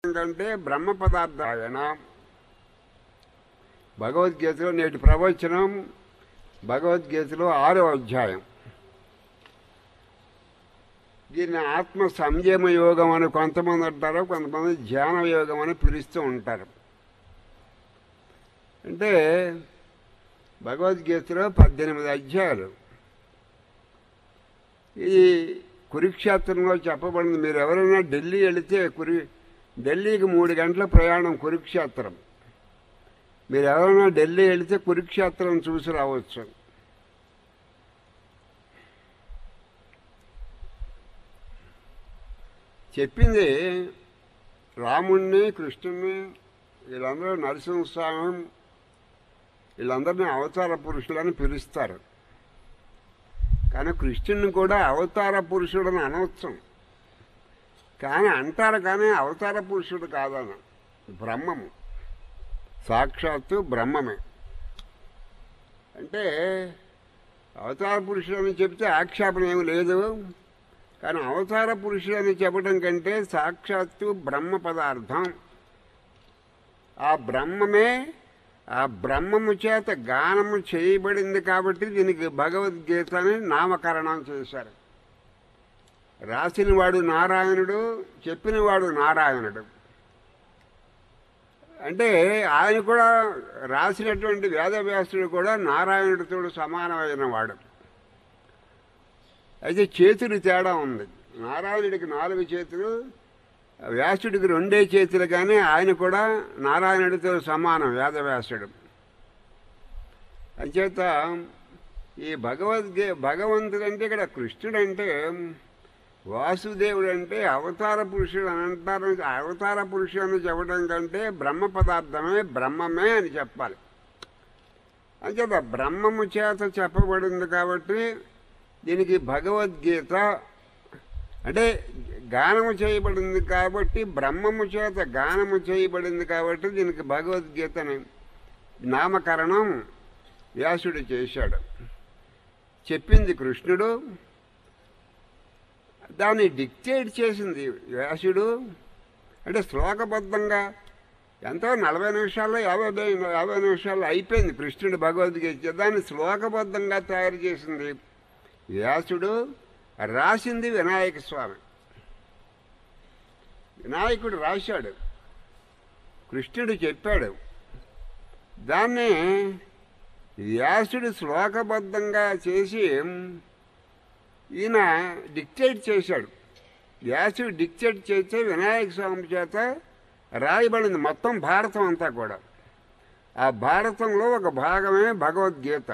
కంటే బ్రహ్మ పదార్థాయన భగవద్గీతలో నేటి ప్రవచనం భగవద్గీతలో ఆరో అధ్యాయం దీన్ని ఆత్మ సంయమ యోగం అని కొంతమంది అంటారు కొంతమంది ధ్యాన యోగం అని పిలుస్తూ ఉంటారు అంటే భగవద్గీతలో పద్దెనిమిది అధ్యాయాలు ఇది కురుక్షేత్రంలో చెప్పబడింది మీరు ఎవరైనా ఢిల్లీ వెళితే కురి ఢిల్లీకి మూడు గంటల ప్రయాణం కురుక్షేత్రం మీరు ఎవరైనా ఢిల్లీ వెళితే కురుక్షేత్రం చూసి రావచ్చు చెప్పింది రాముణ్ణి కృష్ణుణ్ణి వీళ్ళందరూ నరసింహస్వామి వీళ్ళందరినీ అవతార పురుషులని పిలుస్తారు కానీ కృష్ణుని కూడా అవతార పురుషుడని అనవచ్చం కానీ అంటారు కానీ అవతార పురుషుడు కాదన్న బ్రహ్మము సాక్షాత్తు బ్రహ్మమే అంటే అవతార పురుషుడు అని చెప్తే ఆక్షేపణ ఏమి లేదు కానీ అవతార పురుషుడు అని చెప్పడం కంటే సాక్షాత్తు బ్రహ్మ పదార్థం ఆ బ్రహ్మమే ఆ బ్రహ్మము చేత గానము చేయబడింది కాబట్టి దీనికి భగవద్గీత అని నామకరణం చేశారు రాసినవాడు నారాయణుడు చెప్పినవాడు నారాయణుడు అంటే ఆయన కూడా రాసినటువంటి వేదవ్యాసుడు కూడా నారాయణుడితో సమానమైన వాడు అయితే చేతులు తేడా ఉంది నారాయణుడికి నాలుగు చేతులు వ్యాసుడికి రెండే చేతులు కానీ ఆయన కూడా నారాయణుడితో సమానం వేదవ్యాసుడు అంచేత ఈ భగవద్గీ భగవంతుడు అంటే ఇక్కడ కృష్ణుడు అంటే వాసుదేవుడు అంటే అవతార పురుషుడు అని అంటారు అవతార పురుషుడు అని చెప్పడం కంటే బ్రహ్మ పదార్థమే బ్రహ్మమే అని చెప్పాలి అంచేత బ్రహ్మము చేత చెప్పబడింది కాబట్టి దీనికి భగవద్గీత అంటే గానము చేయబడింది కాబట్టి బ్రహ్మము చేత గానము చేయబడింది కాబట్టి దీనికి భగవద్గీతని నామకరణం వ్యాసుడు చేశాడు చెప్పింది కృష్ణుడు దాన్ని డిక్టేట్ చేసింది వ్యాసుడు అంటే శ్లోకబద్ధంగా ఎంతో నలభై నిమిషాల్లో యాభై యాభై నిమిషాల్లో అయిపోయింది కృష్ణుడు భగవద్గీత దాన్ని శ్లోకబద్ధంగా తయారు చేసింది వ్యాసుడు రాసింది వినాయక స్వామి వినాయకుడు రాశాడు కృష్ణుడు చెప్పాడు దాన్ని వ్యాసుడు శ్లోకబద్ధంగా చేసి ఈయన డిక్టేట్ చేశాడు వ్యాసుడు డిక్టేట్ చేస్తే వినాయక స్వామి చేత రాయబడింది మొత్తం భారతం అంతా కూడా ఆ భారతంలో ఒక భాగమే భగవద్గీత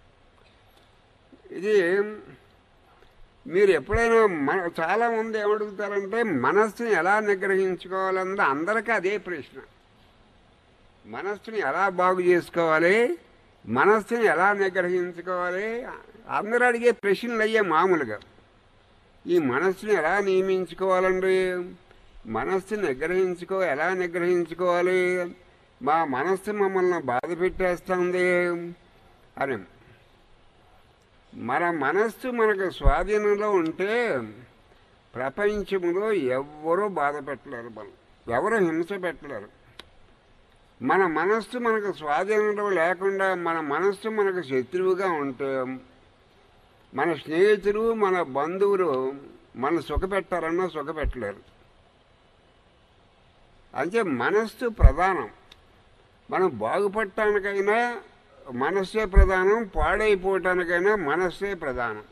ఇది మీరు ఎప్పుడైనా మన చాలా మంది ఏమడుగుతారంటే మనస్సుని ఎలా నిగ్రహించుకోవాలన్నది అందరికీ అదే ప్రశ్న మనస్సుని ఎలా బాగు చేసుకోవాలి మనస్సుని ఎలా నిగ్రహించుకోవాలి అందరూ అడిగే ప్రశ్నలు అయ్యే మామూలుగా ఈ మనస్సుని ఎలా నియమించుకోవాలండి మనస్సుని నిగ్రహించుకో ఎలా నిగ్రహించుకోవాలి మా మనస్సు మమ్మల్ని బాధ పెట్టేస్తుంది అని మన మనస్సు మనకు స్వాధీనంలో ఉంటే ప్రపంచంలో ఎవ్వరూ బాధ పెట్టలేరు మనం ఎవరు హింస పెట్టలేరు మన మనస్సు మనకు స్వాధీనంలో లేకుండా మన మనస్సు మనకు శత్రువుగా ఉంటే మన స్నేహితులు మన బంధువులు మన సుఖపెట్టారన్నా సుఖపెట్టలేరు అంటే మనస్సు ప్రధానం మనం బాగుపడటానికైనా మనస్సే ప్రధానం పాడైపోవటానికైనా మనస్సే ప్రధానం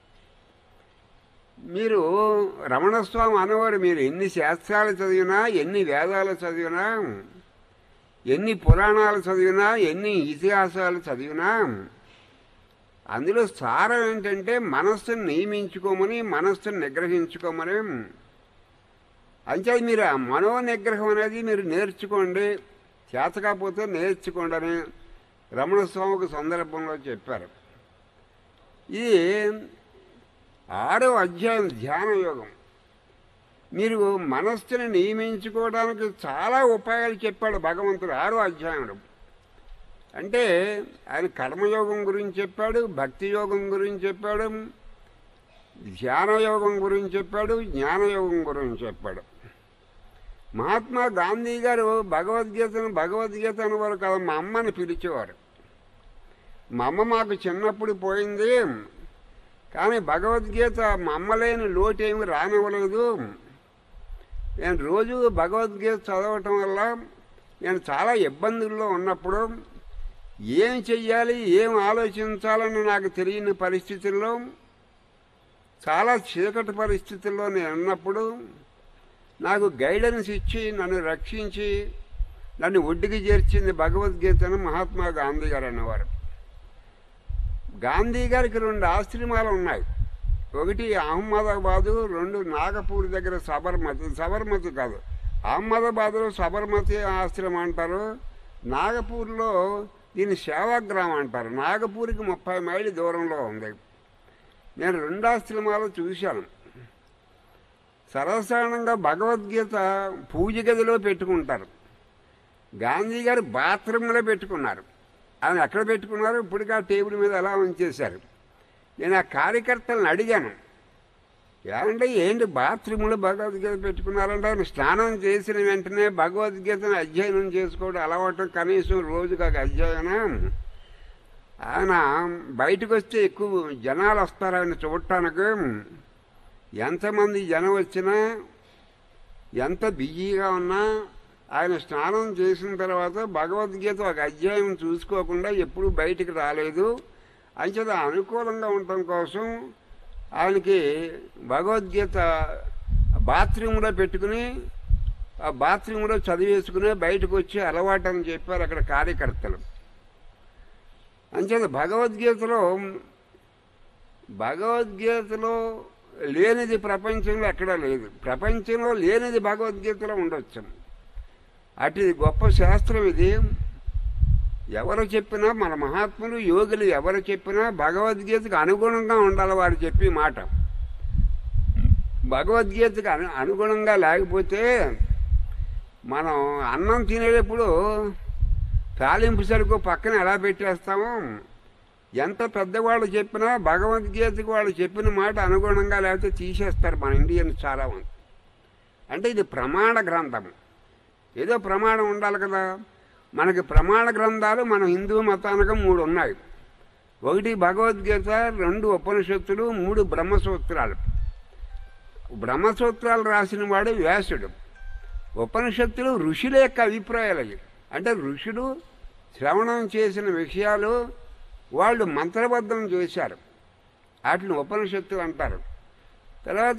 మీరు రమణస్వామి అనేవారు మీరు ఎన్ని శాస్త్రాలు చదివినా ఎన్ని వేదాలు చదివినా ఎన్ని పురాణాలు చదివినా ఎన్ని ఇతిహాసాలు చదివినా అందులో సారం ఏంటంటే మనస్సును నియమించుకోమని మనస్సును నిగ్రహించుకోమని అంతే మీరు ఆ మనో నిగ్రహం అనేది మీరు నేర్చుకోండి చేతకాకపోతే నేర్చుకోండి అని రమణ స్వామికి సందర్భంలో చెప్పారు ఇది ఆరో అధ్యాయం ధ్యాన యోగం మీరు మనస్సుని నియమించుకోవడానికి చాలా ఉపాయాలు చెప్పాడు భగవంతుడు ఆరో అధ్యాయుడు అంటే ఆయన కర్మయోగం గురించి చెప్పాడు భక్తి యోగం గురించి చెప్పాడు ధ్యాన యోగం గురించి చెప్పాడు జ్ఞానయోగం గురించి చెప్పాడు మహాత్మా గాంధీ గారు భగవద్గీతను భగవద్గీత అనేవారు కదా మా అమ్మని పిలిచేవారు మా అమ్మ మాకు చిన్నప్పుడు పోయింది కానీ భగవద్గీత మా అమ్మ లేని లోటు ఏమి రానివ్వలేదు నేను రోజు భగవద్గీత చదవటం వల్ల నేను చాలా ఇబ్బందుల్లో ఉన్నప్పుడు ఏం చెయ్యాలి ఏం ఆలోచించాలని నాకు తెలియని పరిస్థితుల్లో చాలా చీకటి పరిస్థితుల్లో నేను ఉన్నప్పుడు నాకు గైడెన్స్ ఇచ్చి నన్ను రక్షించి నన్ను ఒడ్డుకి చేర్చింది భగవద్గీతను మహాత్మా గాంధీ గారు అనేవారు గాంధీ గారికి రెండు ఆశ్రమాలు ఉన్నాయి ఒకటి అహ్మదాబాదు రెండు నాగపూర్ దగ్గర సబర్మతి సబర్మతి కాదు అహ్మదాబాద్లో సబర్మతి ఆశ్రమం అంటారు నాగపూర్లో దీన్ని సేవాగ్రామం అంటారు నాగపూర్కి ముప్పై మైళ్ళు దూరంలో ఉంది నేను రెండు ఆశ్రమాలు చూశాను సర్వసాధారణంగా భగవద్గీత పూజ గదిలో పెట్టుకుంటారు గాంధీ గారు బాత్రూంలో పెట్టుకున్నారు ఆయన ఎక్కడ పెట్టుకున్నారు ఇప్పటికీ ఆ టేబుల్ మీద ఎలా ఉంచేశారు నేను ఆ కార్యకర్తలను అడిగాను ఏమంటే ఏంటి బాత్రూంలో భగవద్గీత పెట్టుకున్నారంటే ఆయన స్నానం చేసిన వెంటనే భగవద్గీతను అధ్యయనం చేసుకోవడం అలవాటు కనీసం రోజుకి ఒక అధ్యయనం ఆయన బయటకు వస్తే ఎక్కువ జనాలు వస్తారు ఆయన చూడటానికి ఎంతమంది జనం వచ్చినా ఎంత బిజీగా ఉన్నా ఆయన స్నానం చేసిన తర్వాత భగవద్గీత ఒక అధ్యాయం చూసుకోకుండా ఎప్పుడూ బయటికి రాలేదు అంచేత అనుకూలంగా ఉండటం కోసం ఆయనకి భగవద్గీత బాత్రూంలో పెట్టుకుని ఆ బాత్రూంలో చదివేసుకుని బయటకు వచ్చి అలవాటు అని చెప్పారు అక్కడ కార్యకర్తలు అంచేత భగవద్గీతలో భగవద్గీతలో లేనిది ప్రపంచంలో ఎక్కడా లేదు ప్రపంచంలో లేనిది భగవద్గీతలో ఉండొచ్చు అటు గొప్ప శాస్త్రం ఇది ఎవరు చెప్పినా మన మహాత్ములు యోగులు ఎవరు చెప్పినా భగవద్గీతకు అనుగుణంగా ఉండాలి వారు చెప్పి మాట భగవద్గీతకు అను అనుగుణంగా లేకపోతే మనం అన్నం తినేటప్పుడు తాలింపు సరుకు పక్కన ఎలా పెట్టేస్తామో ఎంత పెద్దవాళ్ళు చెప్పినా భగవద్గీతకు వాళ్ళు చెప్పిన మాట అనుగుణంగా లేకపోతే తీసేస్తారు మన ఇండియన్స్ చాలామంది అంటే ఇది ప్రమాణ గ్రంథం ఏదో ప్రమాణం ఉండాలి కదా మనకి ప్రమాణ గ్రంథాలు మన హిందూ మతానికి మూడు ఉన్నాయి ఒకటి భగవద్గీత రెండు ఉపనిషత్తులు మూడు బ్రహ్మసూత్రాలు బ్రహ్మసూత్రాలు రాసిన వాడు వ్యాసుడు ఉపనిషత్తులు ఋషుల యొక్క అభిప్రాయాలు అవి అంటే ఋషులు శ్రవణం చేసిన విషయాలు వాళ్ళు మంత్రబద్ధం చేశారు వాటిని ఉపనిషత్తులు అంటారు తర్వాత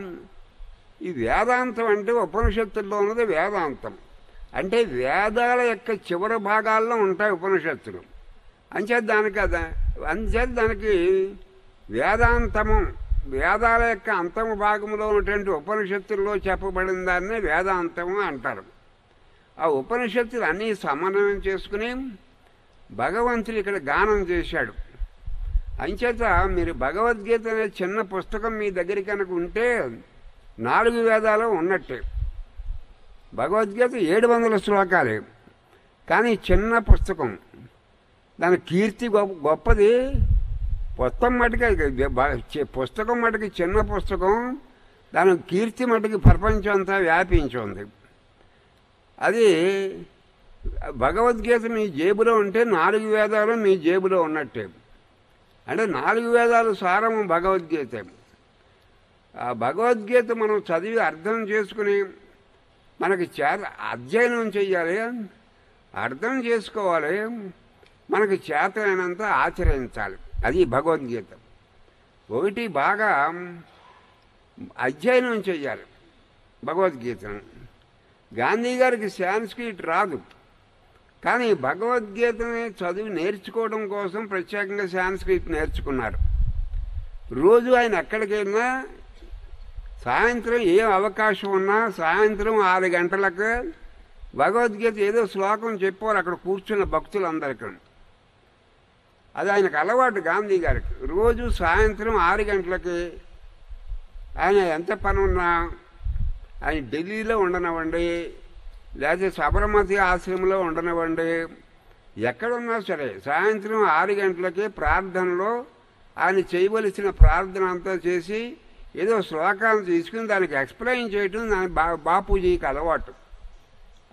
ఈ వేదాంతం అంటే ఉపనిషత్తుల్లో ఉన్నది వేదాంతం అంటే వేదాల యొక్క చివరి భాగాల్లో ఉంటాయి ఉపనిషత్తులు అంచేత దానికి అద అంచేత దానికి వేదాంతము వేదాల యొక్క అంతము భాగంలో ఉన్నటువంటి ఉపనిషత్తుల్లో చెప్పబడిన దాన్ని వేదాంతము అంటారు ఆ ఉపనిషత్తులు అన్నీ సమన్వయం చేసుకుని భగవంతుడు ఇక్కడ గానం చేశాడు అంచేత మీరు భగవద్గీత అనే చిన్న పుస్తకం మీ దగ్గర కనుక ఉంటే నాలుగు వేదాలు ఉన్నట్టే భగవద్గీత ఏడు వందల శ్లోకాలే కానీ చిన్న పుస్తకం దాని కీర్తి గొప్ప గొప్పది పుస్తకం మటుకి పుస్తకం మటుకి చిన్న పుస్తకం దాని కీర్తి మటుకి ప్రపంచం అంతా వ్యాపించి ఉంది అది భగవద్గీత మీ జేబులో ఉంటే నాలుగు వేదాలు మీ జేబులో ఉన్నట్టే అంటే నాలుగు వేదాలు సారము భగవద్గీత ఆ భగవద్గీత మనం చదివి అర్థం చేసుకుని మనకి చేత అధ్యయనం చెయ్యాలి అర్థం చేసుకోవాలి మనకి చేతనైనంత ఆచరించాలి అది భగవద్గీత ఒకటి బాగా అధ్యయనం చెయ్యాలి భగవద్గీతను గాంధీ గారికి సాంస్క్రిట్ రాదు కానీ భగవద్గీతని చదివి నేర్చుకోవడం కోసం ప్రత్యేకంగా సాంస్క్రిట్ నేర్చుకున్నారు రోజు ఆయన ఎక్కడికి వెళ్ళినా సాయంత్రం ఏం అవకాశం ఉన్నా సాయంత్రం ఆరు గంటలకు భగవద్గీత ఏదో శ్లోకం చెప్పారు అక్కడ కూర్చున్న భక్తులందరికీ అది ఆయనకు అలవాటు గాంధీ గారికి రోజు సాయంత్రం ఆరు గంటలకి ఆయన ఎంత పని ఉన్నా ఆయన ఢిల్లీలో ఉండనివ్వండి లేకపోతే సబర్మతి ఆశ్రమంలో ఉండనివ్వండి ఎక్కడున్నా సరే సాయంత్రం ఆరు గంటలకి ప్రార్థనలో ఆయన చేయవలసిన ప్రార్థన అంతా చేసి ఏదో శ్లోకాలను తీసుకుని దానికి ఎక్స్ప్లెయిన్ చేయటం దాని బా బాపూజీకి అలవాటు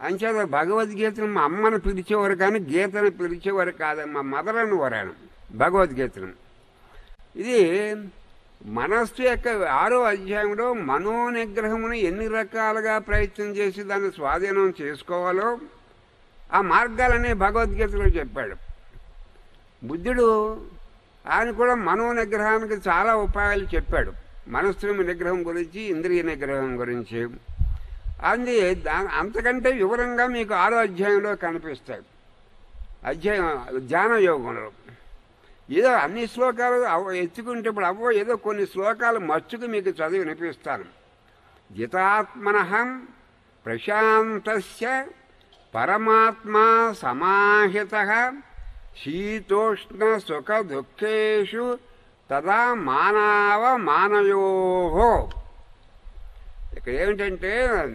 అంచేత భగవద్గీతను మా అమ్మను పిలిచేవారు కానీ గీతను పిలిచేవారు కాదు మా మదర్ అని వరాను భగవద్గీతను ఇది మనస్సు యొక్క ఆరో అధ్యాయంలో మనోనిగ్రహమును ఎన్ని రకాలుగా ప్రయత్నం చేసి దాన్ని స్వాధీనం చేసుకోవాలో ఆ మార్గాలనే భగవద్గీతలో చెప్పాడు బుద్ధుడు ఆయన కూడా మనో నిగ్రహానికి చాలా ఉపాయాలు చెప్పాడు మనస్సు నిగ్రహం గురించి ఇంద్రియ నిగ్రహం గురించి అది దా అంతకంటే వివరంగా మీకు ఆరో అధ్యాయంలో కనిపిస్తాయి అధ్యాయం ధ్యాన యోగంలో ఏదో అన్ని శ్లోకాలు అవ ఎత్తుకుంటే ఇప్పుడు అవ్వ ఏదో కొన్ని శ్లోకాలు మచ్చుకు మీకు చదివి వినిపిస్తాను జితాత్మనహం ప్రశాంతస్య పరమాత్మా సమాహిత శీతోష్ణ సుఖ దుఃఖేషు తదా మానవ మానయో ఇక్కడ ఏమిటంటే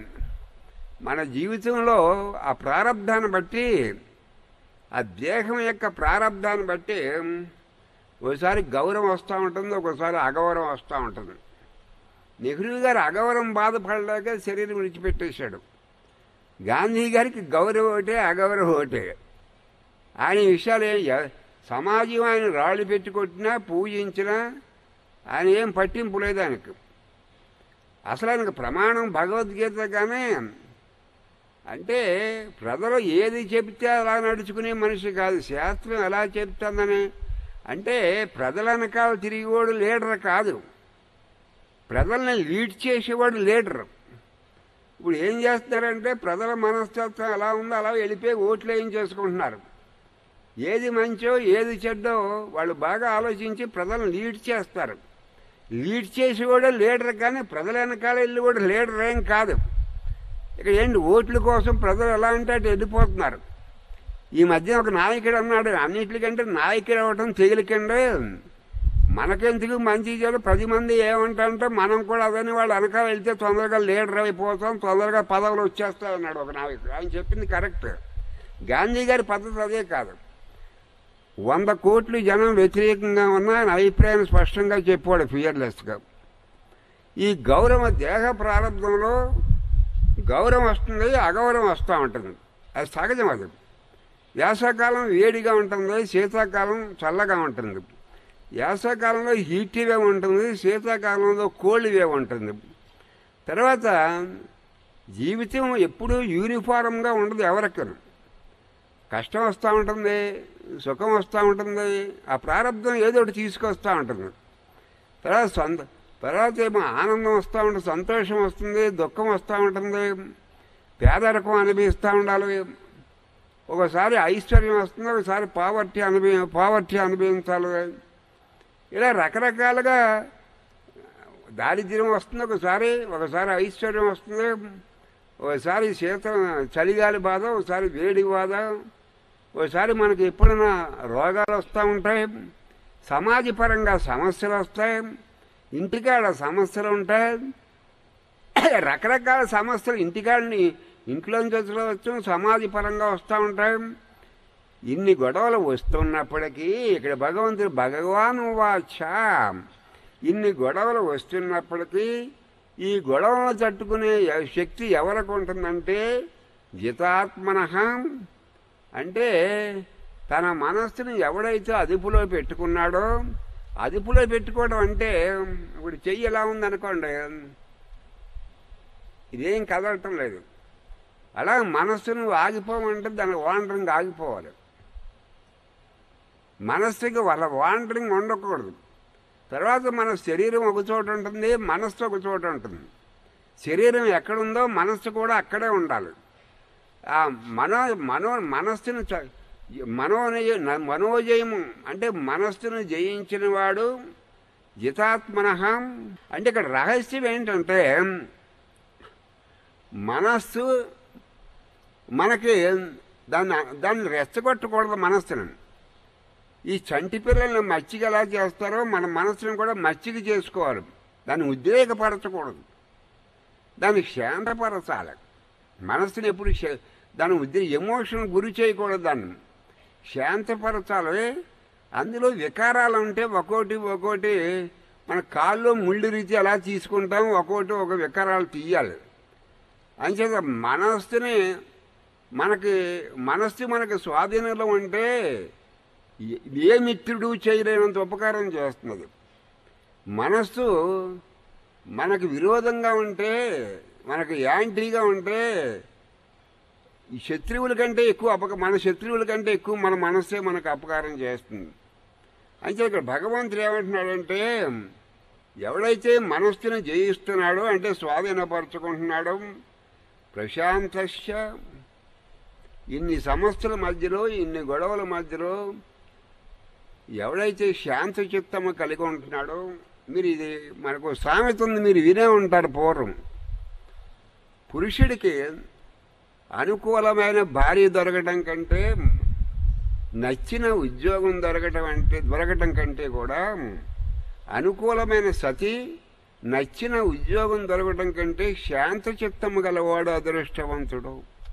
మన జీవితంలో ఆ ప్రారంధాన్ని బట్టి ఆ దేహం యొక్క ప్రారంధాన్ని బట్టి ఒకసారి గౌరవం వస్తూ ఉంటుంది ఒకసారి అగౌరవం వస్తూ ఉంటుంది నెహ్రూ గారు అగౌరవం బాధపడలేక శరీరం విడిచిపెట్టేశాడు గాంధీ గారికి గౌరవం ఒకటే అగౌరవం ఒకటే ఆయన విషయాలు ఏం ఎ- సమాజం ఆయన రాళ్ళు పెట్టి కొట్టినా పూజించినా ఆయన ఏం పట్టింపు లేదు ఆయనకు అసలు ఆయనకు ప్రమాణం భగవద్గీత కానీ అంటే ప్రజలు ఏది చెప్తే అలా నడుచుకునే మనిషి కాదు శాస్త్రం ఎలా చెప్తుందని అంటే ప్రజల వెనకాల తిరిగేవాడు లీడర్ కాదు ప్రజల్ని లీడ్ చేసేవాడు లీడర్ ఇప్పుడు ఏం చేస్తున్నారంటే ప్రజల మనస్తత్వం ఎలా ఉందో అలా వెళ్ళిపోయి ఓట్లు ఏం చేసుకుంటున్నారు ఏది మంచో ఏది చెడ్డో వాళ్ళు బాగా ఆలోచించి ప్రజలను లీడ్ చేస్తారు లీడ్ చేసేవాడు లీడర్ కానీ ప్రజల వెనకాల వెళ్ళి కూడా లీడర్ ఏం కాదు ఇక ఏంటి ఓట్ల కోసం ప్రజలు ఎలా అంటే అటు వెళ్ళిపోతున్నారు ఈ మధ్య ఒక నాయకుడు అన్నాడు అన్నిటికంటే నాయకుడు అవ్వటం తేలికండి మనకెందుకు మంచి చెడు పది మంది ఏమంటారంటే మనం కూడా అదని వాళ్ళు వెనక వెళ్తే తొందరగా లీడర్ అయిపోతాం తొందరగా పదవులు వచ్చేస్తాయి అన్నాడు ఒక నాయకుడు ఆయన చెప్పింది కరెక్ట్ గాంధీ గారి పద్ధతి అదే కాదు వంద కోట్లు జనం వ్యతిరేకంగా ఉన్న ఆయన అభిప్రాయం స్పష్టంగా చెప్పాడు ఫియర్లెస్గా ఈ గౌరవ దేహ ప్రారంభంలో గౌరవం వస్తుంది అగౌరవం వస్తూ ఉంటుంది అది సహజం అది వేసవకాలం వేడిగా ఉంటుంది శీతాకాలం చల్లగా ఉంటుంది వేసవకాలంలో హీట్ వేవ్ ఉంటుంది శీతాకాలంలో కోల్డ్ వేవ్ ఉంటుంది తర్వాత జీవితం ఎప్పుడూ యూనిఫారంగా ఉండదు ఎవరికి కష్టం వస్తూ ఉంటుంది సుఖం వస్తూ ఉంటుంది ఆ ప్రారంభం ఏదో ఒకటి తీసుకొస్తూ ఉంటుంది తర్వాత సొంత తర్వాత ఏమో ఆనందం వస్తూ ఉంటుంది సంతోషం వస్తుంది దుఃఖం వస్తూ ఉంటుంది పేదరికం అనుభవిస్తూ ఉండాలి ఒకసారి ఐశ్వర్యం వస్తుంది ఒకసారి పావర్టీ అనుభవి పావర్టీ అనుభవించాలి ఇలా రకరకాలుగా దారిద్ర్యం వస్తుంది ఒకసారి ఒకసారి ఐశ్వర్యం వస్తుంది ఒకసారి శీత చలిగాలి బాధ ఒకసారి వేడి బాధ ఒకసారి మనకి ఎప్పుడైనా రోగాలు వస్తూ ఉంటాయి సమాజపరంగా సమస్యలు వస్తాయి ఇంటికాడ సమస్యలు ఉంటాయి రకరకాల సమస్యలు ఇంటికాడని ఇంట్లోంచి వచ్చి సమాజపరంగా వస్తూ ఉంటాయి ఇన్ని గొడవలు వస్తున్నప్పటికీ ఇక్కడ భగవంతుడు భగవాను వాచ ఇన్ని గొడవలు వస్తున్నప్పటికీ ఈ గొడవలను తట్టుకునే శక్తి ఎవరికి ఉంటుందంటే జితాత్మన అంటే తన మనస్సుని ఎవడైతే అదుపులో పెట్టుకున్నాడో అదుపులో పెట్టుకోవడం అంటే ఇప్పుడు చెయ్యి ఎలా ఉందనుకోండి ఇదేం కదలటం లేదు అలా మనస్సును ఆగిపోమంటే దాని వాండరింగ్ ఆగిపోవాలి మనస్సుకి వాళ్ళ వాండరింగ్ ఉండకూడదు తర్వాత మన శరీరం ఒక చోట ఉంటుంది మనస్సు ఒక చోట ఉంటుంది శరీరం ఎక్కడుందో మనస్సు కూడా అక్కడే ఉండాలి ఆ మనో మనో మనస్సును చ- మనోనయ మనోజయము అంటే మనస్సును జయించిన వాడు జితాత్మన అంటే ఇక్కడ రహస్యం ఏంటంటే మనస్సు మనకి దాన్ని దాన్ని రెచ్చగొట్టకూడదు మనస్సును ఈ చంటి పిల్లల్ని మచ్చిక ఎలా చేస్తారో మన మనసును కూడా మచ్చిక చేసుకోవాలి దాన్ని ఉద్రేకపరచకూడదు దాన్ని శాంతపరచాలి మనస్సుని ఎప్పుడు శా- దాని ఉద్రే ఎమోషన్ గురి చేయకూడదు దాన్ని శాంతపరచాలి అందులో వికారాలు ఉంటే ఒక్కోటి ఒక్కోటి మన కాళ్ళు ముళ్ళు రీతి ఎలా తీసుకుంటాం ఒక్కోటి ఒక వికారాలు తీయాలి అంచేత మనస్సుని మనకి మనస్సు మనకి స్వాధీనంలో ఉంటే ఏ- ఏ మిత్రుడు చేయలేనంత ఉపకారం చేస్తున్నది మనస్సు మనకు విరోధంగా ఉంటే మనకు యాంటీగా ఉంటే ఈ శత్రువుల కంటే ఎక్కువ అపక మన శత్రువుల కంటే ఎక్కువ మన మనస్సే మనకు అపకారం చేస్తుంది అంటే ఇక్కడ భగవంతుడు ఏమంటున్నాడంటే ఎవడైతే మనస్సును జయిస్తున్నాడో అంటే స్వాధీనపరచుకుంటున్నాడో ప్రశాంతశ్చ ఇన్ని సమస్యల మధ్యలో ఇన్ని గొడవల మధ్యలో ఎవడైతే శాంత చిత్తము కలిగి ఉంటున్నాడో మీరు ఇది మనకు సామెత ఉంది మీరు వినే ఉంటారు పూర్వం పురుషుడికి అనుకూలమైన భార్య దొరకటం కంటే నచ్చిన ఉద్యోగం దొరకటం అంటే దొరకటం కంటే కూడా అనుకూలమైన సతి నచ్చిన ఉద్యోగం దొరకటం కంటే శాంత చిత్తము గలవాడు అదృష్టవంతుడు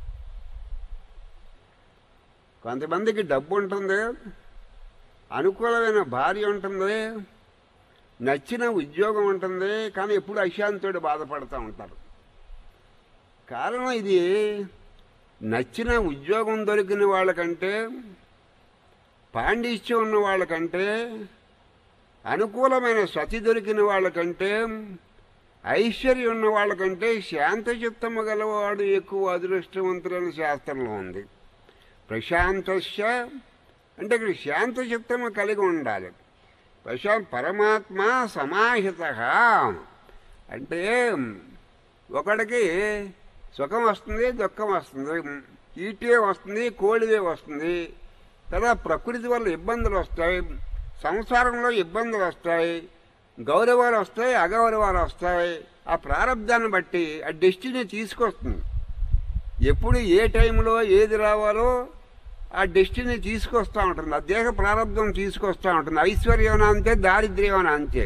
కొంతమందికి డబ్బు ఉంటుంది అనుకూలమైన భార్య ఉంటుంది నచ్చిన ఉద్యోగం ఉంటుంది కానీ ఎప్పుడు అశాంతుడు బాధపడుతూ ఉంటారు కారణం ఇది నచ్చిన ఉద్యోగం దొరికిన వాళ్ళకంటే పాండిత్యం ఉన్న వాళ్ళకంటే అనుకూలమైన సతి దొరికిన వాళ్ళకంటే ఐశ్వర్యం ఉన్న వాళ్ళకంటే శాంత చిత్తము గలవాడు ఎక్కువ అదృష్టవంతులని శాస్త్రంలో ఉంది ప్రశాంతశ అంటే ఇక్కడ శాంత చిత్తము కలిగి ఉండాలి ప్రశా పరమాత్మ సమాహిత అంటే ఒకడికి సుఖం వస్తుంది దుఃఖం వస్తుంది ఈటే వస్తుంది కోడివే వస్తుంది తర్వాత ప్రకృతి వల్ల ఇబ్బందులు వస్తాయి సంసారంలో ఇబ్బందులు వస్తాయి గౌరవాలు వస్తాయి అగౌరవాలు వస్తాయి ఆ ప్రారంధాన్ని బట్టి ఆ డెస్టినీ తీసుకొస్తుంది ఎప్పుడు ఏ టైంలో ఏది రావాలో ఆ డెస్టినీ తీసుకొస్తూ ఉంటుంది ఆ దేహ ప్రారంభం తీసుకొస్తూ ఉంటుంది ఐశ్వర్యం అంతే దారిద్ర్యం అంతే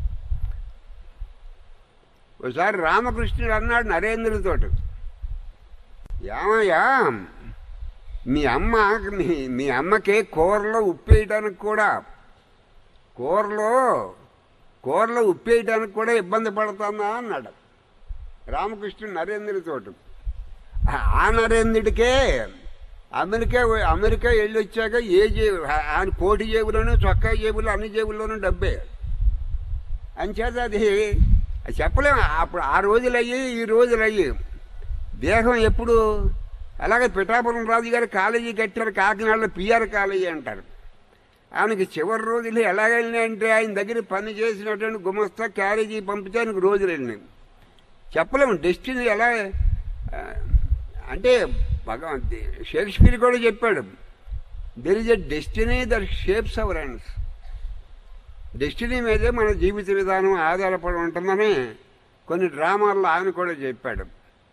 ఒకసారి రామకృష్ణుడు అన్నాడు నరేంద్రుడితోటి ఏమయ్యా మీ అమ్మ మీ మీ అమ్మకి కూరలో ఉప్పేయటానికి కూడా కూరలో కూరలో ఉప్పేయటానికి కూడా ఇబ్బంది పడుతుందా అన్నాడు రామకృష్ణుడు నరేంద్రుడితోటి ఆ నరేంద్రుడికే అమెరికా అమెరికా వెళ్ళి వచ్చాక ఏ జేబు ఆయన కోటి జేబులోనూ చొక్కా జేబులు అన్ని జేబుల్లోనూ డబ్బే అంచేత అది చెప్పలేము అప్పుడు ఆ రోజులు అయ్యి ఈ రోజులు అయ్యి దేహం ఎప్పుడు అలాగే పిఠాపురం రాజు గారు కాలేజీ కట్టారు కాకినాడలో పిఆర్ కాలేజీ అంటారు ఆయనకి చివరి రోజులు ఎలాగెళ్ళినాయంటే ఆయన దగ్గర పని చేసినటువంటి గుమస్తా క్యారేజీ పంపితే ఆయనకు రోజులు వెళ్ళినాయి చెప్పలేము డెస్టినీ ఎలా ఆ, అంటే భగవంత్ షేక్స్పియర్ కూడా చెప్పాడు there is a destiny that shapes our ends destiny మీదే మన జీవిత విధానం ఆధారపడి ఉంటుందని కొన్ని డ్రామాల్లో ఆయన కూడా చెప్పాడు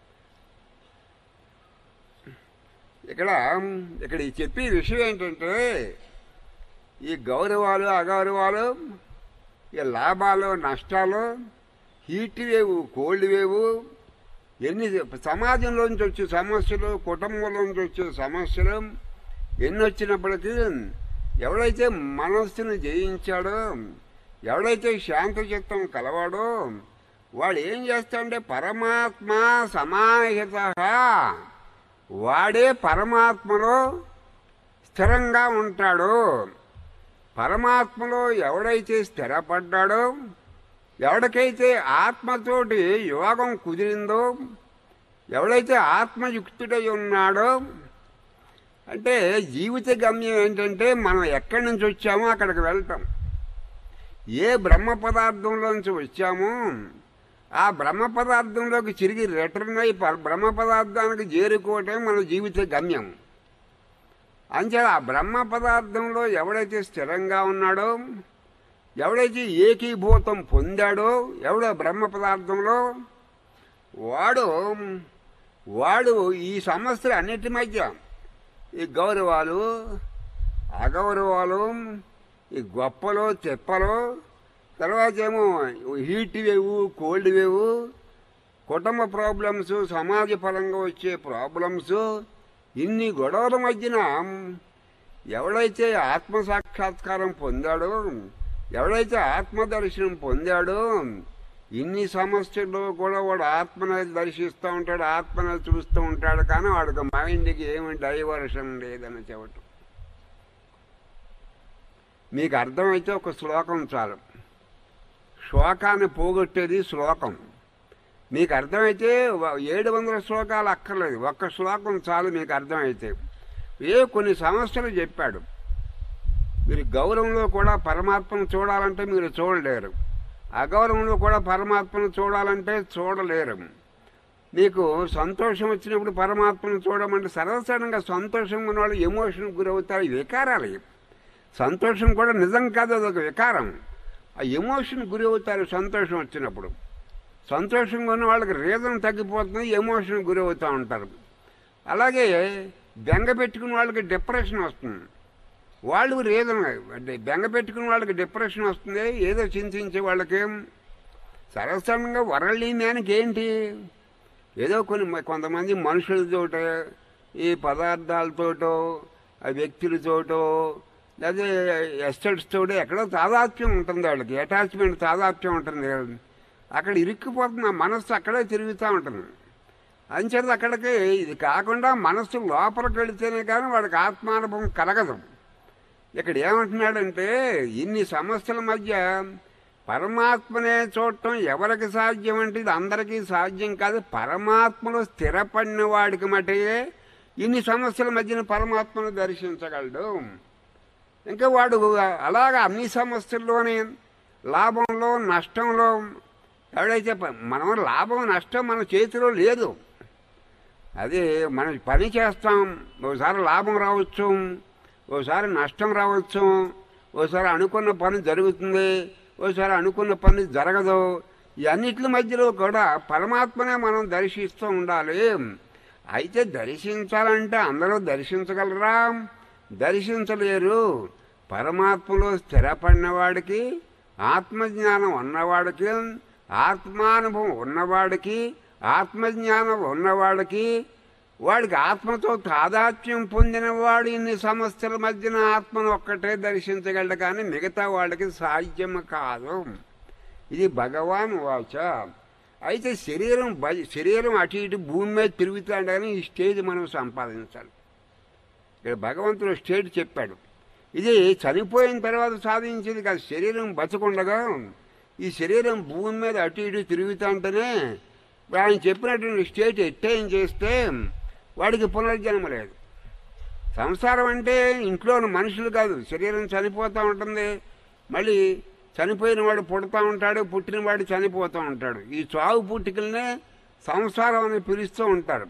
ఇక్కడ ఇక్కడ ఈ చెప్పే విషయం ఏంటంటే ఈ గౌరవాలు అగౌరవాలు ఈ లాభాలు నష్టాలు హీట్ వేవు కోల్డ్ వేవు ఎన్ని సమాజంలోంచి వచ్చే సమస్యలు కుటుంబంలోంచి వచ్చే సమస్యలు ఎన్ని వచ్చినప్పటికీ ఎవడైతే మనస్సును జయించాడో ఎవడైతే శాంత చిత్తం కలవాడో వాడు ఏం చేస్తాడంటే పరమాత్మ సమాహిత వాడే పరమాత్మలో స్థిరంగా ఉంటాడు పరమాత్మలో ఎవడైతే స్థిరపడ్డాడో ఎవడికైతే ఆత్మతోటి యోగం కుదిరిందో ఎవడైతే ఆత్మయుక్తుడై ఉన్నాడో అంటే జీవిత గమ్యం ఏంటంటే మనం ఎక్కడి నుంచి వచ్చామో అక్కడికి వెళ్తాం ఏ బ్రహ్మ పదార్థంలోంచి వచ్చామో ఆ బ్రహ్మ పదార్థంలోకి తిరిగి రిటర్న్ అయి ప- బ్రహ్మ పదార్థానికి చేరుకోవటం మన జీవిత గమ్యం అంతే ఆ బ్రహ్మ పదార్థంలో ఎవడైతే స్థిరంగా ఉన్నాడో ఎవడైతే ఏకీభూతం పొందాడో ఎవడో బ్రహ్మ పదార్థంలో వాడు వాడు ఈ సమస్యలు అన్నిటి మధ్య ఈ గౌరవాలు అగౌరవాలు ఈ గొప్పలు తెప్పలు తర్వాత ఏమో హీట్ వేవు కోల్డ్ వేవు కుటుంబ ప్రాబ్లమ్స్ సమాజ పరంగా వచ్చే ప్రాబ్లమ్స్ ఇన్ని గొడవల మధ్యన ఎవడైతే ఆత్మ సాక్షాత్కారం పొందాడో ఎవడైతే ఆత్మదర్శనం పొందాడో ఇన్ని సమస్యల్లో కూడా వాడు ఆత్మని దర్శిస్తూ ఉంటాడు ఆత్మని చూస్తూ ఉంటాడు కానీ వాడికి మైండ్కి ఏమి డైవర్షన్ లేదని చెప్పటం మీకు అర్థమైతే ఒక శ్లోకం చాలు శ్లోకాన్ని పోగొట్టేది శ్లోకం మీకు అర్థమైతే వ- ఏడు వందల శ్లోకాలు అక్కర్లేదు ఒక్క శ్లోకం చాలు మీకు అర్థమైతే ఏ కొన్ని సమస్యలు చెప్పాడు మీరు గౌరవంలో కూడా పరమాత్మను చూడాలంటే మీరు చూడలేరు అగౌరవంలో కూడా పరమాత్మను చూడాలంటే చూడలేరు మీకు సంతోషం వచ్చినప్పుడు పరమాత్మను చూడమంటే సర్వసాధారణంగా సంతోషం ఉన్న వాళ్ళు ఎమోషన్కి గురవుతారు ఇవి వికారాలు ఇవి. సంతోషం కూడా నిజం కాదు అదొక వికారం ఆ ఎమోషన్ గురి అవుతారు సంతోషం వచ్చినప్పుడు సంతోషంగా ఉన్న వాళ్ళకి రీజన్ తగ్గిపోతుంది ఎమోషన్ గురి అవుతూ ఉంటారు అలాగే బెంగ పెట్టుకున్న వాళ్ళకి డిప్రెషన్ వస్తుంది వాళ్ళు రీజన్ అంటే బెంగ పెట్టుకున్న వాళ్ళకి డిప్రెషన్ వస్తుంది ఏదో చింతించే వాళ్ళకి సర్వసాధారణంగా వరల్డ్ మ్యాన్కి ఏంటి ఏదో కొన్ని మ- కొంతమంది మనుషులతోటో ఈ పదార్థాలతోటో ఆ వ్యక్తులతోటో లేదా ఎస్టేట్స్ తోటో ఎక్కడో తాదాత్మ్యం ఉంటుంది వాళ్ళకి అటాచ్మెంట్ తాదాత్మ్యం ఉంటుంది అక్కడ ఇరుక్కుపోతుంది ఆ మనస్సు అక్కడే తిరుగుతూ ఉంటుంది అంచేత అక్కడికి ఇది కాకుండా మనస్సు లోపలికి వెళితేనే కానీ వాడికి ఆత్మానుభవం కలగదు ఇక్కడ ఏమంటున్నాడంటే ఇన్ని సమస్యల మధ్య పరమాత్మనే చూడటం ఎవరికి సాధ్యం అంటే ఇది అందరికీ సాధ్యం కాదు పరమాత్మలో స్థిరపడిన వాడికి మటుకే ఇన్ని సమస్యల మధ్యన పరమాత్మను దర్శించగలడు ఇంకా వాడు అలాగ అన్ని సమస్యల్లోనే లాభంలో నష్టంలో ఎవడైతే ప- మనం లాభం నష్టం మన చేతిలో లేదు అది మనం పని చేస్తాం ఒకసారి లాభం రావచ్చు ఓసారి నష్టం రావచ్చు ఓసారి అనుకున్న పని జరుగుతుంది ఓసారి అనుకున్న పని జరగదు ఈ అన్నిటి మధ్యలో కూడా పరమాత్మనే మనం దర్శిస్తూ ఉండాలి అయితే దర్శించాలంటే అందరూ దర్శించగలరా దర్శించలేరు పరమాత్మలో స్థిరపడిన వాడికి ఆత్మజ్ఞానం ఉన్నవాడికి ఆత్మానుభవం ఉన్నవాడికి ఆత్మజ్ఞానం ఉన్నవాడికి వాడికి ఆత్మతో తాదాత్మ్యం పొందినవాడు ఇన్ని సమస్యల మధ్యన ఆత్మను ఒక్కటే దర్శించగలడు కానీ మిగతా వాడికి సాధ్యం కాదు ఇది భగవాన్ వాచ అయితే శరీరం బ- శరీరం అటు ఇటు భూమి మీద తిరుగుతాడు కానీ ఈ స్టేజ్ మనం సంపాదించాలి ఇక్కడ భగవంతుడు స్టేట్ చెప్పాడు ఇది చనిపోయిన తర్వాత సాధించేది కాదు శరీరం బతకుండగా ఈ శరీరం భూమి మీద అటు ఇటు తిరుగుతుంటేనే ఇప్పుడు ఆయన చెప్పినటువంటి స్టేట్ ఎట్టేం చేస్తే వాడికి పునర్జన్మ లేదు సంసారం అంటే ఇంట్లో ఉన్న మనుషులు కాదు శరీరం చనిపోతూ ఉంటుంది మళ్ళీ చనిపోయిన వాడు పుడతా ఉంటాడు పుట్టిన వాడు చనిపోతూ ఉంటాడు ఈ చావు పుట్టికలనే సంసారం అని పిలుస్తూ ఉంటారు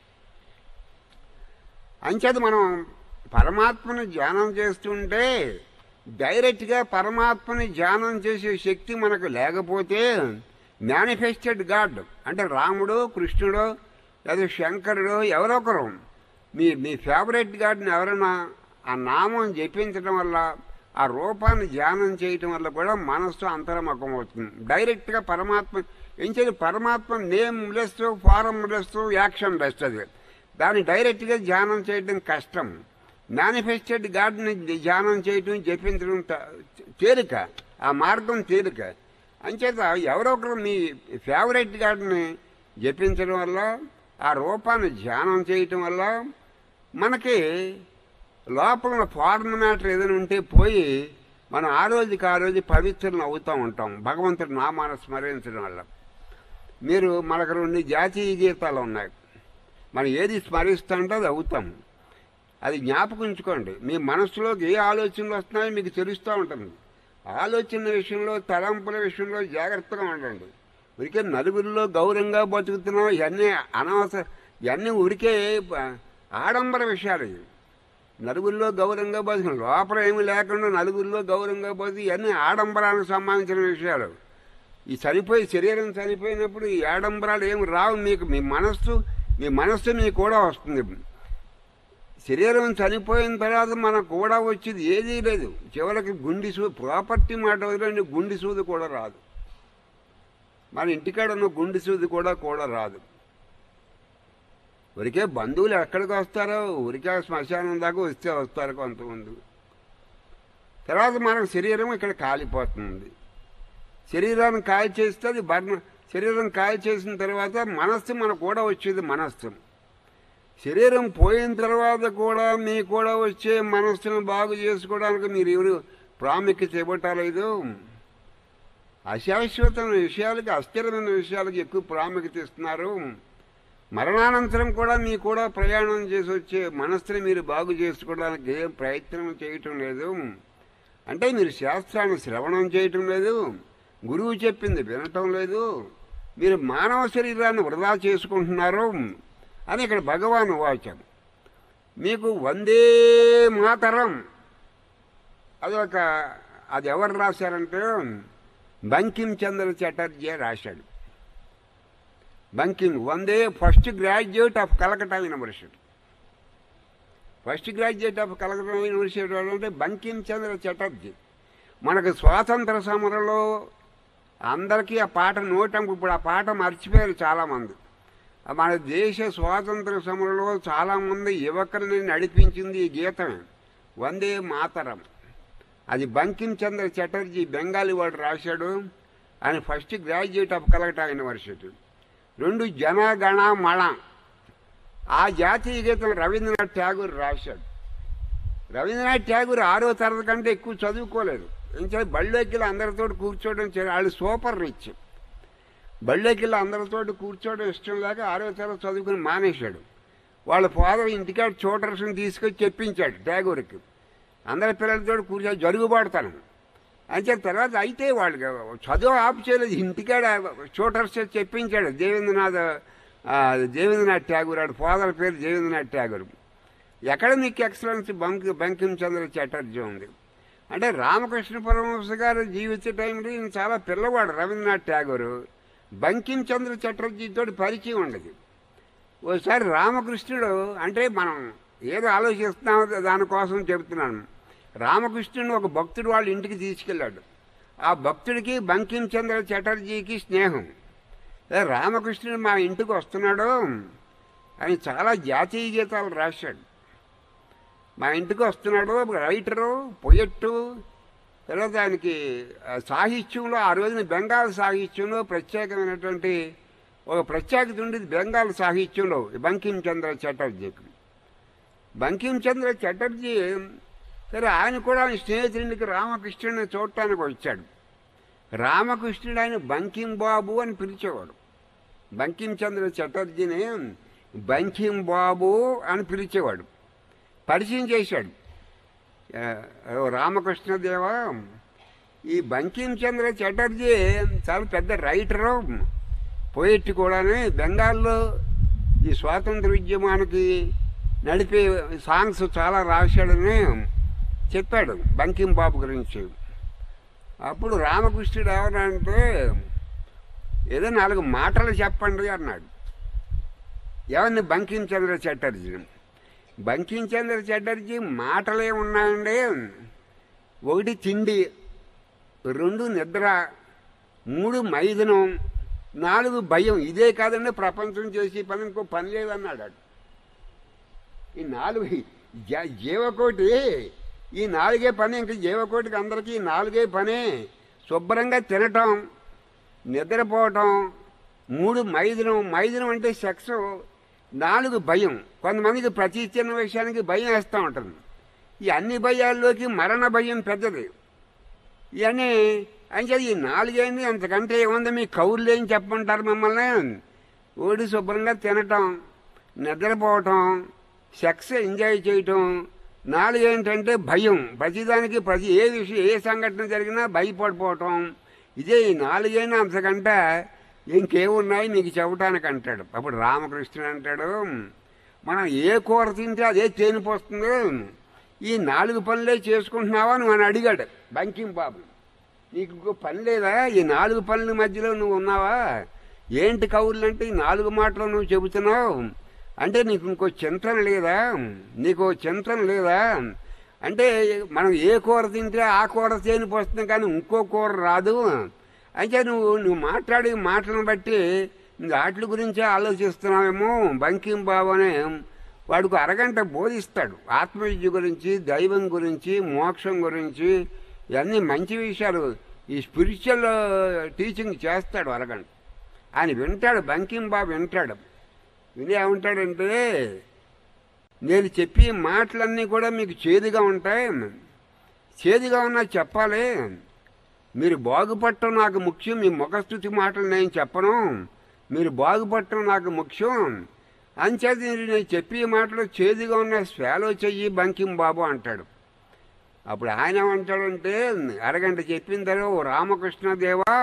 అంచేత మనం పరమాత్మని ధ్యానం చేస్తుంటే డైరెక్ట్గా పరమాత్మని ధ్యానం చేసే శక్తి మనకు లేకపోతే మేనిఫెస్టెడ్ గాడ్ అంటే రాముడు కృష్ణుడు లేదా శంకరుడు ఎవరో ఒకరు మీ మీ ఫేవరెట్ గాడ్ని ఎవరైనా ఆ నామం జపించడం వల్ల ఆ రూపాన్ని ధ్యానం చేయటం వల్ల కూడా మనస్సు అంతర్ముఖం అవుతుంది డైరెక్ట్గా పరమాత్మ ఏం చేయాలి పరమాత్మ name less form less action less అది దాన్ని డైరెక్ట్గా ధ్యానం చేయడం కష్టం మేనిఫెస్టెడ్ గాడ్ని ధ్యానం చేయటం జపించడం త- తేలిక ఆ మార్గం తేలిక అంచేత ఎవరో ఒకరు మీ ఫేవరెట్ గాడ్ని జపించడం వల్ల ఆ రూపాన్ని ధ్యానం చేయటం వల్ల మనకి లోపల ఫారెన్ మ్యాటర్ ఏదైనా ఉంటే పోయి మనం ఆ రోజుకి ఆ రోజు పవిత్రం అవుతూ ఉంటాం భగవంతుడి నామాన్ని స్మరించడం వల్ల మీరు మనకు రెండు జాతీయ గీతాలు ఉన్నాయి మనం ఏది స్మరిస్తుంటే అది అవుతాం అది జ్ఞాపకం ఉంచుకోండి మీ మనసులోకి ఏ ఆలోచనలు వస్తున్నాయో మీకు తెలుస్తూ ఉంటుంది ఆలోచన విషయంలో తలంపుల విషయంలో జాగ్రత్తగా ఉండండి ఉరికే నలుగురిలో గౌరవంగా బతుకుతున్నాం ఇవన్నీ అనవసర ఇవన్నీ ఉరికే ప- ఆడంబర విషయాలు ఇవి నలుగురిలో గౌరవంగా బతుకు లోపల ఏమీ లేకుండా నలుగురిలో గౌరవంగా బతుకు ఇవన్నీ ఆడంబరానికి సంబంధించిన విషయాలు ఈ చనిపోయి శరీరం చనిపోయినప్పుడు ఈ ఆడంబరాలు ఏమి రావు మీకు మీ మనస్సు మీ మనస్సు మీకు కూడా వస్తుంది శరీరం చనిపోయిన తర్వాత మనకు కూడా వచ్చేది ఏదీ లేదు చివరికి గుండి సూ ప్రాపర్టీ మాట వదిలేండి గుండి సూది కూడా రాదు మన ఇంటికాడ ఉన్న గుండి సూది కూడా కూడా రాదు ఊరికే బంధువులు ఎక్కడికి వస్తారో ఊరికే శ్మశానం దాకా వస్తే వస్తారు కొంతమంది తర్వాత మనకు శరీరం ఇక్కడ కాలిపోతుంది శరీరాన్ని కాయ చేస్తే అది బర్ణ శరీరం కాయ చేసిన తర్వాత మనస్సు మనకు కూడా వచ్చేది మనస్సు శరీరం పోయిన తర్వాత కూడా మీ కూడా వచ్చే మనస్సును బాగు చేసుకోవడానికి మీరు ఎవరు ప్రాముఖ్యత ఇవ్వటలేదు అశాశ్వతమైన విషయాలకి అస్థిరమైన విషయాలకి ఎక్కువ ప్రాముఖ్యత ఇస్తున్నారు మరణానంతరం కూడా మీ కూడా ప్రయాణం చేసి వచ్చే మనస్సుని మీరు బాగు చేసుకోవడానికి ఏం ప్రయత్నం చేయటం లేదు అంటే మీరు శాస్త్రాన్ని శ్రవణం చేయటం లేదు గురువు చెప్పింది వినటం లేదు మీరు మానవ శరీరాన్ని వృధా చేసుకుంటున్నారు అని ఇక్కడ భగవాన్ వాచం మీకు వందే మాతరం అది ఒక అది ఎవరు రాశారంటే బంకిం చంద్ర చటర్జీ రాశాడు బంకిం వందే first graduate of Calcutta university first graduate of Calcutta university అంటే బంకిం చంద్ర చటర్జీ మనకు స్వాతంత్ర సమరంలో అందరికీ ఆ పాట నోటం ఇప్పుడు ఆ పాట మర్చిపోయారు చాలామంది మన దేశ స్వాతంత్ర సమరంలో చాలామంది యువకులని నడిపించింది ఈ గీతమే వందే మాతరం అది బంకిం చంద్ర చటర్జీ బెంగాలీ వాడు రాశాడు ఆయన first graduate of Calcutta university రెండు జనగణ మణ ఆ జాతీయ గీతం రవీంద్రనాథ్ ఠాగూర్ రాశాడు రవీంద్రనాథ్ ఠాగూర్ ఆరో తరగతి కంటే ఎక్కువ చదువుకోలేదు ఇంకా బళ్ళోకి అందరితో కూర్చోవడం చే- వాళ్ళు సూపర్ రిచ్ బళ్ళోకి అందరితో కూర్చోవడం ఇష్టం లేక ఆరో తరగతి చదువుకుని మానేశాడు వాళ్ళ ఫాదర్ ఇంటికాడ చూటర్స్ని తీసుకొచ్చి చెప్పించాడు ఠాగూర్కి అందరి పిల్లలతో కూర్చొని జరుగుబాటుతాను అంతే తర్వాత అయితే వాళ్ళు చదువు ఆపు చేయలేదు ఇంటికాడ చూటర్స్ చెప్పించాడు దేవేంద్రనాథ్ ఆ, దేవేంద్రనాథ్ ఠాగూర్ ఆడు ఫాదర్ పేరు దేవేంద్రనాథ్ ఠాగూర్ ఎకడమిక్ ఎక్సలెన్స్ బంక్ బంకిం చంద్ర చటర్జీ ఉంది అంటే రామకృష్ణ పరమహంస గారి జీవిత టైంలో ఈయన చాలా పిల్లవాడు రవీంద్రనాథ్ ఠాగూర్ బంకిం చంద్ర చటర్జీతో పరిచయం ఉండదు ఓసారి రామకృష్ణుడు అంటే మనం ఏదో ఆలోచిస్తున్నాం దానికోసం చెబుతున్నాను రామకృష్ణుడు ఒక భక్తుడు వాళ్ళ ఇంటికి తీసుకెళ్ళాడు ఆ భక్తుడికి బంకిం చంద్ర చటర్జీకి స్నేహం ఏ రామకృష్ణుడు మా ఇంటికి వస్తున్నాడు అని చాలా జాతీయ గీతాలు రాశాడు మా ఇంటికి వస్తున్నాడు రైటరు పొయట్టు తర్వాత ఆయనకి ఆ, సాహిత్యంలో ఆ రోజున బెంగాల్ సాహిత్యంలో ప్రత్యేకమైనటువంటి ఒక ప్రత్యేకత ఉండేది బెంగాల్ సాహిత్యంలో బంకిం చంద్ర చటర్జీకి బంకిం చంద్ర చటర్జీ సరే ఆయన కూడా ఆయన స్నేహితుడికి రామకృష్ణుడిని చూడటానికి వచ్చాడు రామకృష్ణుడు ఆయన బంకిం బాబు అని పిలిచేవాడు బంకిం చంద్ర చటర్జీని బంకిం బాబు అని పిలిచేవాడు పరిచయం చేశాడు ఆ, ఓ రామకృష్ణదేవ ఈ బంకిం చంద్ర చటర్జీ చాలా పెద్ద రైటరు పోయిట్ కూడానే బెంగాల్లో ఈ స్వాతంత్ర ఉద్యమానికి నడిపే సాంగ్స్ చాలా రాశాడని చెప్పాడు బంకిం బాబు గురించి అప్పుడు రామకృష్ణుడు ఏమనంటే ఏదో నాలుగు మాటలు చెప్పండి అన్నాడు ఎవరిని బంకిం చంద్ర చటర్జీ బంకిం చంద్ర చటర్జీ మాటలే ఉన్నాయండి ఒకటి తిండి రెండు నిద్ర మూడు మైదనం నాలుగు భయం ఇదే కాదండి ప్రపంచం చేసి పని ఇంకో పని లేదన్నాడు వాడు. ఈ నాలుగు జ- జీవకోటి ఈ నాలుగే పని ఇంక జీవకోటికి అందరికీ ఈ నాలుగే పని శుభ్రంగా తినటం నిద్రపోవటం మూడు మైదనం మైదనం అంటే సెక్స్ నాలుగు భయం కొంతమందికి ప్రతి చిన్న విషయానికి భయం వేస్తూ ఉంటుంది ఈ అన్ని భయాల్లోకి మరణ భయం పెద్దది ఇవన్నీ అంటే ఈ నాలుగేంది అంతకంటే ఏముంది మీ కౌర్లు ఏం చెప్పమంటారు మిమ్మల్ని ఓడి శుభ్రంగా తినటం నిద్రపోవటం సెక్స్ ఎంజాయ్ చేయటం నాలుగేంటంటే భయం ప్రతిదానికి ప్రతి ఏ విషయం ఏ సంఘటన జరిగినా భయపడిపోవటం ఇదే ఈ నాలుగైనా అంతకంటే ఇంకేమున్నాయి నీకు చెప్పటానికి అంటాడు అప్పుడు రామకృష్ణుడు అంటాడు మనం ఏ కూర తింటే అదే తేనిపోస్తుంది ఈ నాలుగు పనులే చేసుకుంటున్నావా నువ్వు అని అడిగాడు బంకిం బాబు నీకు ఇంకో పని లేదా ఈ నాలుగు పనుల మధ్యలో నువ్వు ఉన్నావా ఏంటి కౌర్లు అంటే ఈ నాలుగు మాటలు నువ్వు చెబుతున్నావు అంటే నీకు ఇంకో చింతన లేదా నీకు చింతన లేదా అంటే మనం ఏ కూర తింటే ఆ కూర తేనిపోస్తుంది కానీ ఇంకో కూర రాదు అయితే నువ్వు నువ్వు మాట్లాడే మాటలను బట్టి వాటి గురించే ఆలోచిస్తున్నావేమో బంకిం బాబు అనే వాడికి అరగంట బోధిస్తాడు ఆత్మవిద్య గురించి దైవం గురించి మోక్షం గురించి ఇవన్నీ మంచి విషయాలు ఈ స్పిరిచువల్ టీచింగ్ చేస్తాడు అరగంట ఆయన వింటాడు బంకిం బాబు వింటాడు విని ఏమంటాడంటే నేను చెప్పే మాటలన్నీ కూడా మీకు చేదుగా ఉంటాయి చేదుగా ఉన్నా చెప్పాలి మీరు బాగుపడటం నాకు ముఖ్యం మీ ముఖస్థుతి మాటలు నేను చెప్పను మీరు బాగుపడటం నాకు ముఖ్యం అంచేత నేను చెప్పే మాటలు చేదుగా ఉన్న స్వాలో చెయ్యి బంకిం బాబు అంటాడు అప్పుడు ఆయన ఏమంటాడంటే అరగంట చెప్పిన తర్వాత "ఓ రామకృష్ణదేవా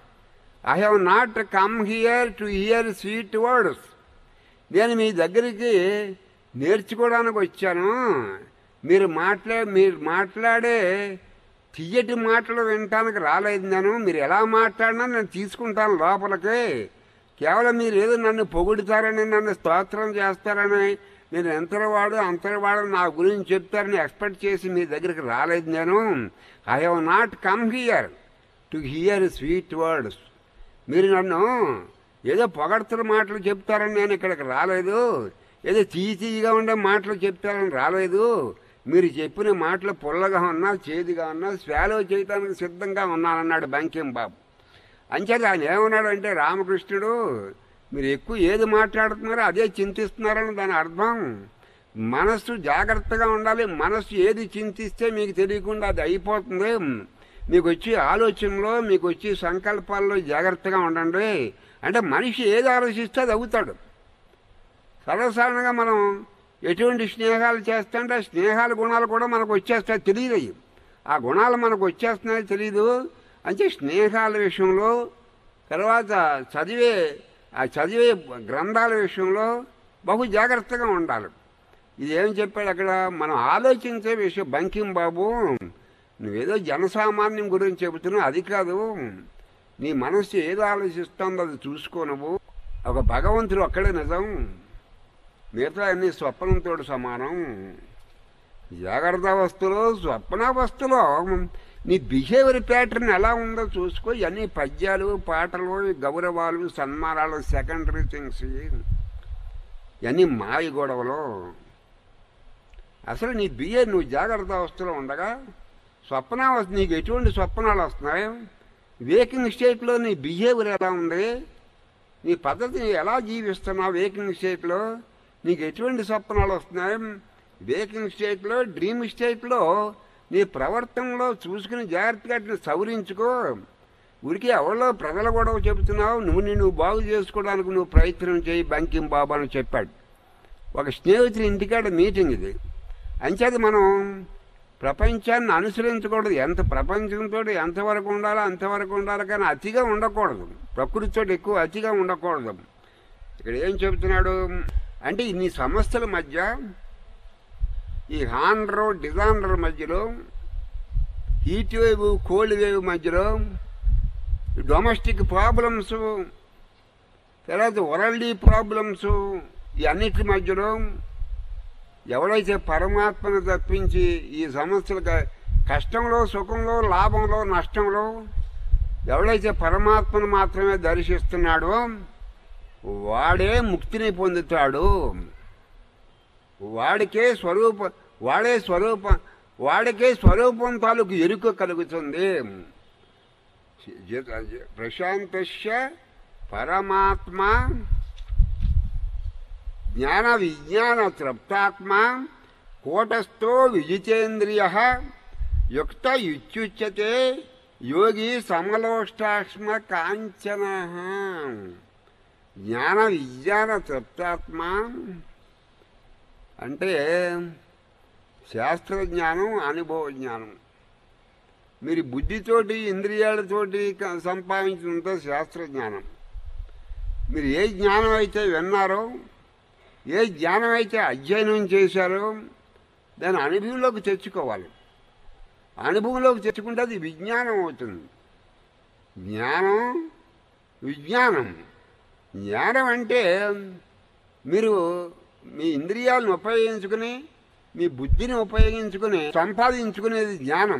I have not come here to hear sweet words నేను మీ దగ్గరికి నేర్చుకోవడానికి వచ్చాను మీరు మాట్లా మీరు మాట్లాడే తీయటి మాటలు వినటానికి రాలేదు నేను మీరు ఎలా మాట్లాడినా నేను తీసుకుంటాను లోపలికి కేవలం మీరు ఏదో నన్ను పొగుడుతారని నన్ను స్తోత్రం చేస్తారని నేను ఎంతవాడు అంతవాడు నా గురించి చెప్తారని ఎక్స్పెక్ట్ చేసి మీ దగ్గరికి రాలేదు నేను I have not come here to hear sweet words మీరు నన్ను ఏదో పొగడ్తల మాటలు చెప్తారని నేను ఇక్కడికి రాలేదు ఏదో తీయి తీయగా ఉండే మాటలు చెప్తారని రాలేదు మీరు చెప్పిన మాటలు పుల్లగా ఉన్నా చేదుగా ఉన్నా స్వాలో చేయడానికి సిద్ధంగా ఉన్నానన్నాడు బంకిం బాబు అంచేత ఆయన ఏమన్నాడంటే రామకృష్ణుడు మీరు ఎక్కువ ఏది మాట్లాడుతున్నారో అదే చింతిస్తున్నారని దాని అర్థం మనస్సు జాగ్రత్తగా ఉండాలి మనస్సు ఏది చింతిస్తే మీకు తెలియకుండా అది అయిపోతుంది మీకు వచ్చే ఆలోచనలో మీకు వచ్చే సంకల్పాల్లో జాగ్రత్తగా ఉండండి అంటే మనిషి ఏది ఆలోచిస్తే అది అవుతాడు సర్వసాధారణంగా మనం ఎటువంటి స్నేహాలు చేస్తుంటే ఆ స్నేహాల గుణాలు కూడా మనకు వచ్చేస్తాయి తెలియదు అవి. ఆ గుణాలు మనకు వచ్చేస్తున్నాయో తెలియదు అంటే స్నేహాల విషయంలో తర్వాత చదివే ఆ చదివే గ్రంథాల విషయంలో బహు జాగ్రత్తగా ఉండాలి ఇది ఏం చెప్పాడు అక్కడ మనం ఆలోచించే విషయం బంకిం బాబు నువ్వేదో జనసామాన్యం గురించి చెబుతున్నావు అది కాదు నీ మనస్సు ఏదో ఆలోచిస్తుందో అది చూసుకో నువ్వు ఒక భగవంతుడు ఒక్కడే నిజం మిగతా అన్ని స్వప్నంతో సమానం జాగ్రత్త అవస్థలో స్వప్నావస్థలో నీ బిహేవియర్ ప్యాటర్న్ ఎలా ఉందో చూసుకో ఇవన్నీ పద్యాలు పాటలు గౌరవాలు సన్మానాలు సెకండరీ థింగ్స్ ఇవన్నీ మాయ గొడవలు అసలు నీ బిహేవియర్ నువ్వు జాగ్రత్త అవస్థలో ఉండగా స్వప్నావస్థ నీకు ఎటువంటి స్వప్నాలు వస్తున్నాయి వేకింగ్ స్టేట్లో నీ బిహేవియర్ ఎలా ఉంది నీ పద్ధతిని ఎలా జీవిస్తున్నావు వేకింగ్ స్టేట్లో నీకు ఎటువంటి స్వప్నాలు వస్తున్నాయి వేకింగ్ స్టేట్లో డ్రీమ్ స్టేట్లో నీ ప్రవర్తనలో చూసుకుని జాగ్రత్తగా వాటిని సవరించుకో ఉరికి ఎవరిలో ప్రజల గొడవ చెబుతున్నావు నువ్వు నిన్ను బాగు చేసుకోవడానికి నువ్వు ప్రయత్నం చేయి బంకిం బాబు అని చెప్పాడు ఒక స్నేహితుడి ఇంటికాడ మీటింగ్ ఇది అంచేది మనం ప్రపంచాన్ని అనుసరించకూడదు ఎంత ప్రపంచంతో ఎంతవరకు ఉండాలో అంతవరకు ఉండాలి కానీ అతిగా ఉండకూడదు ప్రకృతితో ఎక్కువ అతిగా ఉండకూడదు ఇక్కడ ఏం చెబుతున్నాడు అంటే ఇన్ని సమస్యల మధ్య ఈ హాండ్రో డిజాండర్ మధ్యలో హీట్ వేవ్ కోల్డ్ వేవ్ మధ్యలో డొమెస్టిక్ ప్రాబ్లమ్స్ తర్వాత వరల్డీ ప్రాబ్లమ్స్ ఈ అన్నిటి మధ్యలో ఎవడైతే పరమాత్మను తప్పించి ఈ సమస్యల క- కష్టంలో సుఖంలో లాభంలో నష్టంలో ఎవడైతే పరమాత్మను మాత్రమే దర్శిస్తున్నాడో వాడే ముక్తిని పొందుతాడు వాడికే స్వరూప వాడే స్వరూప వాడికే స్వరూపం తాలూకు ఎరుక కలుగుతుంది జ- ప్రశాంతస్య పరమాత్మ జ్ఞాన విజ్ఞాన తృప్తాత్మ కూటస్థో విజితేంద్రియ యుక్త ఇత్యుచ్యతే యోగి సమలోష్టాక్ష్మ కాంచన జ్ఞాన విజ్ఞాన తృప్తాత్మ అంటే శాస్త్రజ్ఞానం అనుభవ జ్ఞానం మీరు బుద్ధితోటి ఇంద్రియాలతోటి క- సంపాదించినంత శాస్త్రజ్ఞానం మీరు ఏ జ్ఞానం అయితే విన్నారో ఏ జ్ఞానం అయితే అధ్యయనం చేశారో దాని అనుభవంలోకి తెచ్చుకోవాలి అనుభవంలోకి తెచ్చుకుంటే అది విజ్ఞానం అవుతుంది జ్ఞానం విజ్ఞానం జ్ఞానం అంటే మీరు మీ ఇంద్రియాలను ఉపయోగించుకుని మీ బుద్ధిని ఉపయోగించుకుని సంపాదించుకునేది జ్ఞానం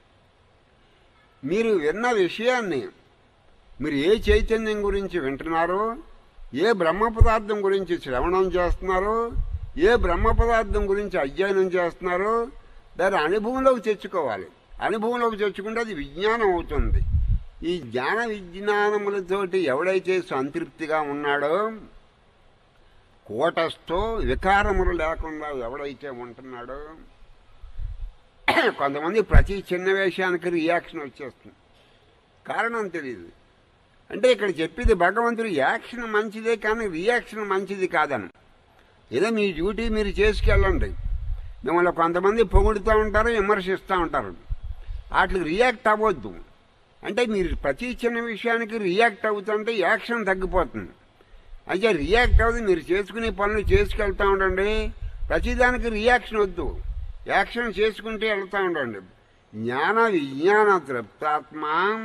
మీరు విన్న విషయాన్ని మీరు ఏ చైతన్యం గురించి వింటున్నారో ఏ బ్రహ్మ పదార్థం గురించి శ్రవణం చేస్తున్నారో ఏ బ్రహ్మ పదార్థం గురించి అధ్యయనం చేస్తున్నారో దాని అనుభవంలోకి తెచ్చుకోవాలి అనుభవంలోకి తెచ్చుకుంటే అది విజ్ఞానం అవుతుంది ఈ జ్ఞాన విజ్ఞానములతోటి ఎవడైతే సంతృప్తిగా ఉన్నాడో కూటస్థో వికారములు లేకుండా ఎవడైతే ఉంటున్నాడో కొంతమంది ప్రతి చిన్న విషయానికి రియాక్షన్ వచ్చేస్తుంది కారణం తెలియదు అంటే ఇక్కడ చెప్పేది భగవంతుడు యాక్షన్ మంచిదే కానీ రియాక్షన్ మంచిది కాదని ఏదో మీ డ్యూటీ మీరు చేసుకెళ్ళండి మిమ్మల్ని కొంతమంది పొగుడుతూ ఉంటారు విమర్శిస్తూ ఉంటారు వాటికి రియాక్ట్ అవ్వద్దు అంటే మీరు ప్రతి చిన్న విషయానికి రియాక్ట్ అవుతుంటే యాక్షన్ తగ్గిపోతుంది అయితే రియాక్ట్ అవ్వదు మీరు చేసుకునే పనులు చేసుకెళ్తూ ఉండండి ప్రతిదానికి రియాక్షన్ వద్దు యాక్షన్ చేసుకుంటే వెళ్తూ ఉండండి జ్ఞాన విజ్ఞాన తృప్తాత్మ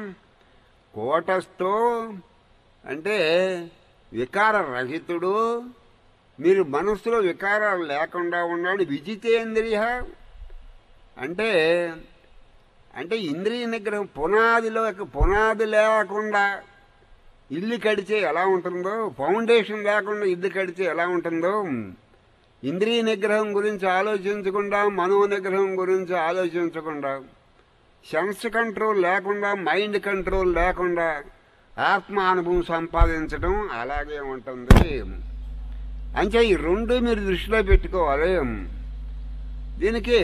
కోటస్థో అంటే వికార రహితుడు మీరు మనసులో వికారాలు లేకుండా ఉన్నాడు విజితేంద్రియ అంటే అంటే ఇంద్రియ నిగ్రహం పునాదిలో పునాది లేకుండా ఇల్లు కడితే ఎలా ఉంటుందో ఫౌండేషన్ లేకుండా ఇల్లు కడితే ఎలా ఉంటుందో ఇంద్రియ నిగ్రహం గురించి ఆలోచించకుండా మనో నిగ్రహం గురించి ఆలోచించకుండా సెన్స్ కంట్రోల్ లేకుండా మైండ్ కంట్రోల్ లేకుండా ఆత్మ అనుభవం సంపాదించడం అలాగే ఉంటుంది అంటే ఈ రెండు మీరు దృష్టిలో పెట్టుకోవాలి దీనికి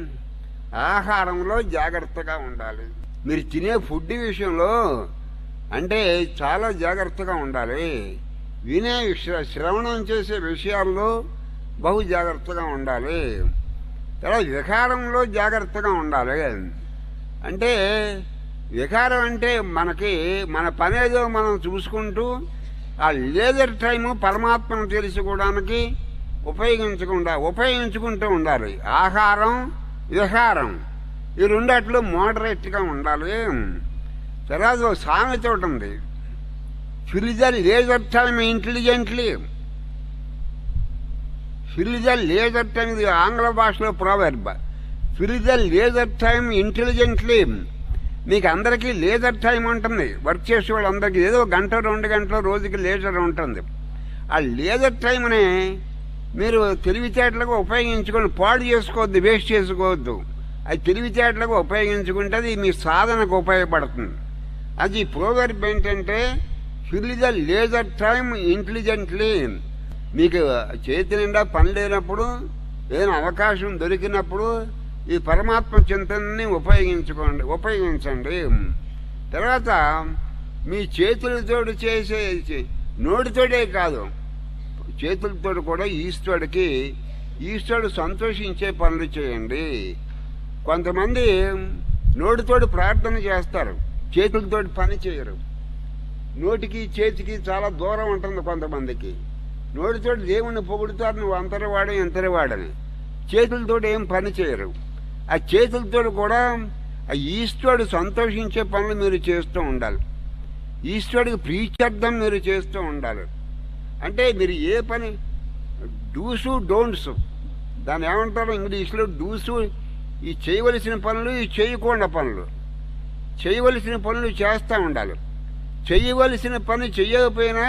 ఆహారంలో జాగ్రత్తగా ఉండాలి మీరు తినే ఫుడ్ విషయంలో అంటే చాలా జాగ్రత్తగా ఉండాలి వినే విషయ శ్రవణం చేసే విషయాల్లో బహు జాగ్రత్తగా ఉండాలి తర్వాత వికారంలో జాగ్రత్తగా ఉండాలి అంటే వికారం అంటే మనకి మన పనేదో మనం చూసుకుంటూ ఆ లేజర్ టైము పరమాత్మను తెలుసుకోవడానికి ఉపయోగించకుండా ఉపయోగించుకుంటూ ఉండాలి ఆహారం విహారం ఈ రెండట్లు మోడరేట్గా ఉండాలి తర్వాత ఓ సామెత ఒకటి ఉంది fill the leisure time intelligently fill the leisure time ఇది ఆంగ్ల భాషలో proverb fill the leisure time intelligently మీకు అందరికీ లేజర్ టైం ఉంటుంది వర్క్ చేసే వాళ్ళందరికీ ఏదో గంట రెండు గంటల రోజుకి లేజర్ ఉంటుంది ఆ లేజర్ టైంని మీరు తెలివితేటలుగా ఉపయోగించుకొని పాడు చేసుకోవద్దు వేస్ట్ చేసుకోవద్దు అది తెలివితేటలుగా ఉపయోగించుకుంటే అది మీ సాధనకు ఉపయోగపడుతుంది అది ప్రోవర్బ్ ఏంటంటే fill the leisure time intelligently మీకు చేతి నిండా పని లేనప్పుడు ఏదైనా అవకాశం దొరికినప్పుడు ఈ పరమాత్మ చింతనని ఉపయోగించుకోండి ఉపయోగించండి తర్వాత మీ చేతులతో చేసే నోటితోటే కాదు చేతులతో కూడా ఈశ్వరుడికి ఈశ్వరుడు సంతోషించే పనులు చేయండి కొంతమంది నోటితోటి ప్రార్థన చేస్తారు చేతులతోటి పని చేయరు నోటికి చేతికి చాలా దూరం ఉంటుంది కొంతమందికి నోటితోటి దేవుణ్ణి పొగుడుతారు నువ్వు అంతరవాడు ఎంతరవాడని చేతులతోటి ఏం పని చేయరు ఆ చేతులతో కూడా ఆ ఈశ్వరుడు సంతోషించే పనులు మీరు చేస్తూ ఉండాలి ఈశ్వరుడికి ప్రీత్యర్థం మీరు చేస్తూ ఉండాలి అంటే మీరు ఏ పని డూసు డోంట్స్ దాన్ని ఏమంటారు ఇంగ్లీష్లో డూసు ఈ చేయవలసిన పనులు ఈ చేయకుండా పనులు చేయవలసిన పనులు చేస్తూ ఉండాలి చెయ్యవలసిన పని చెయ్యకపోయినా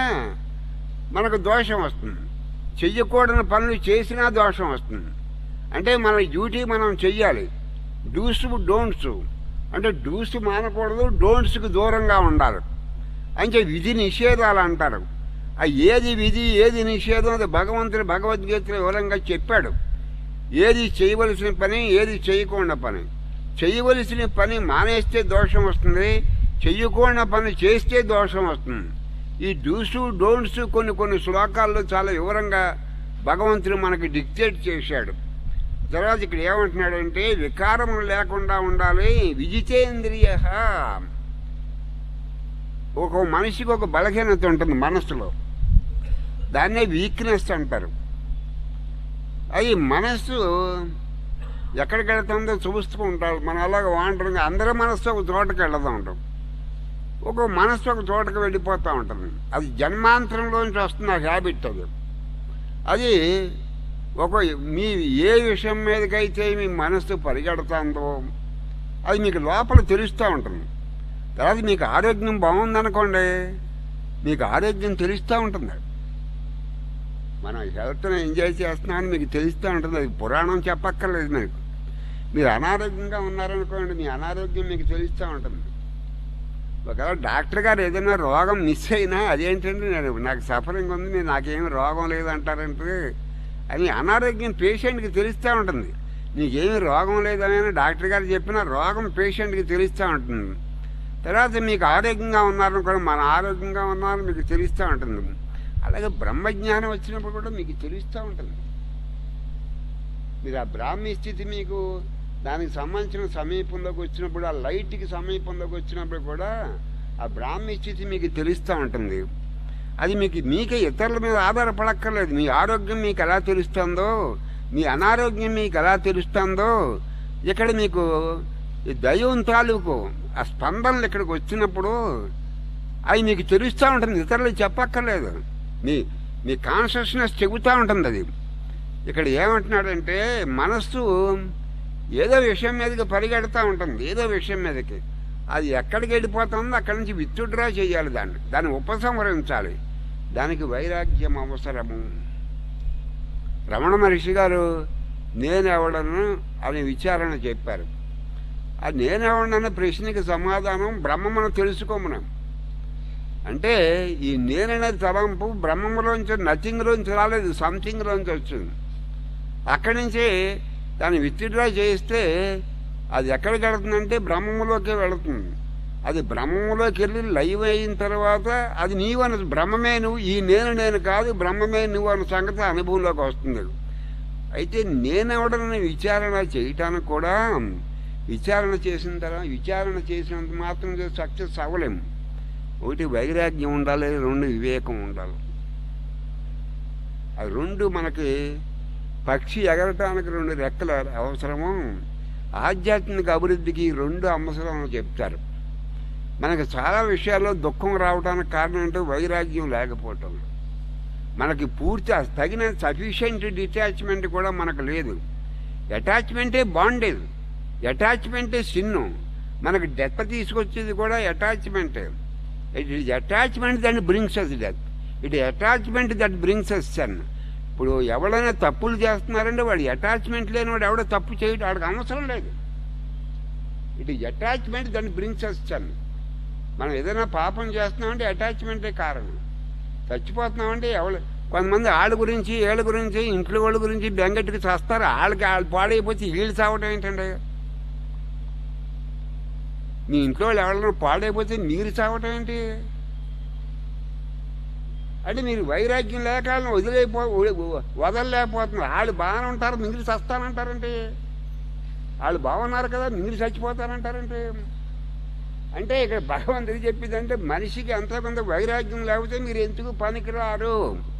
మనకు దోషం వస్తుంది చెయ్యకూడని పనులు చేసినా దోషం వస్తుంది అంటే మన డ్యూటీ మనం చెయ్యాలి డూస్ డోంట్స్ అంటే డూస్ మానకూడదు డోంట్స్కి దూరంగా ఉండాలి అంటే విధి నిషేధాలు అంటారు ఆ ఏది విధి ఏది నిషేధం అది భగవంతుడు భగవద్గీతలో వివరంగా చెప్పాడు ఏది చేయవలసిన పని ఏది చేయకుండా పని చేయవలసిన పని మానేస్తే దోషం వస్తుంది చెయ్యకుండా పని చేస్తే దోషం వస్తుంది ఈ డూసు డోంట్స్ కొన్ని కొన్ని శ్లోకాల్లో చాలా వివరంగా భగవంతుడు మనకి డిక్టేట్ చేశాడు తర్వాత ఇక్కడ ఏమంటున్నాడంటే వికారం లేకుండా ఉండాలి విజితేంద్రియ ఒక మనిషికి ఒక బలహీనత ఉంటుంది మనస్సులో దాన్నే వీక్నెస్ అంటారు అది మనస్సు ఎక్కడికి వెళ్తుందో చూస్తూ ఉంటారు మనం అలాగ వాంటరింగ్ అందరి మనస్సు ఒక చోటకి వెళ్తూ ఉంటాం ఒక మనస్సు ఒక చోటకి వెళ్ళిపోతూ ఉంటుంది అది జన్మాంతరంలోంచి వస్తున్న హ్యాబిట్ అది అది ఒక మీ ఏ విషయం మీదకైతే మీ మనస్సు పరిగెడుతుందో అది మీకు లోపల తెలుస్తూ ఉంటుంది తర్వాత మీకు ఆరోగ్యం బాగుందనుకోండి మీకు ఆరోగ్యం తెలుస్తూ ఉంటుంది మనం హెల్త్ని ఎంజాయ్ చేస్తున్నామని మీకు తెలుస్తూ ఉంటుంది అది పురాణం చెప్పక్కర్లేదు మీకు మీరు అనారోగ్యంగా ఉన్నారనుకోండి మీ అనారోగ్యం మీకు తెలుస్తూ ఉంటుంది ఒకవేళ డాక్టర్ గారు ఏదైనా రోగం మిస్ అయినా అదేంటంటే నేను నాకు సఫరింగ్ ఉంది మీరు నాకేమి రోగం లేదంటారంటే అని అనారోగ్యం పేషెంట్కి తెలుస్తూ ఉంటుంది నీకేమి రోగం లేదని డాక్టర్ గారు చెప్పిన రోగం పేషెంట్కి తెలుస్తూ ఉంటుంది తర్వాత మీకు ఆరోగ్యంగా ఉన్నారని కూడా మన ఆరోగ్యంగా ఉన్నారని మీకు తెలుస్తూ ఉంటుంది అలాగే బ్రహ్మజ్ఞానం వచ్చినప్పుడు కూడా మీకు తెలుస్తూ ఉంటుంది మీరు ఆ బ్రాహ్మీ స్థితి మీకు దానికి సంబంధించిన సమీపంలోకి వచ్చినప్పుడు ఆ లైట్కి సమీపంలోకి వచ్చినప్పుడు కూడా ఆ బ్రాహ్మీ స్థితి మీకు తెలుస్తూ ఉంటుంది అది మీకు మీకే ఇతరుల మీద ఆధారపడక్కర్లేదు మీ ఆరోగ్యం మీకు ఎలా తెలుస్తుందో మీ అనారోగ్యం మీకు ఎలా తెలుస్తుందో ఇక్కడ మీకు ఈ దైవం తాలూకు ఆ స్పందనలు ఇక్కడికి వచ్చినప్పుడు అవి మీకు తెలుస్తూ ఉంటుంది ఇతరులకు చెప్పక్కర్లేదు మీ మీ కాన్షియస్నెస్ చెబుతూ ఉంటుంది అది ఇక్కడ ఏమంటున్నాడంటే మనస్సు ఏదో విషయం మీదకి పరిగెడతా ఉంటుంది ఏదో విషయం మీదకి అది ఎక్కడికి వెళ్ళిపోతుందో అక్కడి నుంచి విత్డ్రా చేయాలి దాన్ని దాన్ని ఉపసంహరించాలి దానికి వైరాగ్యం అవసరము రమణ మహర్షి గారు నేనెవడను అనే విచారణ చెప్పారు ఆ నేనెవడన్న ప్రశ్నకి సమాధానం బ్రహ్మమును తెలుసుకోమనం అంటే ఈ నేననేది తలంపు బ్రహ్మములోంచి నథింగ్లోంచి రాలేదు సంథింగ్లోంచి వచ్చింది అక్కడి నుంచి దాన్ని విత్డ్రా చేస్తే అది ఎక్కడికి వెళుతుందంటే బ్రహ్మములోకి వెళుతుంది అది బ్రహ్మములోకి వెళ్ళి లైవ్ అయిన తర్వాత అది నీవు అన్న బ్రహ్మమే నువ్వు ఈ నేను నేను కాదు బ్రహ్మమే నువ్వు అన్న సంగతి అనుభవంలోకి వస్తుంది అయితే నేనెవడనని విచారణ చేయటానికి కూడా విచారణ చేసిన తర్వాత విచారణ చేసినంత మాత్రం సక్సెస్ అవ్వలేము ఒకటి వైరాగ్యం ఉండాలి రెండు వివేకం ఉండాలి అది రెండు మనకి పక్షి ఎగరటానికి రెండు రెక్కలు అవసరము ఆధ్యాత్మిక అభివృద్ధికి ఈ రెండు అవసరం అని చెప్తారు మనకు చాలా విషయాల్లో దుఃఖం రావడానికి కారణం ఏంటో వైరాగ్యం లేకపోవటం మనకి పూర్తి ఆ తగిన సఫిషియంట్ డిటాచ్మెంట్ కూడా మనకు లేదు అటాచ్మెంటే బాండేజ్ అటాచ్మెంటే సిన్ను మనకి డెత్ తీసుకొచ్చేది కూడా అటాచ్మెంటే it is attachment that brings us death it attachment that brings us sin ఇప్పుడు ఎవరైనా తప్పులు చేస్తున్నారంటే వాడు అటాచ్మెంట్ లేనివాడు ఎవడో తప్పు చేయడం వాడికి అవసరం లేదు it is attachment that brings us sin మనం ఏదైనా పాపం చేస్తున్నామంటే అటాచ్మెంటే కారణం చచ్చిపోతున్నామంటే ఎవరు కొంతమంది వాళ్ళ గురించి వీళ్ళ గురించి ఇంట్లో వాళ్ళ గురించి బెంగట్టుకు చేస్తారు వాళ్ళకి వాళ్ళు పాడైపోతే వీళ్ళు చావటం ఏంటండి మీ ఇంట్లో వాళ్ళు ఎవరైనా పాడైపోతే మీరు చావటం ఏంటి అంటే మీరు వైరాగ్యం లేక వాళ్ళని వదిలేపో వదలలేకపోతున్నారు వాళ్ళు బాగానే ఉంటారు మీరు చస్తానంటారంటే వాళ్ళు బాగున్నారు కదా మీరు చచ్చిపోతారంటారంటే అంటే ఇక్కడ భగవంతుడు చెప్పిందంటే మనిషికి ఎంతో కొంత వైరాగ్యం లేకపోతే మీరు ఎందుకు పనికిరారు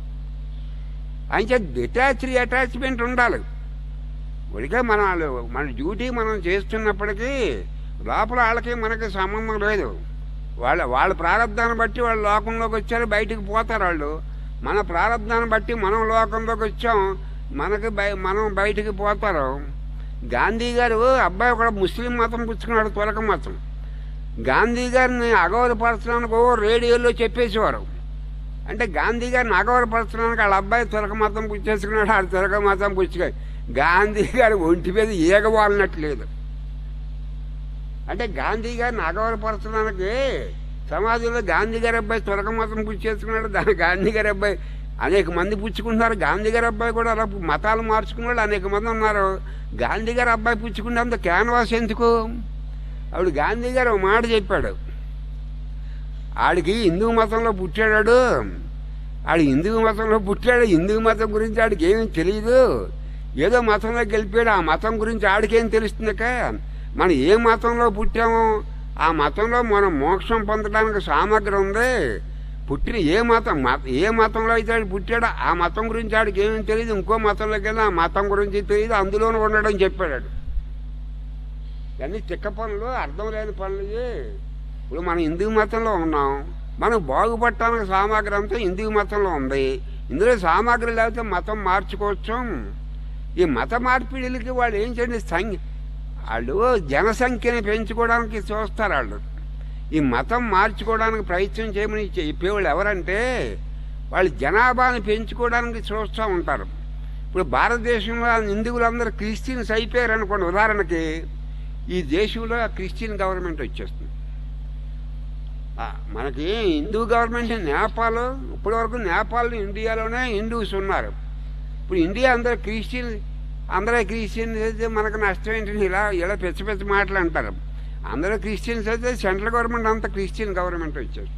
అంచే డిటాచ్డ్ అటాచ్మెంట్ ఉండాలి ఉడికే మన మన డ్యూటీ మనం చేస్తున్నప్పటికీ లోపల వాళ్ళకి మనకి సంబంధం లేదు వాళ్ళ వాళ్ళ ప్రారంధాన్ని బట్టి వాళ్ళు లోకంలోకి వచ్చారు బయటికి పోతారు వాళ్ళు మన ప్రారంధాన్ని బట్టి మనం లోకంలోకి వచ్చాం మనకి బయ మనం బయటికి పోతారు గాంధీ గారు అబ్బాయి ఒక ముస్లిం మతం పుచ్చుకున్నాడు తొలక మతం గాంధీ గారిని అగౌరవపరచడానికి ఓ రేడియోలో చెప్పేసేవారు అంటే గాంధీ గారిని అగౌరవపరచడానికి వాళ్ళ అబ్బాయి తొలక మతం పుచ్చేసుకున్నాడు ఆడు తొలక మతం పుచ్చుకొని గాంధీ గారి ఒంటి మీద ఈగవాలనట్లేదు అంటే గాంధీ గారిని అగౌరవపరచడానికి సమాజంలో గాంధీ గారి అబ్బాయి తొలక మతం పుచ్చేసుకున్నాడు దాని గాంధీ గారి అబ్బాయి అనేక మంది పుచ్చుకుంటున్నారు గాంధీ గారి అబ్బాయి కూడా అలా మతాలు మార్చుకున్న వాళ్ళు అనేక మంది ఉన్నారు గాంధీ గారి అబ్బాయి పుచ్చుకున్నంత క్యాన్వాస్ ఎందుకు అప్పుడు గాంధీ గారు ఒక మాట చెప్పాడు ఆడికి హిందూ మతంలో పుట్టాడు ఆడు హిందూ మతంలో పుట్టాడు హిందూ మతం గురించి ఆడికి ఏమీ తెలియదు ఏదో మతంలోకి వెళ్ళిపోయాడు ఆ మతం గురించి ఆడికేం తెలుస్తుందక మనం ఏ మతంలో పుట్టామో ఆ మతంలో మనం మోక్షం పొందడానికి సామగ్రి ఉంది పుట్టిన ఏ మతం ఏ మతంలో అయితే ఆడు పుట్టాడో ఆ మతం గురించి ఆడికి ఏమీ తెలియదు ఇంకో మతంలోకి వెళ్ళి ఆ మతం గురించి తెలియదు అందులోనే ఉండడం చెప్పాడు ఇవన్నీ తిక్క పనులు అర్థం లేని పనులు ఇప్పుడు మనం హిందూ మతంలో ఉన్నాం మనం బాగుపడటానికి సామాగ్రి అంతా హిందూ మతంలో ఉంది ఇందులో సామాగ్రి లేకపోతే మతం మార్చుకోవచ్చు ఈ మత మార్పిడిలకి వాళ్ళు ఏం చేయండి సంఖ్య వాళ్ళు జనసంఖ్యని పెంచుకోవడానికి చూస్తారు వాళ్ళు ఈ మతం మార్చుకోవడానికి ప్రయత్నం చేయమని చెప్పేవాళ్ళు ఎవరంటే వాళ్ళు జనాభాని పెంచుకోవడానికి చూస్తూ ఉంటారు ఇప్పుడు భారతదేశంలో హిందువులందరూ క్రిస్టియన్స్ అయిపోయారు అనుకోండి ఉదాహరణకి ఈ దేశంలో క్రిస్టియన్ గవర్నమెంట్ వచ్చేస్తుంది ఆ, మనకి హిందూ గవర్నమెంట్ నేపాల్ ఇప్పటి వరకు నేపాల్ ఇండియాలోనే హిందూస్ ఉన్నారు ఇప్పుడు ఇండియా అందరూ క్రిస్టియన్ అందరూ క్రిస్టియన్స్ అయితే మనకు నష్టం ఏంటంటే ఇలా ఇలా పెద్ద పెద్ద మాటలు అంటారు అందరూ క్రిస్టియన్స్ అయితే సెంట్రల్ గవర్నమెంట్ అంతా క్రిస్టియన్ గవర్నమెంట్ వచ్చారు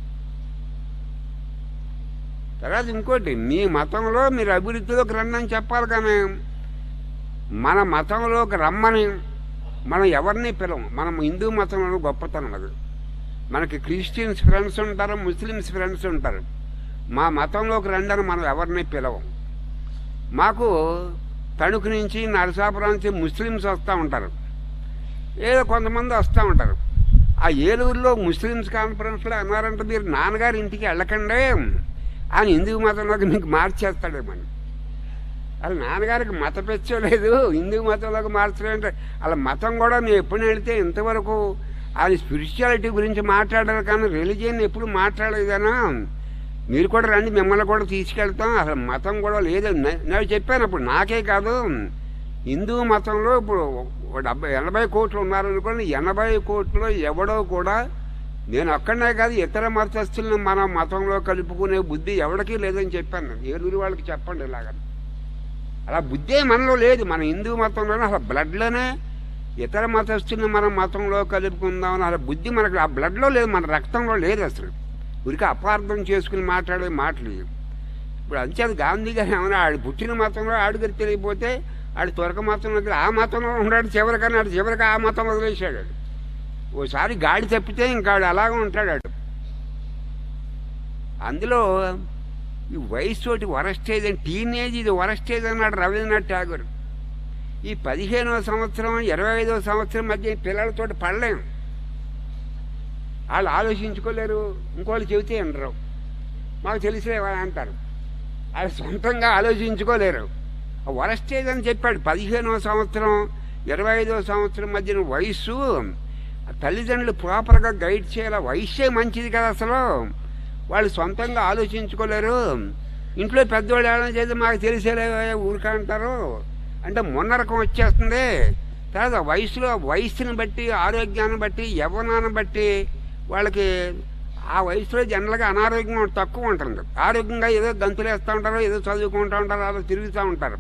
తర్వాత ఇంకోటి మీ మతంలో మీరు అభివృద్ధిలోకి రండి అని చెప్పాలి కానీ మన మతంలోకి రమ్మని మనం ఎవరిని పిలవం మనం హిందూ మతంలో గొప్పతనం అది మనకి క్రిస్టియన్స్ ఫ్రెండ్స్ ఉంటారు ముస్లిమ్స్ ఫ్రెండ్స్ ఉంటారు మా మతంలోకి రండి అని మనం ఎవరిని పిలవం మాకు తణుకు నుంచి నరసాపురం నుంచి ముస్లిమ్స్ వస్తూ ఉంటారు ఏదో కొంతమంది వస్తూ ఉంటారు ఆ ఏలూరులో ముస్లిమ్స్ కాన్ఫరెన్స్లో అన్నారంటే మీరు నాన్నగారి ఇంటికి వెళ్ళకండి ఆయన హిందూ మతంలోకి మీకు మార్చేస్తాడేమని అలా నాన్నగారికి మత పెచ్చో లేదు హిందూ మతంలోకి మార్చడం అంటే అలా మతం కూడా నేను ఎప్పుడు వెళితే ఇంతవరకు అది స్పిరిచువాలిటీ గురించి మాట్లాడారు కానీ రిలీజియన్ ఎప్పుడు మాట్లాడలేదనా మీరు కూడా రండి మిమ్మల్ని కూడా తీసుకెళ్తాం అసలు మతం కూడా లేదు నే- నేను చెప్పాను అప్పుడు నాకే కాదు హిందూ మతంలో ఇప్పుడు ఒక డెబ్బై ఎనభై కోట్లు ఉన్నారనుకోండి ఎనభై కోట్లు ఎవడో కూడా నేను ఒక్కడనే కాదు ఇతర మతస్థులను మన మతంలో కలుపుకునే బుద్ధి ఎవరికీ లేదని చెప్పాను ఏలూరు వాళ్ళకి చెప్పండి ఇలాగ అలా బుద్ధే మనలో లేదు మన హిందూ మతంలోనే అసలు బ్లడ్లోనే ఇతర మతస్థుల్ని మనం మతంలో కలుపుకుందామని అసలు బుద్ధి మనకు ఆ బ్లడ్లో లేదు మన రక్తంలో లేదు అసలు ఉరికి అపార్థం చేసుకుని మాట్లాడే మాటలు ఇవి. ఇప్పుడు అంచేది గాంధీ గారు ఏమైనా ఆడు పుట్టిన మతంలో ఆడుగరి తెలియపోతే ఆడు త్వరక మతంలో ఆ మతంలో ఉన్నాడు చివరికన్నా ఆడు చివరికి ఆ మతం వదిలేశాడు ఆడు. ఓసారి గాడి తప్పితే ఇంకా ఆడు అలాగే ఉంటాడు ఆడు అందులో ఈ వయసు తోటి వరస్టేజ్ అని టీనేజ్ ఇది వరస్టేజ్ అన్నాడు రవీంద్రనాథ్ ఠాగూర్ ఈ పదిహేనవ సంవత్సరం ఇరవై ఐదవ సంవత్సరం మధ్య ఈ పిల్లలతోటి పడలేం వాళ్ళు ఆలోచించుకోలేరు ఇంకోళ్ళు చెబితే వినరు మాకు తెలిసే అంటారు వాళ్ళు సొంతంగా ఆలోచించుకోలేరు వరస్టేజ్ అని చెప్పాడు పదిహేనవ సంవత్సరం ఇరవై ఐదవ సంవత్సరం మధ్యన వయస్సు ఆ తల్లిదండ్రులు ప్రాపర్గా గైడ్ చేయాలి వయస్సే మంచిది కదా అసలు వాళ్ళు సొంతంగా ఆలోచించుకోలేరు ఇంట్లో పెద్దవాళ్ళు ఏమైనా చేస్తే మాకు తెలిసేలే ఊరికా అంటారు అంటే మొన్నరకం వచ్చేస్తుంది తర్వాత వయసులో వయసుని బట్టి ఆరోగ్యాన్ని బట్టి యవ్వనాన్ని బట్టి వాళ్ళకి ఆ వయసులో జనరల్గా అనారోగ్యం తక్కువ ఉంటుంది ఆరోగ్యంగా ఏదో గంతులు వేస్తూ ఉంటారు ఏదో చదువుకుంటూ ఉంటారు అలా తిరుగుతూ ఉంటారు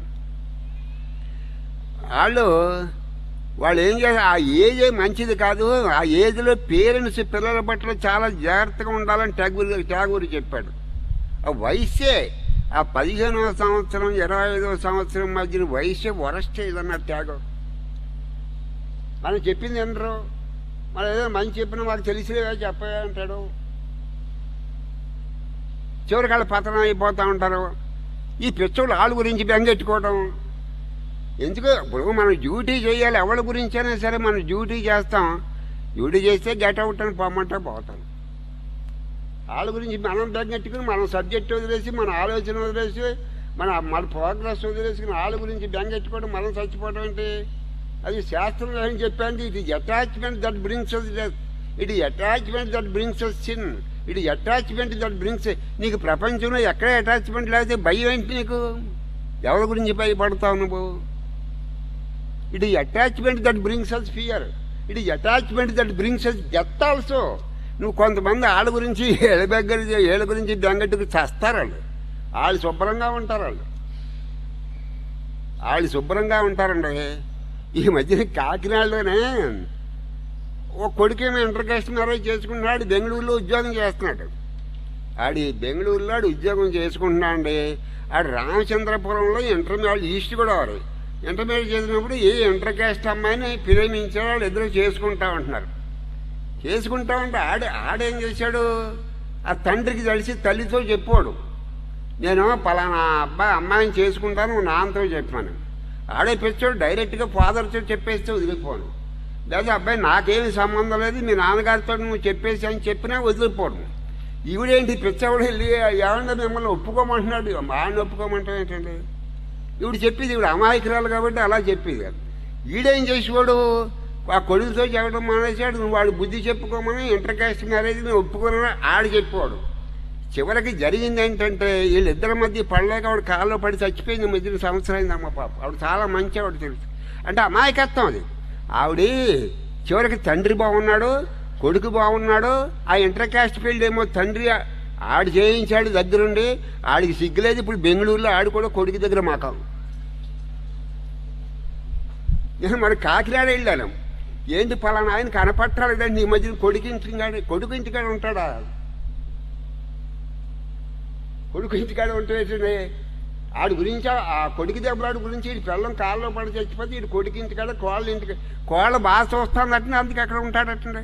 వాళ్ళు వాళ్ళు ఏం చేస్తారు ఆ ఏజ్ మంచిది కాదు ఆ ఏజ్లో పేరెంట్స్ పిల్లల పట్ల చాలా జాగ్రత్తగా ఉండాలని ట్యాగూర్ ట్యాగూర్ చెప్పాడు ఆ వయసే ఆ పదిహేనవ సంవత్సరం ఇరవై ఐదవ సంవత్సరం మధ్యన వయసే వరస్టేజ్ అన్నారు ట్యాగూర్ మనం చెప్పింది వినరు మనం ఏదో మంచి చెప్పినా మాకు తెలిసిలేవే చెప్పే అంటాడు చివరికి వాళ్ళు పతనం అయిపోతూ ఉంటారు ఈ పిచ్చోళ్ళు వాళ్ళ గురించి బెంగెట్టుకోవడం ఎందుకు ఇప్పుడు మనం డ్యూటీ చేయాలి ఎవరి గురించి అయినా సరే మనం డ్యూటీ చేస్తాం డ్యూటీ చేస్తే గెట్ అవుట్ అని పోమంటే పోతాం వాళ్ళ గురించి మనం బెంగెట్టుకుని మనం సబ్జెక్ట్ వదిలేసి మన ఆలోచన వదిలేసి మన మన ప్రోగ్రెస్ వదిలేసుకుని వాళ్ళ గురించి బెంగెట్టుకోవడం మనం చచ్చిపోవడం ఏంటి అది శాస్త్రం ఏం చెప్పాను it is attachment that brings us it is attachment that brings us sin it is attachment that brings నీకు ప్రపంచంలో ఎక్కడ అటాచ్మెంట్ లేకపోతే భయం ఏంటి నీకు ఎవరి గురించి భయపడతావు నువ్వు it is attachment that brings us fear it is attachment that brings us death also నువ్వు కొంతమంది వాళ్ళ గురించి ఏళ్ళ దగ్గర ఏళ్ళ గురించి బెంగట్టుకు చేస్తారు వాళ్ళు వాళ్ళు శుభ్రంగా ఉంటారు వాళ్ళు వాళ్ళు శుభ్రంగా ఉంటారండి ఈ మధ్యన కాకినాడలోనే ఓ కొడుకేమో ఇంటర్ కాస్ట్ మ్యారేజ్ చేసుకుంటున్నాడు బెంగళూరులో ఉద్యోగం చేస్తున్నాడు ఆడి బెంగళూరులో ఆడు ఉద్యోగం చేసుకుంటున్నాడండి ఆడు రామచంద్రపురంలో ఇంటర్మీడియట్ ఈస్ట్ కూడా వారు ఇంటర్మీడియట్ చేసినప్పుడు ఏ ఇంటర్ కాస్ట్ అమ్మాయిని ప్రేమించాడు వాళ్ళు ఇద్దరు చేసుకుంటా ఉంటున్నారు చేసుకుంటా ఉంటే ఆడ ఆడేం చేశాడు ఆ తండ్రికి తెలిసి తల్లితో చెప్పాడు నేను పలానా అబ్బాయి అమ్మాయిని చేసుకుంటాను నువ్వు నాన్నతో చెప్పాను ఆడే పిచ్చాడు డైరెక్ట్గా ఫాదర్తో చెప్పేస్తే వదిలిపోను లేదా అబ్బాయి నాకేమి సంబంధం లేదు మీ నాన్నగారితో నువ్వు చెప్పేసి అని చెప్పినా వదిలిపోను ఈవిడేంటి పిచ్చవాడు వెళ్ళి ఏమన్నా మిమ్మల్ని ఒప్పుకోమంటున్నాడు ఆయన ఒప్పుకోమంటాం ఏంటండి ఈవిడ చెప్పేది ఈవిడ అమాయకురాలు కాబట్టి అలా చెప్పేది ఈడేం చేసేవాడు ఆ కొడుకుతో చెప్పడం మానేశాడు నువ్వు వాడు బుద్ధి చెప్పుకోమని ఇంటర్ కాస్ట్ మ్యారేజ్ నేను ఒప్పుకున్నా ఆడు చెప్పేవాడు చివరికి జరిగింది ఏంటంటే వీళ్ళిద్దరి మధ్య పడలేక ఆవిడ కాల్లో పడి చచ్చిపోయింది మధ్యన సంవత్సరం అయింది అమ్మ పాప ఆవిడ చాలా మంచి ఆవిడ తెలుసు అంటే అమాయకత్వం అది ఆవిడ చివరికి తండ్రి బాగున్నాడు కొడుకు బాగున్నాడు ఆ ఇంటర్ కాస్ట్ ఫీల్డ్ ఏమో తండ్రి ఆడు చేయించాడు దగ్గరుండి ఆడికి సిగ్గులేదు ఇప్పుడు బెంగళూరులో ఆడు కూడా కొడుకు దగ్గర మాకం నేను మరి కాకినాడ వెళ్ళాను ఏంటి పలానా ఆయన కనపట్టాలి కదండి ఈ మధ్యన కొడుకు ఇంటికాడ కొడుకు ఇంటికాడ ఉంటాడా కొడుకు ఇంటికాడ ఉంటే ఆడి గురించి ఆ కొడుకు దెబ్బలాడి గురించి వీడి పిల్లం కాళ్ళలో పడి చచ్చిపోతే వీడి కొడుకు ఇంటికాడ కోళ్ళ ఇంటికి కోళ్ళ బాగా చూస్తానట్టు అందుకే అక్కడ ఉంటాడటండి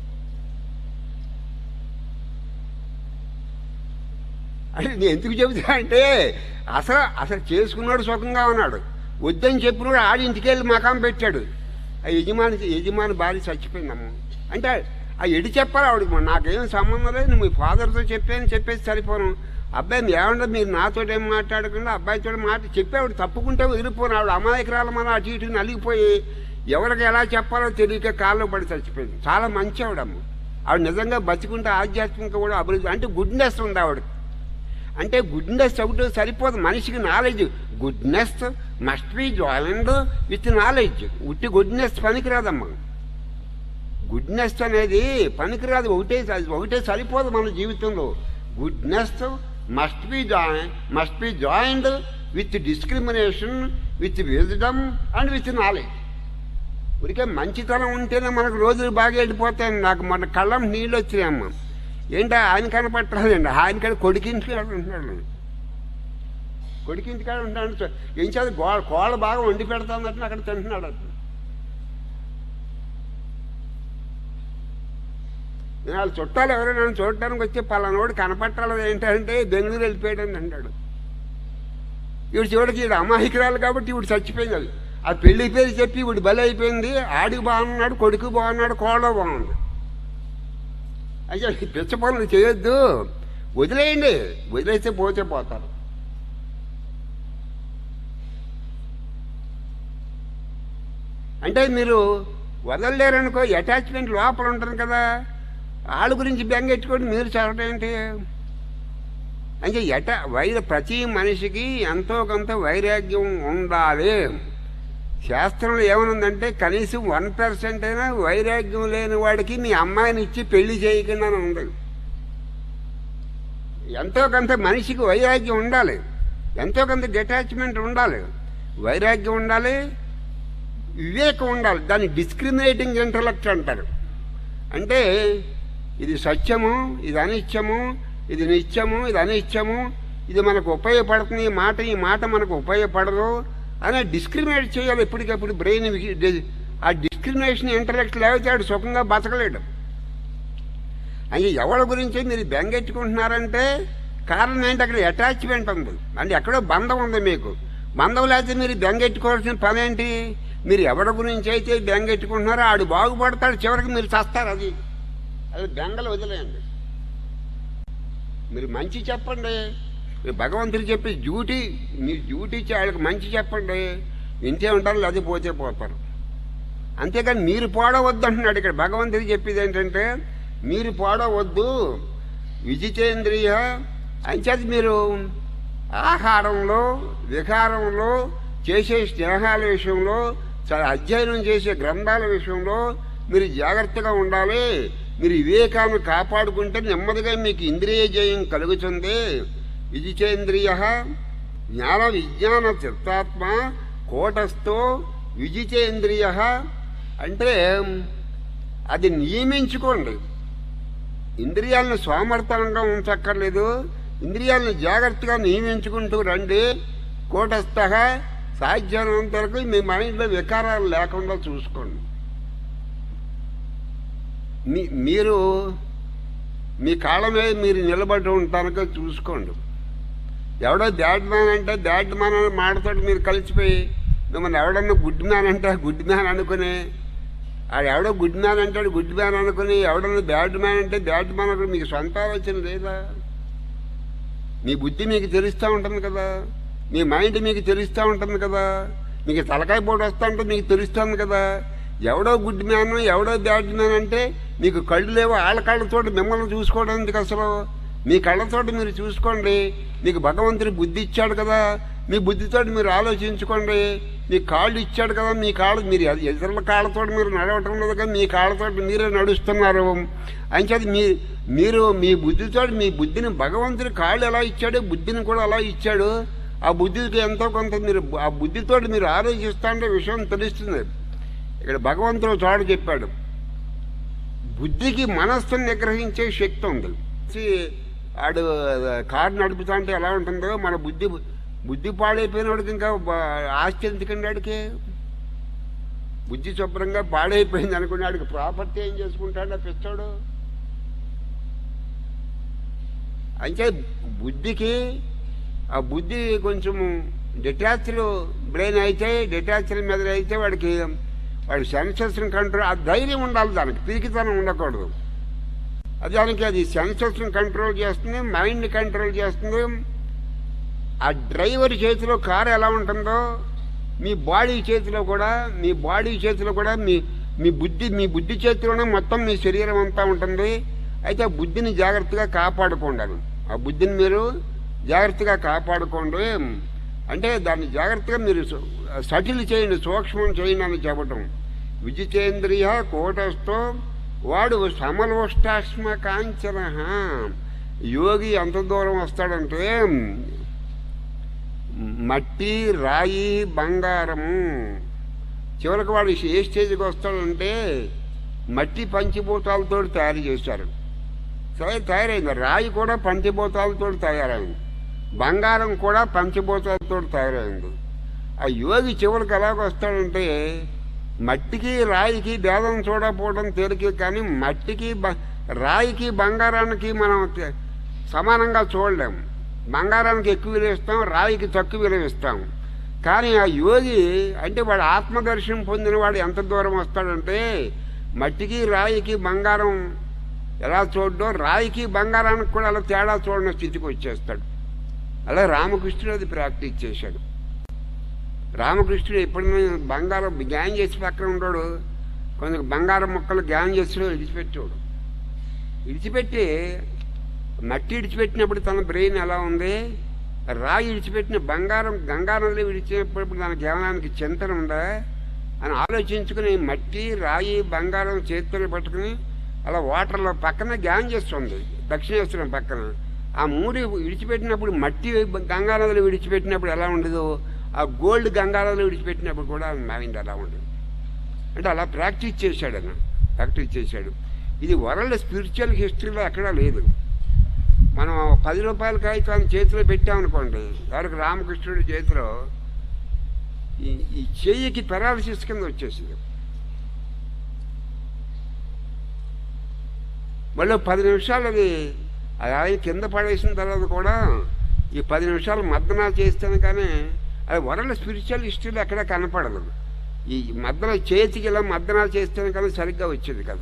అంటే నేను ఎందుకు చెబుతా అంటే అసలు అసలు చేసుకున్నాడు సుఖంగా ఉన్నాడు వద్దని చెప్పినప్పుడు ఆడి ఇంటికి వెళ్ళి మకాం పెట్టాడు ఆ యజమాని యజమాని భార్య చచ్చిపోయిందమ్మ అంటే ఆ ఎడి చెప్పాలి ఆవిడకి మరి నాకేం సంబంధం లేదు నువ్వు మీ ఫాదర్తో చెప్పాను చెప్పేసి సరిపోను అబ్బాయి మీ ఏమన్నా మీరు నాతో ఏం మాట్లాడకుండా అబ్బాయితో మాట చెప్పేవాడు తప్పుకుంటే వదిలిపోను ఆవిడ అమాయకురాలు మన అటు ఇటు నలిగిపోయి ఎవరికి ఎలా చెప్పాలో తెలియక కాల్లో పడి చచ్చిపోయింది చాలా మంచి ఆవిడమ్మ ఆవిడ నిజంగా బతికుంటే ఆధ్యాత్మికంగా కూడా అభివృద్ధి అంటే గుడ్నెస్ ఉంది ఆవిడకి అంటే గుడ్నెస్ ఒకటి సరిపోదు మనిషికి knowledge goodness must be joined with knowledge ఉట్టి గుడ్నెస్ పనికిరాదమ్మా గుడ్నెస్ అనేది పనికిరాదు ఒకటే ఒకటే సరిపోదు మన జీవితంలో goodness must be join must be joined with discrimination with wisdom and with knowledge ఊరికే మంచితనం ఉంటేనే మనకు రోజులు బాగా వెళ్ళిపోతాయి నాకు మన కళ్ళం నీళ్ళు వచ్చినాయమ్మ ఏంటో ఆయన కనపట్టలేదండి ఆయన కాడ కొడుకింటికాడ ఉంటున్నాడు కొడుకింటికాడ ఉంటాడు ఏం చేత గో కోళ్ళ బాగా వండి పెడతానట్టు అక్కడ తింటున్నాడు అతను నేను వాళ్ళ చుట్టాలు ఎవరైనా నన్ను చూడటానికి వచ్చి పలానోడు కనపట్టాలి ఏంటంటే బెంగళూరు వెళ్ళిపోయాడని అంటాడు ఇవి చివరికి ఈడు అమాయకురాలు కాబట్టి ఇవి చచ్చిపోయింది అది ఆ పెళ్లి పేరు చెప్పి ఇవి బలి అయిపోయింది ఆడికి బాగున్నాడు కొడుకు బాగున్నాడు కోళ్ళ బాగుంది అయ్యా ఈ పిచ్చ పనులు చేయొద్దు వదిలేయండి వదిలేస్తే పోతే పోతారు అంటే మీరు వదలలేరనుకో అటాచ్మెంట్ లోపల ఉంటుంది కదా వాళ్ళ గురించి బెంగెట్టుకొని మీరు చదవటం ఏంటి అంటే ఎట వైర ప్రతి మనిషికి ఎంతో కొంత వైరాగ్యం ఉండాలి శాస్త్రంలో ఏమనుందంటే కనీసం వన్ పర్సెంట్ అయినా వైరాగ్యం లేని వాడికి మీ అమ్మాయిని ఇచ్చి పెళ్లి చేయకుండా ఉంది ఎంతో కొంత మనిషికి వైరాగ్యం ఉండాలి ఎంతో కొంత డిటాచ్మెంట్ ఉండాలి వైరాగ్యం ఉండాలి వివేకం ఉండాలి దాన్ని డిస్క్రిమినేటింగ్ ఇంటలెక్ట్ అంటారు అంటే ఇది సత్యము ఇది అనిత్యము ఇది నిత్యము ఇది అనిత్యము ఇది మనకు ఉపయోగపడుతుంది ఈ మాట ఈ మాట మనకు ఉపయోగపడదు అనే డిస్క్రిమినేట్ చేయాలి ఎప్పటికప్పుడు బ్రెయిన్ ఆ డిస్క్రిమినేషన్ ఇంటలెక్ట్ లేకపోతే ఆడు సుఖంగా బతకలేడు అది ఎవరి గురించి మీరు బెంగెట్టుకుంటున్నారంటే కారణం ఏంటి అక్కడ అటాచ్మెంట్ ఉంది అంటే ఎక్కడో బంధం ఉంది మీకు బంధం లేకపోతే మీరు బెంగెట్టుకోవాల్సిన పని ఏంటి మీరు ఎవరి గురించి అయితే బెంగెట్టుకుంటున్నారో ఆడు బాగుపడతాడు చివరికి మీరు చస్తారు అది అది బెంగలు వదిలేయండి మీరు మంచి చెప్పండి మీరు భగవంతుడు చెప్పి డ్యూటీ మీరు డ్యూటీ ఇచ్చి వాళ్ళకి మంచి చెప్పండి వింటే ఉంటారు లేదా పోతే పోతారు అంతేకాని మీరు పోడవద్దు అంటున్నాడు ఇక్కడ భగవంతుడు చెప్పేది ఏంటంటే మీరు పోడవద్దు విజితేంద్రియ అంచేది మీరు ఆహారంలో వికారంలో చేసే స్నేహాల విషయంలో చాలా అధ్యయనం చేసే గ్రంథాల విషయంలో మీరు జాగ్రత్తగా ఉండాలి మీరు వివేకాన్ని కాపాడుకుంటే నెమ్మదిగా మీకు ఇంద్రియ జయం కలుగుతుంది విజితేంద్రియ జ్ఞాన విజ్ఞాన చిత్తాత్మ కోటస్థో విజితేంద్రియ అంటే అది నియమించుకోండి ఇంద్రియాలను సోమర్థనంగా ఉంచక్కర్లేదు ఇంద్రియాలను జాగ్రత్తగా నియమించుకుంటూ రండి కూటస్థ సాధ్యమైనంత వరకు మీ మైండ్లో వికారాలు లేకుండా చూసుకోండి మీ మీరు మీ కాళ్ళ మీద మీరు నిలబడి ఉంటానుక చూసుకోండి ఎవడో బ్యాడ్ మ్యాన్ అంటే బ్యాడ్ మ్యాన్ అని మాటతోటి మీరు కలిసిపోయి మిమ్మల్ని ఎవడన్నా గుడ్ మ్యాన్ అంటే గుడ్ మ్యాన్ అనుకుని ఆడు ఎవడో గుడ్ మ్యాన్ అంటాడు గుడ్ మ్యాన్ అనుకుని ఎవడన్నా బ్యాడ్ మ్యాన్ అంటే బ్యాడ్ మ్యాన్ అనుకుని మీకు సొంత ఆలోచన లేదా మీ బుద్ధి మీకు తెలుస్తూ ఉంటుంది కదా మీ మైండ్ మీకు తెలుస్తూ ఉంటుంది కదా మీకు తలకాయ పోటు వస్తూ ఉంటే మీకు తెలుస్తుంది కదా ఎవడో గుడ్ మ్యాన్ ఎవడో బ్యాడ్ మ్యాన్ అంటే మీకు కళ్ళు లేవు వాళ్ళ కళ్ళతో మిమ్మల్ని చూసుకోవడానికి అసలు మీ కళ్ళతోటి మీరు చూసుకోండి మీకు భగవంతుడి బుద్ధి ఇచ్చాడు కదా మీ బుద్ధితోటి మీరు ఆలోచించుకోండి మీ కాళ్ళు ఇచ్చాడు కదా మీ కాళ్ళు మీరు ఇతరుల కాళ్ళతో మీరు నడవటం లేదు కదా మీ కాళ్ళతో మీరే నడుస్తున్నారు అంచేది మీ మీరు మీ బుద్ధితో మీ బుద్ధిని భగవంతుడి కాళ్ళు ఎలా ఇచ్చాడో బుద్ధిని కూడా అలా ఇచ్చాడు ఆ బుద్ధికి ఎంతో కొంత మీరు ఆ బుద్ధితో మీరు ఆలోచిస్తా అంటే విషయం తెలుస్తుంది ఇక్కడ భగవంతుడు చోట చెప్పాడు బుద్ధికి మనస్సును నిగ్రహించే శక్తి ఉంది సి- ఆడు కారు నడుపుతా అంటే ఎలా ఉంటుందో మన బుద్ధి బుద్ధి పాడైపోయినోడికి ఇంకా బ- ఆస్తి ఎందుకండి ఆడికి బుద్ధి శుభ్రంగా పాడైపోయింది అనుకుని ఆడికి ప్రాపర్టీ ఏం చేసుకుంటాడు ఆ పిచ్చాడు అంటే బుద్ధికి ఆ బుద్ధి కొంచెం డిటాచ్డ్ బ్రెయిన్ అయితే డిటాచ్డ్ మెదడు అయితే వాడికి వాడి సెన్సెస్ని కంట్రోల్ ఆ ధైర్యం ఉండాలి దానికి పీకితనం ఉండకూడదు అది దానికి అది సెన్సెస్ని కంట్రోల్ చేస్తుంది మైండ్ కంట్రోల్ చేస్తుంది ఆ డ్రైవర్ చేతిలో కారు ఎలా ఉంటుందో మీ బాడీ చేతిలో కూడా మీ బాడీ చేతిలో కూడా మీ మీ బుద్ధి మీ బుద్ధి చేతిలోనే మొత్తం మీ శరీరం అంతా ఉంటుంది అయితే ఆ బుద్ధిని జాగ్రత్తగా కాపాడుకోండి ఆ బుద్ధిని మీరు జాగ్రత్తగా కాపాడుకోండి అంటే దాన్ని జాగ్రత్తగా మీరు సటిల్ చేయండి సూక్ష్మం చేయండి అని చెప్పటం విజితేంద్రియ కోటస్థో వాడు సమలోష్టాశ్మ కాంచన యోగి ఎంత దూరం వస్తాడంటే మట్టి రాయి బంగారము చివరికి వాడు ఏ స్టేజ్కి వస్తాడంటే మట్టి పంచిభూతాలతో తయారు చేశారు సరే తయారైంది రాయి కూడా పంచభూతాలతో తయారైంది బంగారం కూడా పంచభూతాలతో తయారైంది ఆ యోగి చివరికి ఎలాగ వస్తాడంటే మట్టికి రాయికి భేదం చూడకపోవడం తేలికే కానీ మట్టికి బ- రాయికి బంగారానికి మనం తె- సమానంగా చూడలేము బంగారానికి ఎక్కువ విలువ ఇస్తాం రాయికి తక్కువ విలువ ఇస్తాం కానీ ఆ యోగి అంటే వాడు ఆత్మదర్శనం పొందిన వాడు ఎంత దూరం వస్తాడంటే మట్టికి రాయికి బంగారం ఎలా చూడడం రాయికి బంగారానికి కూడా అలా తేడా చూడని స్థితికి వచ్చేస్తాడు అలా రామకృష్ణుడు అది ప్రాక్టీస్ చేశాడు రామకృష్ణుడు ఎప్పుడైనా బంగారం జ్ఞానం చేసి పక్కన ఉంటాడు కొంచెం బంగారం ముక్కలు జ్ఞానం చేసి విడిచిపెట్టాడు విడిచిపెట్టి మట్టి విడిచిపెట్టినప్పుడు తన బ్రెయిన్ ఎలా ఉంది రాయి విడిచిపెట్టిన బంగారం గంగానదిలో విడిచినప్పుడు తన జ్ఞానానికి చింతన ఉందా అని ఆలోచించుకుని మట్టి రాయి బంగారం చేతులు పట్టుకుని అలా వాటర్లో పక్కన జ్ఞానం చేస్తుంది దక్షిణేశ్వరం పక్కన ఆ మూడు విడిచిపెట్టినప్పుడు మట్టి గంగానదిలో విడిచిపెట్టినప్పుడు ఎలా ఉండదు ఆ గోల్డ్ గంగానదిలో విడిచిపెట్టినప్పుడు కూడా మైండ్ అలా ఉండదు అంటే అలా ప్రాక్టీస్ చేశాడు అన్న ప్రాక్టీస్ చేశాడు ఇది వరల్డ్ స్పిరిచువల్ హిస్టరీలో ఎక్కడా లేదు మనం పది రూపాయల కాగితాన్ని చేతిలో పెట్టామనుకోండి ఎవరికి రామకృష్ణుడి చేతిలో ఈ ఈ చెయ్యికి పెరాలసిస్ కింద వచ్చేసింది మళ్ళీ పది నిమిషాలు అది అది ఆయన కింద పడేసిన తర్వాత కూడా ఈ పది నిమిషాలు మద్దన చేస్తాను కానీ అది వరల్డ్ స్పిరిచువల్ హిస్టరీలో ఎక్కడ కనపడదు ఈ మద్దన చేతికి ఇలా మద్దన చేస్తాను కానీ సరిగ్గా వచ్చేది కాదు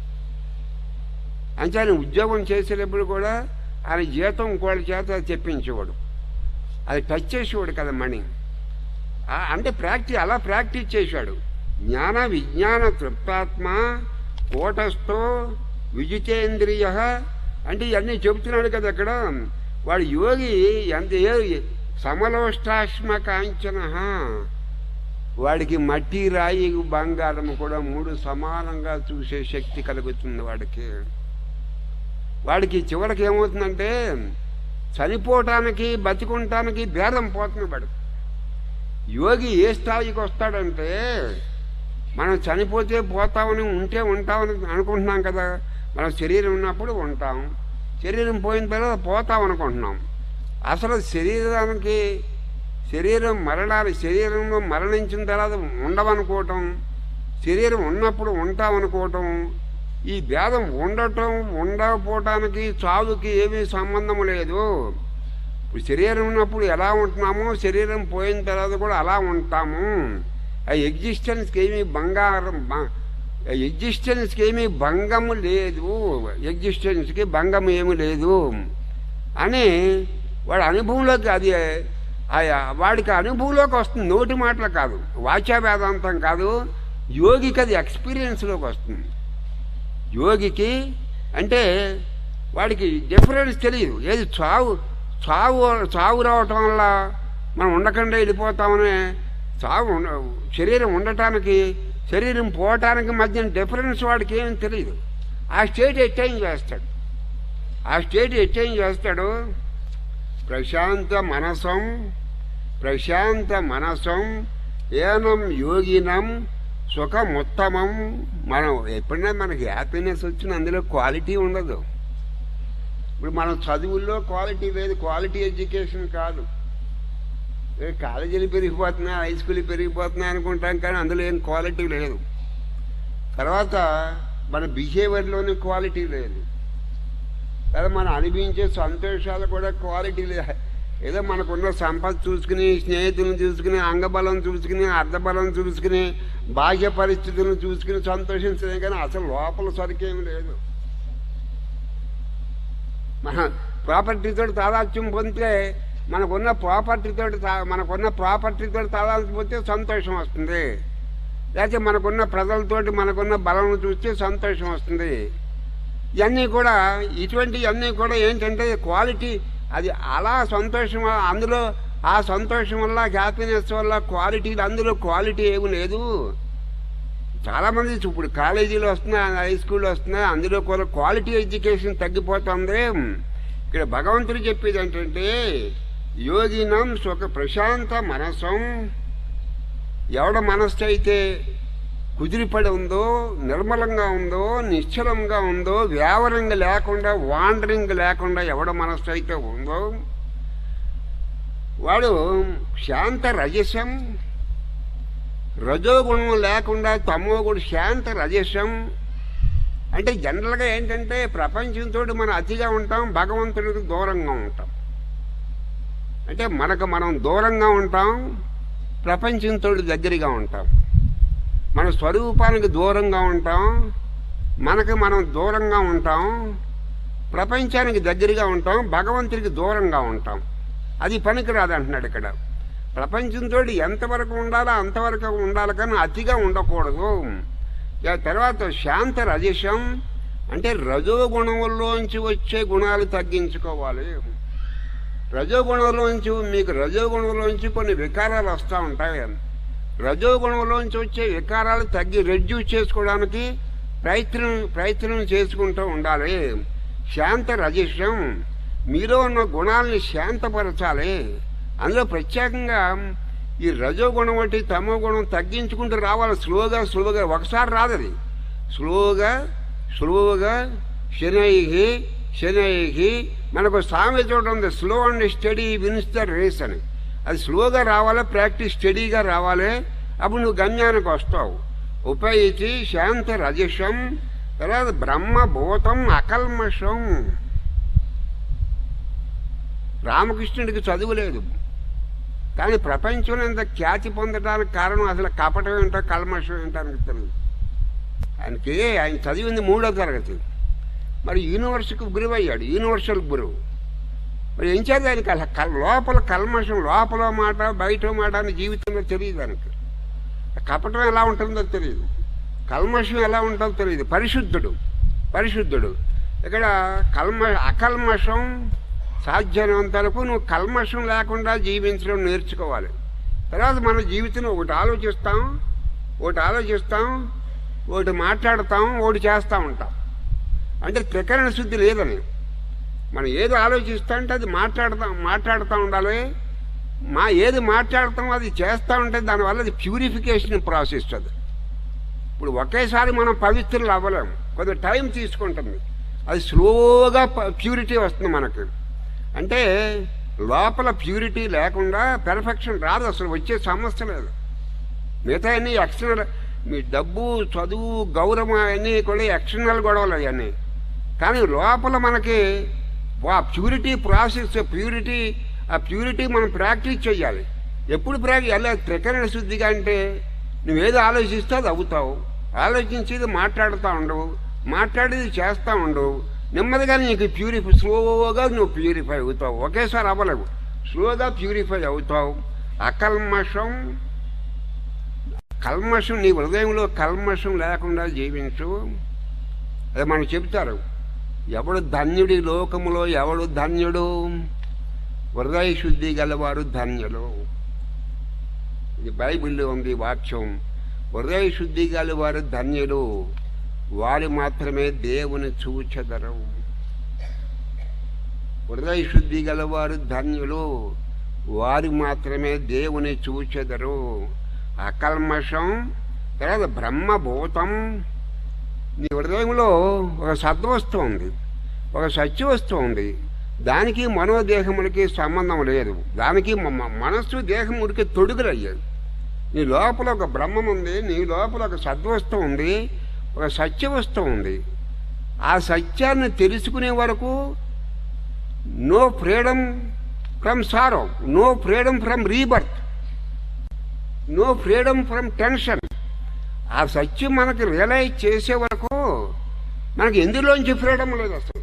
అంటే ఆయన ఉద్యోగం చేసేటప్పుడు కూడా ఆయన జీతం ఇంకోళ్ళ చేత చెప్పించేవాడు అది టచ్ చేసేవాడు కదా మణి ఆ, అంటే ప్రాక్టీస్ అలా ప్రాక్టీస్ చేశాడు జ్ఞాన విజ్ఞాన తృప్తాత్మ కూటస్థో విజితేంద్రియ అంటే ఇవన్నీ చెబుతున్నాడు కదా అక్కడ వాడు యోగి ఎంత ఏ- సమలోష్టాశ్మ కాంచన వాడికి మట్టి రాయి బంగారం కూడా మూడు సమానంగా చూసే శక్తి కలుగుతుంది వాడికి వాడికి చివరికి ఏమవుతుందంటే చనిపోవటానికి బతికుంటానికి భేదం పోతుంది వాడు యోగి ఏ స్థాయికి వస్తాడంటే మనం చనిపోతే పోతామని ఉంటే ఉంటామని అనుకుంటున్నాం కదా మన శరీరం ఉన్నప్పుడు ఉంటాం శరీరం పోయిన తర్వాత పోతాం అనుకుంటున్నాం అసలు శరీరానికి శరీరం మరణాలు శరీరంలో మరణించిన తర్వాత ఉండవనుకోవటం శరీరం ఉన్నప్పుడు ఉంటామనుకోవటం ఈ భేదం ఉండటం ఉండకపోవటానికి చావుకి ఏమీ సంబంధం లేదు ఇప్పుడు శరీరం ఉన్నప్పుడు ఎలా ఉంటున్నామో శరీరం పోయిన తర్వాత కూడా అలా ఉంటాము ఆ ఎగ్జిస్టెన్స్కి ఏమీ బంగారం ఎగ్జిస్టెన్స్కి ఏమీ భంగము లేదు ఎగ్జిస్టెన్స్కి భంగం ఏమీ లేదు అని వాడి అనుభవంలోకి అది ఆ- వాడికి అనుభవంలోకి వస్తుంది నోటి మాటలు కాదు వాచా వేదాంతం కాదు యోగికి అది ఎక్స్పీరియన్స్లోకి వస్తుంది యోగికి అంటే వాడికి డిఫరెన్స్ తెలియదు ఏది చావు చావు చావు రావటం వల్ల మనం ఉండకుండా వెళ్ళిపోతామని చావు ఉన్న- శరీరం ఉండటానికి శరీరం పోవటానికి మధ్య డిఫరెన్స్ వాడికి ఏమీ తెలియదు ఆ స్టేట్ ఎట్టైన్ చేస్తాడు ఆ స్టేట్ ఎట్టైన్ చేస్తాడు ప్రశాంత మనసం ప్రశాంత మనసం ఏనం యోగినం సుఖముత్తమం మనం ఎప్పుడైనా మనకి హ్యాపీనెస్ వచ్చిన అందులో క్వాలిటీ ఉండదు ఇప్పుడు మనం చదువుల్లో క్వాలిటీ లేదు క్వాలిటీ ఎడ్యుకేషన్ కాదు ఏ కాలేజీలు పెరిగిపోతున్నాయి హై స్కూల్ పెరిగిపోతున్నాయి అనుకుంటాం కానీ అందులో ఏం క్వాలిటీ లేదు తర్వాత మన బిహేవియర్లోని క్వాలిటీ లేదు లేదా మనం అనిపించే సంతోషాలు కూడా క్వాలిటీ లేదు ఏదో మనకున్న సంపద చూసుకుని స్నేహితులను చూసుకుని అంగబలం చూసుకుని అర్ధబలం చూసుకుని బాహ్య పరిస్థితులను చూసుకుని సంతోషించడం కానీ అసలు లోపల సరికేమి లేదు మన ప్రాపర్టీతో తాదాత్యం పొందితే మనకున్న ప్రాపర్టీతో మనకున్న ప్రాపర్టీతో తాదాత్యం పొందితే సంతోషం వస్తుంది లేకపోతే మనకున్న ప్రజలతోటి మనకున్న బలం చూస్తే సంతోషం వస్తుంది ఇవన్నీ కూడా ఇటువంటివన్నీ కూడా ఏంటంటే క్వాలిటీ అది అలా సంతోషం అందులో ఆ సంతోషం వల్ల హ్యాపీనెస్ వల్ల క్వాలిటీ అందులో క్వాలిటీ ఏమి లేదు చాలామంది ఇప్పుడు కాలేజీలో వస్తున్నాయి హై స్కూల్లో వస్తున్నాయి అందులో కూడా క్వాలిటీ ఎడ్యుకేషన్ తగ్గిపోతుంది ఇక్కడ భగవంతుడు చెప్పేది ఏంటంటే యోగినం సుఖ ప్రశాంత మనసం ఎవడ మనస్సు అయితే కుదిరిపడి ఉందో నిర్మలంగా ఉందో నిశ్చలంగా ఉందో వ్యావరంగా లేకుండా వాండరింగ్ లేకుండా ఎవడ మనస్సు అయితే ఉందో వాడు శాంత రజసం రజోగుణం లేకుండా తమో గుణం శాంత రజసం అంటే జనరల్గా ఏంటంటే ప్రపంచంతో మనం అతిగా ఉంటాం భగవంతుడికి దూరంగా ఉంటాం అంటే మనకు మనం దూరంగా ఉంటాం ప్రపంచంతో దగ్గరగా ఉంటాం మన స్వరూపానికి దూరంగా ఉంటాం మనకు మనం దూరంగా ఉంటాం ప్రపంచానికి దగ్గరగా ఉంటాం భగవంతుడికి దూరంగా ఉంటాం అది పనికిరాదు అంటున్నాడు ఇక్కడ ప్రపంచంతో ఎంతవరకు ఉండాలో అంతవరకు ఉండాలి కానీ అతిగా ఉండకూడదు ఇక తర్వాత శాంత రజసం అంటే రజోగుణంలోంచి వచ్చే గుణాలు తగ్గించుకోవాలి రజోగుణంలోంచి మీకు రజోగుణంలోంచి కొన్ని వికారాలు వస్తూ ఉంటాయి రజోగుణంలోంచి వచ్చే వికారాలు తగ్గి రెడ్యూస్ చేసుకోవడానికి ప్రయత్నం ప్రయత్నం చేసుకుంటూ ఉండాలి శాంత రజస్యం మీలో ఉన్న గుణాలని శాంతపరచాలి అందులో ప్రత్యేకంగా ఈ రజోగుణం వంటి తమో గుణం తగ్గించుకుంటూ రావాలి స్లోగా స్లోగా ఒకసారి రాదు అది స్లోగా స్లోగా శనైహి శనైహి మనకు సామెత చూడడం ఉంది slow and steady wins the race అని అది స్లోగా రావాలి ప్రాక్టీస్ స్టడీగా రావాలి అప్పుడు నువ్వు గమ్యానికి వస్తావు ఉపయితి శాంత రజసం తర్వాత బ్రహ్మభూతం అకల్మషం రామకృష్ణుడికి చదువు లేదు కానీ ప్రపంచంలో ఇంత ఖ్యాతి పొందడానికి కారణం అసలు కపటం ఏంటో కల్మషం ఏంటో ఆయనకు తెలియదు ఆయనకి ఆయన చదివింది మూడో తరగతి మరి యూనివర్సిటీకి గురువు అయ్యాడు యూనివర్సల్ గురువు మరి ఏం చేద్దాం ఆయనకి అసలు కల్- లోపల కల్మషం లోపల మాట బయట మాట అని జీవితంలో తెలియదు ఆయనకి కపటం ఎలా ఉంటుందో తెలియదు కల్మషం ఎలా ఉంటుందో తెలియదు పరిశుద్ధుడు పరిశుద్ధుడు ఇక్కడ కల్మ అకల్మషం సాధ్యమైనంత వరకు నువ్వు కల్మషం లేకుండా జీవించడం నేర్చుకోవాలి తర్వాత మన జీవితంలో ఒకటి ఆలోచిస్తాం ఒకటి ఆలోచిస్తాం ఒకటి మాట్లాడతాం ఒకటి చేస్తూ ఉంటాం అంటే త్రికరణ శుద్ధి లేదని మనం ఏది ఆలోచిస్తా అంటే అది మాట్లాడతాం మాట్లాడుతూ ఉండాలి మా ఏది మాట్లాడతాం అది చేస్తూ ఉంటే దానివల్ల అది ప్యూరిఫికేషన్ ప్రాసెస్ అది ఇప్పుడు ఒకేసారి మనం పవిత్రులు అవ్వలేము కొంత టైం తీసుకుంటుంది అది స్లోగా ప్యూరిటీ వస్తుంది మనకు అంటే లోపల ప్యూరిటీ లేకుండా పెర్ఫెక్షన్ రాదు అసలు వచ్చే సమస్య లేదు మిగతా అన్ని ఎక్స్టర్నల్ మీ డబ్బు చదువు గౌరవం అన్నీ కూడా ఎక్స్టర్నల్ గొడవలు అవన్నీ కానీ లోపల మనకి ఆ ప్యూరిటీ ప్రాసెస్ ప్యూరిటీ ఆ ప్యూరిటీ మనం ప్రాక్టీస్ చేయాలి ఎప్పుడు ప్రాక్టీస్ ఎలా త్రికరణ శుద్ధిగా అంటే నువ్వేదో ఆలోచిస్తే అది అవుతావు ఆలోచించేది మాట్లాడుతూ ఉండవు మాట్లాడేది చేస్తూ ఉండవు నెమ్మదిగా నీకు ప్యూరిఫై స్లోగా నువ్వు ప్యూరిఫై అవుతావు ఒకేసారి అవ్వలేవు స్లోగా ప్యూరిఫై అవుతావు అకల్మషం కల్మషం నీ హృదయంలో కల్మషం లేకుండా జీవించు అది మనం చెప్తారు ఎవడు ధన్యుడి లోకములో ఎవడు ధన్యుడు హృదయ శుద్ధి గలవారు ధన్యులు ఇది బైబిల్లో ఉంది వాక్యం హృదయ శుద్ధి గల వారు ధన్యులు వారు మాత్రమే దేవుని చూచెదరు హృదయ శుద్ధి గలవారు ధన్యులు వారు మాత్రమే దేవుని చూచెదరు అకల్మషం తర్వాత బ్రహ్మభూతం నీ హృదయంలో ఒక సద్వస్తువు ఉంది ఒక సత్యవస్తువు ఉంది దానికి మనోదేహములకి సంబంధం లేదు దానికి మ- మ- మనస్సు దేహం ఉడికి తొడుగులయ్యారు నీ లోపల ఒక బ్రహ్మం ఉంది నీ లోపల ఒక సద్వస్తువు ఉంది ఒక సత్యవస్తువు ఉంది ఆ సత్యాన్ని తెలుసుకునే వరకు no freedom from sorrow no freedom from rebirth no freedom from tension ఆ సత్యం మనకి రియలైజ్ చేసే వరకు మనకి ఎందులోంచి ఫ్రీడమ్ లేదు అసలు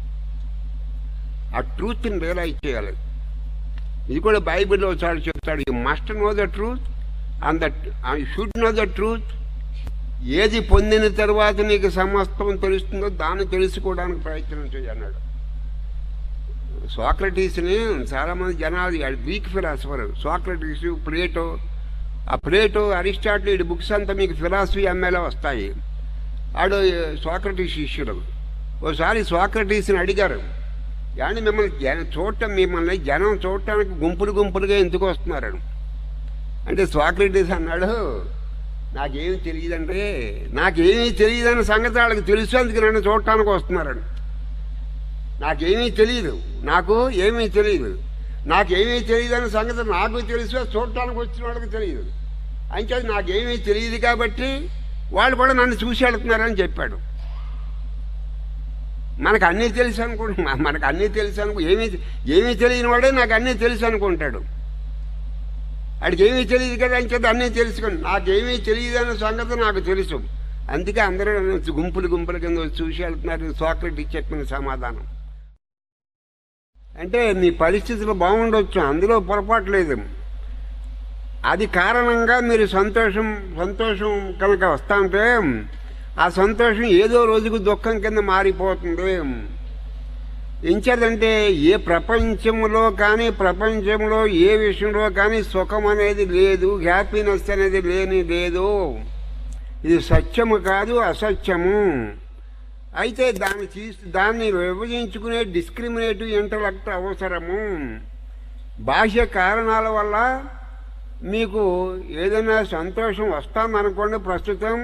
ఆ ట్రూత్ని రియలైజ్ చేయాలి ఇది కూడా బైబిల్లో ఒకసారి చెప్తాడు you must know the truth and that should know the truth ఏది పొందిన తర్వాత నీకు సమస్తం తెలుస్తుందో దాన్ని తెలుసుకోవడానికి ప్రయత్నం చేయన్నాడు సోక్రటీస్ని చాలామంది జనాలు వీక్ ఫిలాసఫర్ సోక్రటీస్ ప్లేటో ఆ ప్లేటో అరిస్టాటిల్ ఈ బుక్స్ అంతా మీకు ఫిలాసఫీ ఎంఏలో వస్తాయి ఆడు సోక్రటీస్ శిష్యుడు ఓసారి సోక్రటీస్ని అడిగారు కానీ మిమ్మల్ని జన చూడటం మిమ్మల్ని జనం చూడటానికి గుంపులు గుంపులుగా ఎందుకు వస్తున్నారని అంటే సోక్రటీస్ అన్నాడు నాకేమీ తెలియదంటే నాకేమీ తెలియదని సంగతి వాళ్ళకి తెలుసు అందుకు నన్ను చూడటానికి వస్తున్నారని నాకేమీ తెలియదు నాకు ఏమీ తెలియదు నాకేమీ తెలియదన్న సంగతి నాకు తెలుసు చూడటానికి వచ్చిన వాళ్ళకి తెలియదు అంటే నాకేమీ తెలియదు కాబట్టి వాళ్ళు కూడా నన్ను చూసి వెళ్తున్నారని చెప్పాడు మనకు అన్నీ తెలుసు అనుకుంటున్నా మనకు అన్నీ తెలుసు అనుకో ఏమీ ఏమీ తెలియని వాడే నాకు అన్నీ తెలుసు అనుకుంటాడు వాడికి ఏమీ తెలియదు కదా అని చెప్పి అన్నీ తెలుసుకోండి నాకేమీ తెలియదు అన్న సంగతి నాకు తెలుసు అందుకే అందరూ నన్ను గుంపులు గుంపుల కింద వచ్చి చూసి వెళ్తున్నారు సోక్రటీస్ చెప్పిన సమాధానం అంటే మీ పరిస్థితులు బాగుండొచ్చు అందులో పొరపాటు లేదు అది కారణంగా మీరు సంతోషం సంతోషం కనుక వస్తా ఉంటే ఆ సంతోషం ఏదో రోజుకు దుఃఖం కింద మారిపోతుంది ఎంచేదంటే ఏ ప్రపంచంలో కానీ ప్రపంచంలో ఏ విషయంలో కానీ సుఖం అనేది లేదు హ్యాపీనెస్ అనేది లేని లేదు ఇది సత్యము కాదు అసత్యము అయితే దాన్ని తీసి దాన్ని విభజించుకునే డిస్క్రిమినేటివ్ ఇంటలెక్ట్ అవసరము బాహ్య కారణాల వల్ల మీకు ఏదైనా సంతోషం వస్తామనుకోండి ప్రస్తుతం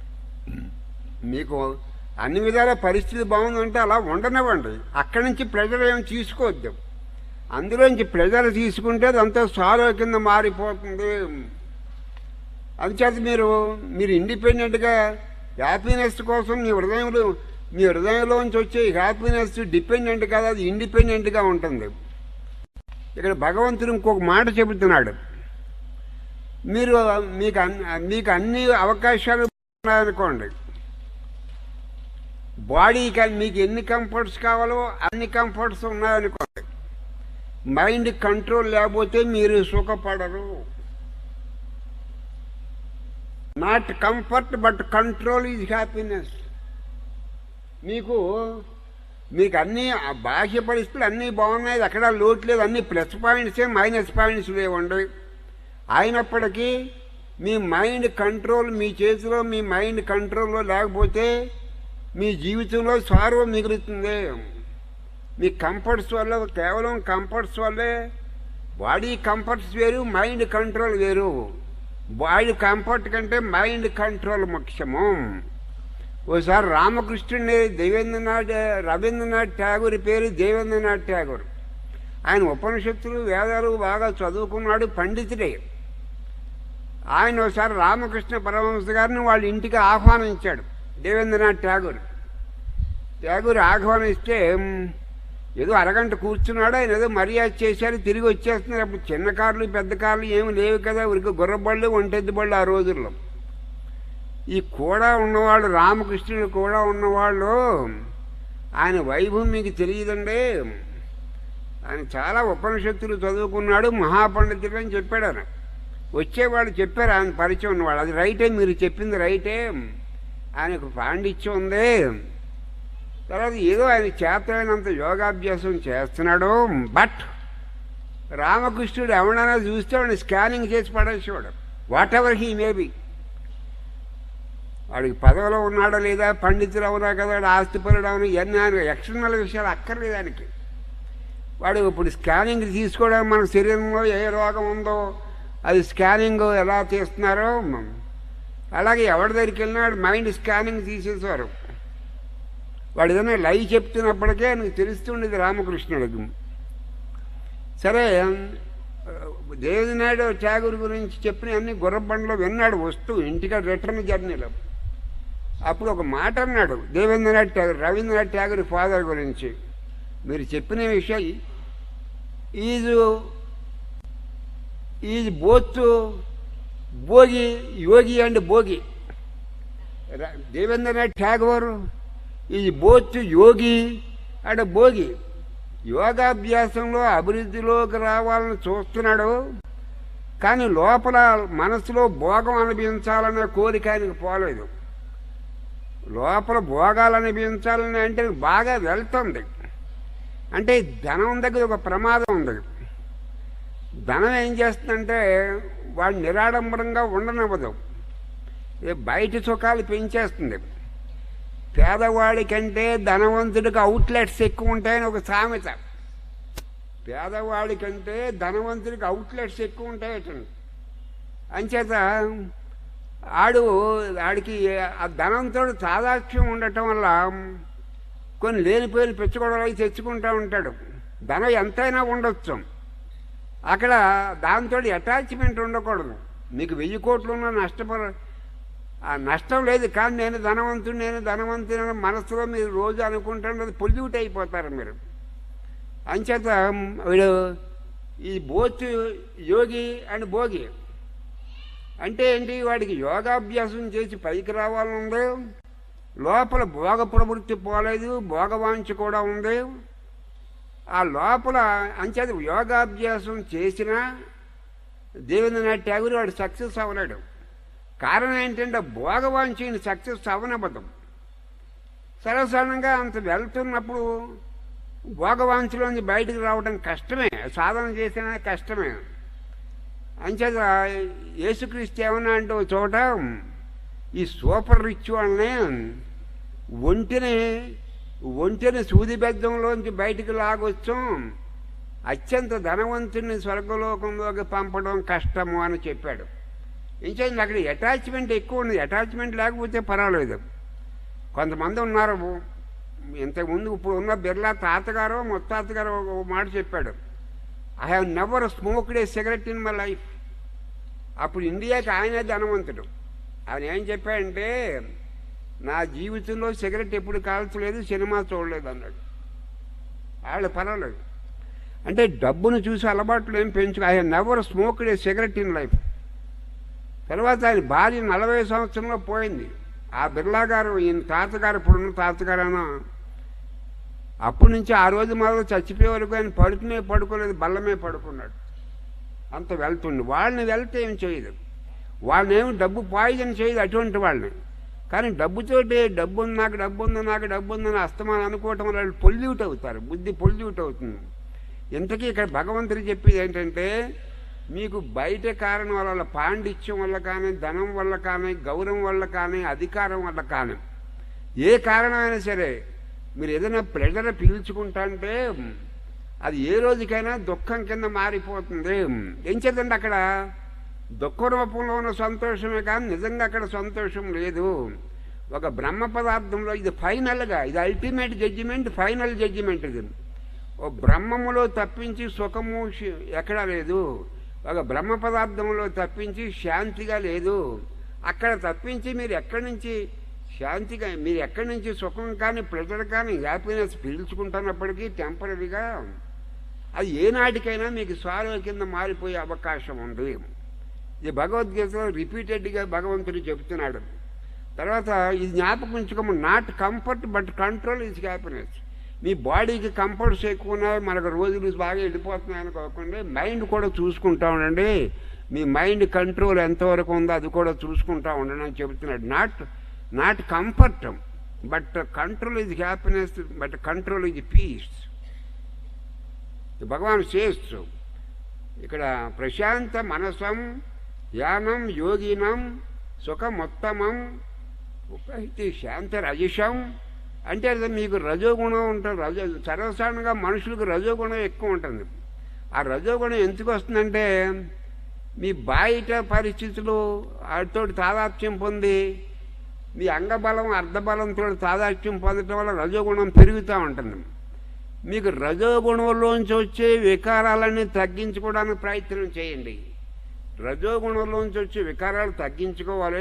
మీకు అన్ని విధాల పరిస్థితి బాగుందంటే అలా ఉండనివ్వండి అక్కడి నుంచి ప్రెజర్ ఏమి తీసుకోవద్దు అందులోంచి ప్రెజర్ తీసుకుంటే అదంతా సారో కింద మారిపోతుంది అందుచేత మీరు మీరు ఇండిపెండెంట్గా హ్యాపీనెస్ కోసం మీ హృదయంలో మీ హృదయంలోంచి వచ్చే హ్యాపీనెస్ డిపెండెంట్ కాదు అది ఇండిపెండెంట్గా ఉంటుంది ఇక్కడ భగవంతుడు ఇంకొక మాట చెబుతున్నాడు మీరు మీకు అన్ని మీకు అన్ని అవకాశాలు ఉన్నాయనుకోండి బాడీకి మీకు ఎన్ని కంఫర్ట్స్ కావాలో అన్ని కంఫర్ట్స్ ఉన్నాయనుకోండి మైండ్ కంట్రోల్ లేకపోతే మీరు సుఖపడరు not comfort but control is happiness మీకు మీకు అన్ని ఆ బాహ్య పరిస్థితులు అన్నీ బాగున్నాయి అక్కడ లోటు లేదు అన్ని ప్లస్ పాయింట్సే మైనస్ పాయింట్స్ లేవండి అయినప్పటికీ మీ మైండ్ కంట్రోల్ మీ చేతిలో మీ మైండ్ కంట్రోల్లో లేకపోతే మీ జీవితంలో సార్వ మిగులుతుంది మీ కంఫర్ట్స్ వల్ల కేవలం కంఫర్ట్స్ వల్లే బాడీ కంఫర్ట్స్ వేరు మైండ్ కంట్రోల్ వేరు బాడీ కంఫర్ట్ కంటే మైండ్ కంట్రోల్ ముఖ్యము ఓసారి రామకృష్ణుడిని దేవేంద్రనాథ్ రవీంద్రనాథ్ ఠాగూర్ పేరు దేవేంద్రనాథ్ ఠాగూర్ ఆయన ఉపనిషత్తులు వేదాలు బాగా చదువుకున్నాడు పండితుడే ఆయన ఒకసారి రామకృష్ణ పరమహంస గారిని వాళ్ళ ఇంటికి ఆహ్వానించాడు దేవేంద్రనాథ్ ఠాగూర్ ఠాగూర్ ఆహ్వానిస్తే మ్, ఏదో అరగంట కూర్చున్నాడు ఆయన ఏదో మర్యాద చేశారు తిరిగి వచ్చేస్తున్నారు అప్పుడు చిన్న కార్లు పెద్ద కార్లు ఏమి లేవు కదా ఉరికి గుర్రబళ్ళు ఒంటెద్దు బళ్ళు ఆ రోజుల్లో ఈ కూడా ఉన్నవాళ్ళు రామకృష్ణుడు కూడా ఉన్నవాళ్ళు ఆయన వైభవం మీకు తెలియదండి ఆయన చాలా ఉపనిషత్తులు చదువుకున్నాడు మహాపండితుడు అని చెప్పాడు ఆయన వచ్చేవాళ్ళు చెప్పారు ఆయన పరిచయం ఉన్నవాళ్ళు అది రైటే మీరు చెప్పింది రైటే ఆయనకు పాండిత్యం ఉంది తర్వాత ఏదో ఆయన చేతనైనంత యోగాభ్యాసం చేస్తున్నాడు బట్ రామకృష్ణుడు ఎవడైనా చూస్తే వాడిని స్కానింగ్ చేసి పడేసేవాడు వాట్ ఎవర్ హీ మేబీ వాడికి పదవిలో ఉన్నాడో లేదా పండితులు అవునా కదా వాడు ఆస్తిపరుడు అవును ఇవన్నీ ఆయన ఎక్స్టర్నల్ విషయాలు అక్కర్లేదు దానికి వాడు ఇప్పుడు స్కానింగ్ తీసుకోవడానికి మన శరీరంలో ఏ రోగం ఉందో అది స్కానింగ్ ఎలా తీస్తున్నారో అలాగే ఎవరి దగ్గరికి వెళ్ళినా వాడు మైండ్ స్కానింగ్ తీసేసారు వాడు ఏదైనా లైవ్ చెప్తున్నప్పటికే ఆయనకు తెలుస్తుండేది రామకృష్ణుడికి సరే దేవి నాయుడు ట్యాగూర్ గురించి చెప్పిన అన్ని గుర్రబండలో విన్నాడు వస్తూ ఇంటికి రిటర్న్ జర్నీలో అప్పుడు ఒక మాట అన్నాడు దేవేంద్రనాథ్ ట్యాగూర్ రవీంద్రనాథ్ ట్యాగూర్ ఫాదర్ గురించి మీరు చెప్పిన విషయం is is both bhogi yogi and bhogi ర- Debendranath Tagore is both yogi and bhogi యోగాభ్యాసంలో అభివృద్ధిలోకి రావాలని చూస్తున్నాడు కానీ లోపల మనసులో భోగం అనిపించాలనే కోరిక ఆయనకు పోలేదు లోపల భోగాలు అనిపించాలని అంటే బాగా వెళ్తుంది అంటే ధనం దగ్గర ఒక ప్రమాదం ఉంది ధనం ఏం చేస్తుందంటే వాడు నిరాడంబరంగా ఉండనివ్వదు ఇది బయట సుఖాలు పెంచేస్తుంది పేదవాడి కంటే ధనవంతుడికి అవుట్లెట్స్ ఎక్కువ ఉంటాయని ఒక సామెత పేదవాడి కంటే ధనవంతుడికి అవుట్లెట్స్ ఎక్కువ ఉంటాయటండి అంచేత ఆడు ఆడికి ఆ ధనంతో సాదాక్ష్యం ఉండటం వల్ల కొన్ని లేనిపోయిన పెచ్చుకోవడాలు తెచ్చుకుంటూ ఉంటాడు ధనం ఎంతైనా ఉండొచ్చు అక్కడ దాంతో అటాచ్మెంట్ ఉండకూడదు మీకు వెయ్యి కోట్లు ఉన్న నష్టపర ఆ నష్టం లేదు కానీ నేను ధనవంతుడు నేను ధనవంతుడు మనసులో మీరు రోజు అనుకుంటున్నది పొల్యూట్ అయిపోతారు మీరు అంచేత వీడు ఈ బోత్ యోగి అండ్ భోగి అంటే ఏంటి వాడికి యోగాభ్యాసం చేసి పైకి రావాలనుంది లోపల భోగ ప్రవృత్తి పోలేదు భోగవాంఛ కూడా ఉంది ఆ లోపల అంచేత యోగాభ్యాసం చేసినా దేవేంద్రనాథ్ ట్యాగూర్ వాడు సక్సెస్ అవ్వలేడు కారణం ఏంటంటే భోగవాంఛని సక్సెస్ అవనబద్ధం సర్వసాధారణంగా అంత వెళ్తున్నప్పుడు భోగవాంఛలోంచి బయటకు రావడం కష్టమే సాధన చేసినా కష్టమే అంచేత యేసుక్రీస్తు ఏమన్నా అంటే ఒక చోట ఈ సూపర్ రిచ్ వాళ్ళని ఒంటిని ఒంటిని సూదిబెద్దంలోంచి బయటికి లాగొచ్చాం అత్యంత ధనవంతుని స్వర్గలోకంలోకి పంపడం కష్టము అని చెప్పాడు ఇంకేంటి అక్కడ అటాచ్మెంట్ ఎక్కువ ఉంది అటాచ్మెంట్ లేకపోతే పర్వాలేదు కొంతమంది ఉన్నారు ఇంతకుముందు ఇప్పుడు ఉన్న బిర్లా తాతగారు ముత్తాతగారు ఒక మాట చెప్పాడు I have never smoked a cigarette in my life అప్పుడు ఇండియాకి ఆయనే ధనవంతుడు ఆయన ఏం చెప్పాడంటే నా జీవితంలో సిగరెట్ ఎప్పుడు కాల్చలేదు సినిమా చూడలేదు అన్నాడు వాళ్ళు పర్వాలేదు అంటే డబ్బును చూసి అలవాట్లు ఏం పెంచు I never smoked a cigarette in life తర్వాత ఆయన భార్య నలభై సంవత్సరంలో పోయింది ఆ బిర్లా గారు ఈయన తాతగారు ఇప్పుడున్న తాతగారేనా అప్పటి నుంచి ఆ రోజు మొదలు చచ్చిపోయే వరకు ఆయన పడుకునే పడుకోలేదు బల్లమే పడుకున్నాడు అంత వెళ్తుండి వాళ్ళని వెళ్తే ఏం చేయదు వాళ్ళని ఏమి డబ్బు పాయిజన్ చేయదు అటువంటి వాళ్ళని కానీ డబ్బుతోటి డబ్బు ఉంది నాకు డబ్బు ఉంది నాకు డబ్బు ఉందని అస్తమానం అనుకోవటం వల్ల వాళ్ళు పొల్యూట్ అవుతారు బుద్ధి పొల్యూట్ అవుతుంది ఇంతకీ ఇక్కడ భగవంతుడు చెప్పేది ఏంటంటే మీకు బయట కారణం వల్ల పాండిత్యం వల్ల కానీ ధనం వల్ల కానీ గౌరవం వల్ల కానీ అధికారం వల్ల కానీ ఏ కారణమైనా సరే మీరు ఏదైనా ప్రెజర్ పీల్చుకుంటా అంటే అది ఏ రోజుకైనా దుఃఖం కింద మారిపోతుంది ఏం చేద్దండి అక్కడ దుఃఖ రూపంలో ఉన్న సంతోషమే కానీ నిజంగా అక్కడ సంతోషం లేదు ఒక బ్రహ్మ పదార్థంలో ఇది ఫైనల్గా ఇది అల్టిమేట్ జడ్జిమెంట్ ఫైనల్ జడ్జిమెంట్ ఇది ఓ బ్రహ్మములో తప్పించి సుఖము శ- ఎక్కడా లేదు ఒక బ్రహ్మ పదార్థంలో తప్పించి శాంతిగా లేదు అక్కడ తప్పించి మీరు ఎక్కడి నుంచి శాంతిగా మీరు ఎక్కడి నుంచి సుఖం కానీ ప్రెజర్ కానీ హ్యాపీనెస్ పీల్చుకుంటున్నప్పటికీ టెంపరీగా అది ఏనాటికైనా మీకు స్వారో కింద మారిపోయే అవకాశం ఉంది ఇది భగవద్గీతలో రిపీటెడ్గా భగవంతుడు చెబుతున్నాడు తర్వాత ఇది జ్ఞాపకం ఉంచుకోము not comfort but control is happiness మీ బాడీకి కంఫర్ట్స్ ఎక్కువ ఉన్నాయి మనకు రోజులు బాగా వెళ్ళిపోతున్నాయి అనుకోకుండా మైండ్ కూడా చూసుకుంటా ఉండండి మీ మైండ్ కంట్రోల్ ఎంతవరకు ఉందో అది కూడా చూసుకుంటా ఉండండి అని చెబుతున్నాడు not not comfort but control is happiness but control is peace భగవాన్ చేస్తూ ఇక్కడ ప్రశాంత మనసం యానం యోగినం సుఖముత్తమం ఉపహితి శాంతి రజసం అంటే అది మీకు రజోగుణం ఉంటుంది రజో సర్వసాధారణంగా మనుషులకు రజోగుణం ఎక్కువ ఉంటుంది ఆ రజోగుణం ఎందుకు వస్తుందంటే మీ బయట పరిస్థితులు వాటితో తాదాత్మ్యం పొంది మీ అంగబలం అర్ధబలంతో తాదాత్మ్యం పొందటం వల్ల రజోగుణం పెరుగుతూ ఉంటుంది మీకు రజోగుణంలోంచి వచ్చే వికారాలన్నీ తగ్గించుకోవడానికి ప్రయత్నం చేయండి రజోగుణంలోంచి వచ్చే వికారాలు తగ్గించుకోవాలి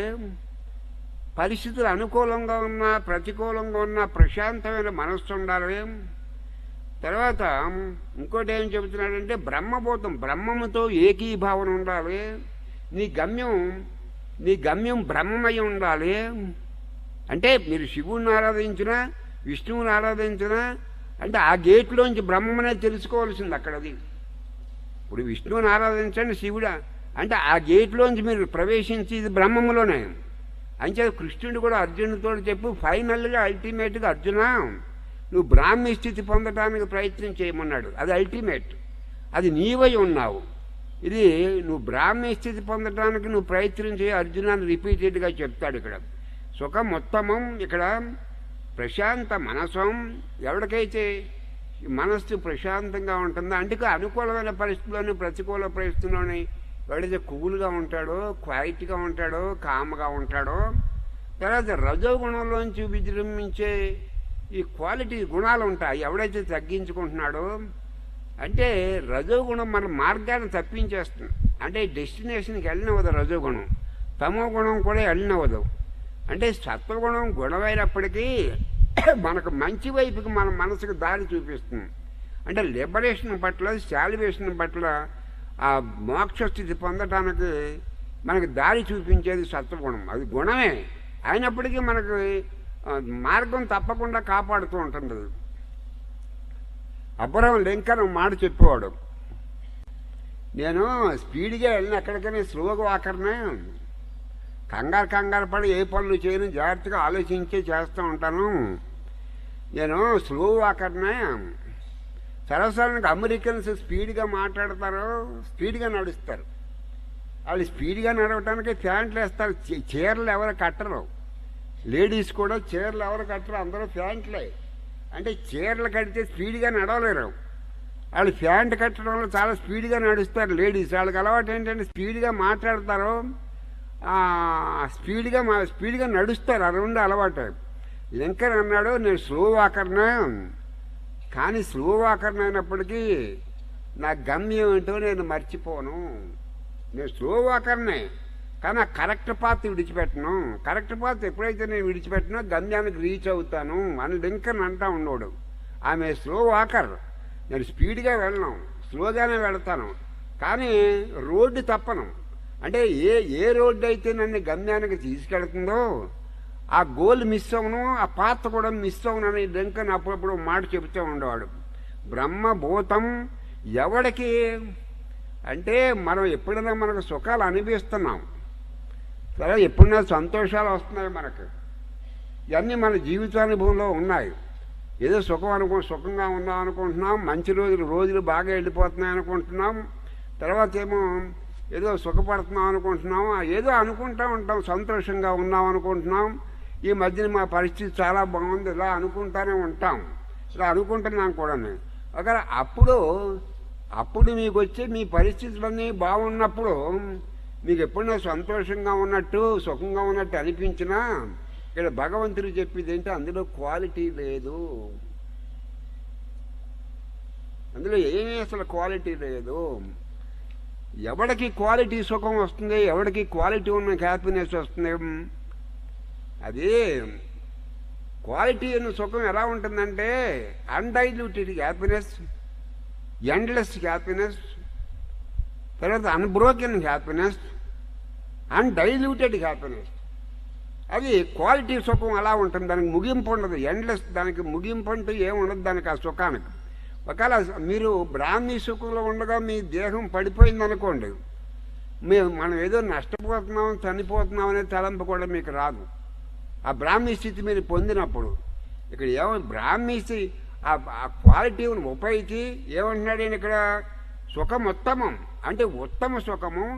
పరిస్థితులు అనుకూలంగా ఉన్నా ప్రతికూలంగా ఉన్నా ప్రశాంతమైన మనస్సు ఉండాలి తర్వాత ఇంకోటి ఏం చెబుతున్నాడంటే బ్రహ్మబోధం బ్రహ్మముతో ఏకీభావన ఉండాలి నీ గమ్యం నీ గమ్యం బ్రహ్మమై ఉండాలి అంటే మీరు శివుని ఆరాధించినా విష్ణువుని ఆరాధించినా అంటే ఆ గేట్లోంచి బ్రహ్మమనే తెలుసుకోవాల్సింది అక్కడది ఇప్పుడు విష్ణువుని ఆరాధించండి శివుడా అంటే ఆ గేట్లోంచి మీరు ప్రవేశించి ఇది బ్రహ్మములోనే అంతే కృష్ణుడు కూడా అర్జునుడితో చెప్పు ఫైనల్గా అల్టిమేట్గా అర్జున నువ్వు బ్రాహ్మీ స్థితి పొందడానికి ప్రయత్నం చేయమన్నాడు అది అల్టిమేట్ అది నీవై ఉన్నావు ఇది నువ్వు బ్రాహ్మీ స్థితి పొందడానికి నువ్వు ప్రయత్నం చేయ అర్జునాన్ని రిపీటెడ్గా చెప్తాడు ఇక్కడ సుఖం ఉత్తమం ఇక్కడ ప్రశాంత మనసం ఎవరికైతే మనస్సు ప్రశాంతంగా ఉంటుందో అంటే అనుకూలమైన పరిస్థితుల్లోని ప్రతికూల పరిస్థితుల్లోని ఎవడైతే కూల్గా ఉంటాడో క్వైట్గా ఉంటాడో కామ్గా ఉంటాడో తర్వాత రజోగుణంలోంచి విజృంభించే ఈ క్వాలిటీ గుణాలు ఉంటాయి ఎవడైతే తగ్గించుకుంటున్నాడో అంటే రజోగుణం మన మార్గాన్ని తప్పించేస్తుంది అంటే డెస్టినేషన్కి వెళ్ళినవదు రజోగుణం తమో గుణం కూడా వెళ్ళినవదు అంటే సత్వగుణం గుణమైనప్పటికీ మనకు మంచి వైపుకి మన మనసుకు దారి చూపిస్తుంది అంటే లిబరేషన్ పట్ల శాలివేషన్ పట్ల ఆ మోక్ష స్థితి పొందటానికి మనకి దారి చూపించేది సత్వగుణం అది గుణమే అయినప్పటికీ మనకి ఆ, మార్గం తప్పకుండా కాపాడుతూ ఉంటుంది అది. అబ్బరం లింకన్ ఒక మాట చెప్పేవాడు నేను స్పీడ్గా వెళ్ళిన ఎక్కడికైనా స్లోగా వాకర్నే కంగారు కంగారు పడి ఏ పనులు చేయను జాగ్రత్తగా ఆలోచించే చేస్తూ ఉంటాను నేను స్లో వాకర్నే సర్వసాధారణంగా అమెరికన్స్ స్పీడ్గా మాట్లాడతారు స్పీడ్గా నడుస్తారు వాళ్ళు స్పీడ్గా నడవటానికి ప్యాంట్లు వేస్తారు చీ- చీరలు ఎవరు కట్టరు లేడీస్ కూడా చీరలు ఎవరు కట్టరు అందరూ ప్యాంట్లే అంటే చీరలు కడితే స్పీడ్గా నడవలేరు వాళ్ళు ప్యాంట్ కట్టడం వల్ల చాలా స్పీడ్గా నడుస్తారు లేడీస్ వాళ్ళకి అలవాటు ఏంటంటే స్పీడ్గా మాట్లాడతారు ఆ, స్పీడ్గా మా స్పీడ్గా నడుస్తారు ఆ రెండు అలవాటు లింకన్ అన్నాడు నేను స్లో వాకర్నే కానీ స్లో వాకర్ని అయినప్పటికీ నా గమ్యం ఏంటో నేను మర్చిపోను నేను స్లో వాకర్నే కానీ ఆ కరెక్ట్ పాత్ విడిచిపెట్టను కరెక్ట్ పాత్ ఎప్పుడైతే నేను విడిచిపెట్టినో గమ్యానికి రీచ్ అవుతాను అని లింకన్ అంటా ఉన్నాడు ఆమె స్లో వాకర్ నేను స్పీడ్గా వెళ్ళను స్లోగానే వెళతాను కానీ రోడ్డు తప్పను అంటే ఏ ఏ రోడ్డు అయితే నన్ను గమ్యానికి తీసుకెళ్తుందో ఆ గోల్ మిస్ అవును ఆ పాత్ర కూడా మిస్ అవునని లింకన్ అప్పుడప్పుడు మాట చెబుతూ ఉండేవాడు బ్రహ్మభూతం ఎవడికి అంటే మనం ఎప్పుడైనా మనకు సుఖాలు అనిపిస్తున్నాం సరే ఎప్పుడైనా సంతోషాలు వస్తున్నాయి మనకు ఇవన్నీ మన జీవితానుభవంలో ఉన్నాయి ఏదో సుఖం అనుకో సుఖంగా ఉన్నాం అనుకుంటున్నాం మంచి రోజులు రోజులు బాగా వెళ్ళిపోతున్నాయి అనుకుంటున్నాం తర్వాత ఏమో ఏదో సుఖపడుతున్నాం అనుకుంటున్నాం ఏదో అనుకుంటా ఉంటాం సంతోషంగా ఉన్నాం అనుకుంటున్నాం ఈ మధ్యన మా పరిస్థితి చాలా బాగుంది ఇలా అనుకుంటానే ఉంటాం ఇలా అనుకుంటున్నాం కూడా ఒకవేళ అప్పుడు అప్పుడు మీకు వచ్చే మీ పరిస్థితులన్నీ బాగున్నప్పుడు మీకు ఎప్పుడైనా సంతోషంగా ఉన్నట్టు సుఖంగా ఉన్నట్టు అనిపించినా ఇక్కడ భగవంతుడు చెప్పేది ఏంటి అందులో క్వాలిటీ లేదు అందులో ఏమీ అసలు క్వాలిటీ లేదు ఎవడికి క్వాలిటీ సుఖం వస్తుంది ఎవడికి క్వాలిటీ ఉన్న హ్యాపీనెస్ వస్తుంది అది క్వాలిటీ ఉన్న సుఖం ఎలా ఉంటుందంటే అన్డైల్యూటెడ్ హ్యాపీనెస్ ఎండ్లెస్ హ్యాపీనెస్ తర్వాత అన్బ్రోకెన్ హ్యాపీనెస్ అన్డైల్యూటెడ్ హ్యాపీనెస్ అది క్వాలిటీ సుఖం అలా ఉంటుంది దానికి ముగింపు ఉండదు ఎండ్లెస్ దానికి ముగింపు అంటూ ఏముండదు దానికి ఆ సుఖానికి ఒకవేళ మీరు బ్రాహ్మీ సుఖంలో ఉండగా మీ దేహం పడిపోయింది అనుకోండి మేము మనం ఏదో నష్టపోతున్నాం చనిపోతున్నాం అనే తలంపు కూడా మీకు రాదు ఆ బ్రాహ్మీ స్థితి మీరు పొందినప్పుడు ఇక్కడ ఏమో బ్రాహ్మీ స్థితి ఆ ఆ క్వాలిటీని ఉపయోగించి ఏమంటున్నాడు ఈయన ఇక్కడ సుఖం ఉత్తమం అంటే ఉత్తమ సుఖము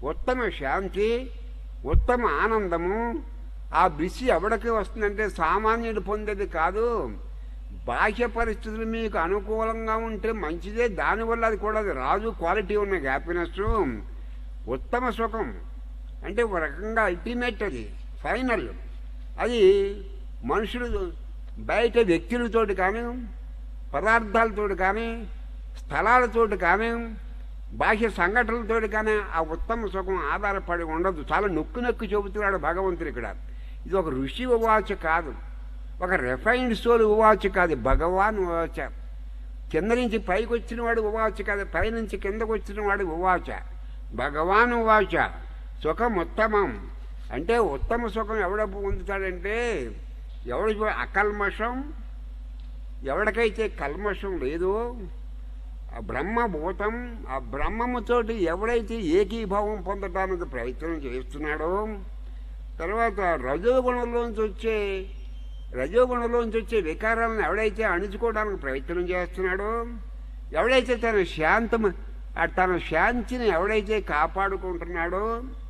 ఉత్తమ శాంతి ఉత్తమ ఆనందము ఆ బిసి ఎవడికి వస్తుందంటే సామాన్యుడు పొందేది కాదు బాహ్య పరిస్థితులు మీకు అనుకూలంగా ఉంటే మంచిదే దానివల్ల అది కూడా అది రాజు క్వాలిటీ ఉన్న హ్యాపీనెస్ ఉత్తమ సుఖం అంటే ఒక రకంగా అల్టిమేట్ అది ఫైనల్ అది మనుషులు బయట వ్యక్తులతోటి కానీ పదార్థాలతోటి కానీ స్థలాలతోటి కానీ బాహ్య సంఘటనలతోటి కానీ ఆ ఉత్తమ సుఖం ఆధారపడి ఉండదు చాలా నొక్కి నొక్కి చెబుతున్నాడు భగవంతుడు ఇక్కడ ఇది ఒక ఋషి ఉవాచ కాదు ఒక రిఫైన్డ్ సోల్ ఉవాచ కాదు భగవాన్ ఉవాచ కింద నుంచి పైకి వచ్చిన వాడు ఉవాచ కాదు పైనుంచి కిందకు వచ్చిన వాడు ఉవాచ భగవాన్ ఉవాచ సుఖం ఉత్తమం అంటే ఉత్తమ సుఖం ఎవడ పొందుతాడంటే ఎవడు అకల్మషం ఎవడికైతే కల్మషం లేదో ఆ బ్రహ్మభూతం ఆ బ్రహ్మముతోటి ఎవడైతే ఏకీభావం పొందడానికి ప్రయత్నం చేస్తున్నాడో తర్వాత రజోగుణంలోంచి వచ్చే రజోగుణంలోంచి వచ్చే వికారాలను ఎవడైతే అణుచుకోవడానికి ప్రయత్నం చేస్తున్నాడో ఎవడైతే తన శాంతం ఆ తన శాంతిని ఎవడైతే కాపాడుకుంటున్నాడో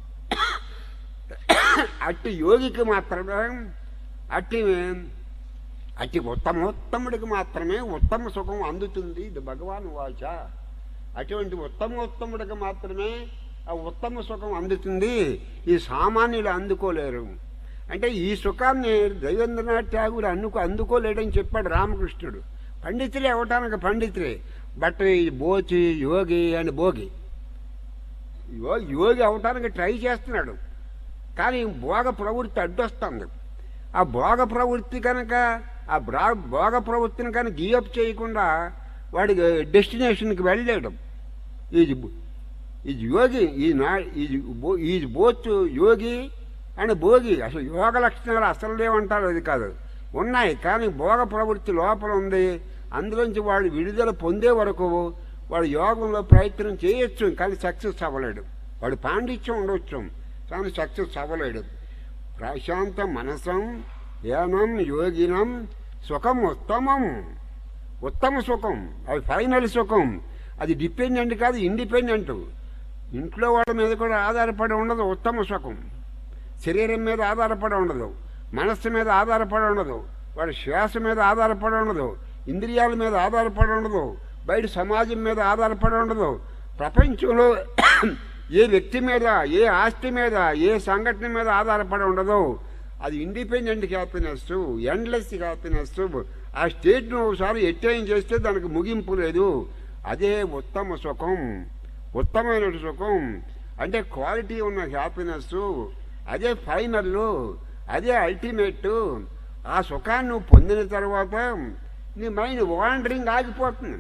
అట్టి యోగికి మాత్రమే అట్టి అట్టి ఉత్తమోత్తముడికి మాత్రమే ఉత్తమ సుఖం అందుతుంది ఇది భగవాన్ వాచ అటువంటి ఉత్తమోత్తముడికి మాత్రమే ఆ ఉత్తమ సుఖం అందుతుంది ఈ సామాన్యులు అందుకోలేరు అంటే ఈ సుఖాన్ని దేవేంద్రనాథ్ ఠాగూర్ అందుకు అందుకోలేడని చెప్పాడు రామకృష్ణుడు పండితులే అవటానికి పండితులే బట్ ఈ బోచి యోగి అని భోగి యో- యోగి అవటానికి ట్రై చేస్తున్నాడు కానీ భోగ ప్రవృత్తి అడ్డొస్తుంది ఆ భోగ ప్రవృత్తి కనుక ఆ బ్రా భోగ ప్రవృత్తిని కనుక గియప్ చేయకుండా వాడికి డెస్టినేషన్కి వెళ్ళలేడు ఇది ఇది యోగి ఈ నా ఇది బో- ఇది బోత్ యోగి అని భోగి అసలు యోగ లక్షణాలు అసలు లేవంటారు అది కాదు ఉన్నాయి కానీ భోగ ప్రవృత్తి లోపల ఉంది అందులోంచి వాడు విడుదల పొందే వరకు వాడు యోగంలో ప్రయత్నం చేయొచ్చు కానీ సక్సెస్ అవ్వలేడు వాడు పాండిత్యం ఉండొచ్చు కానీ సక్సెస్ అవ్వలేడు ప్రశాంత మనసం ఏనం యోగినం సుఖం ఉత్తమం ఉత్తమ సుఖం అది ఫైనల్ సుఖం అది డిపెండెంట్ కాదు ఇండిపెండెంట్ ఇంట్లో వాళ్ళ మీద కూడా ఆధారపడి ఉండదు ఉత్తమ సుఖం శరీరం మీద ఆధారపడి ఉండదు మనస్సు మీద ఆధారపడి ఉండదు వాడి శ్వాస మీద ఆధారపడి ఉండదు ఇంద్రియాల మీద ఆధారపడి ఉండదు బయట సమాజం మీద ఆధారపడి ఉండదు ప్రపంచంలో ఏ వ్యక్తి మీద ఏ ఆస్తి మీద ఏ సంఘటన మీద ఆధారపడి ఉండదు అది ఇండిపెండెంట్ హ్యాపీనెస్ ఎండ్లెస్ హ్యాపీనెస్ ఆ స్టేట్ను ఒకసారి ఎట్టైన్ చేస్తే దానికి ముగింపు లేదు అదే ఉత్తమ సుఖం ఉత్తమైన సుఖం అంటే క్వాలిటీ ఉన్న హ్యాపీనెస్ అదే ఫైనల్ అదే అల్టిమేట్ ఆ సుఖాన్ని నువ్వు పొందిన తర్వాత నీ మైండ్ వాండరింగ్ ఆగిపోతుంది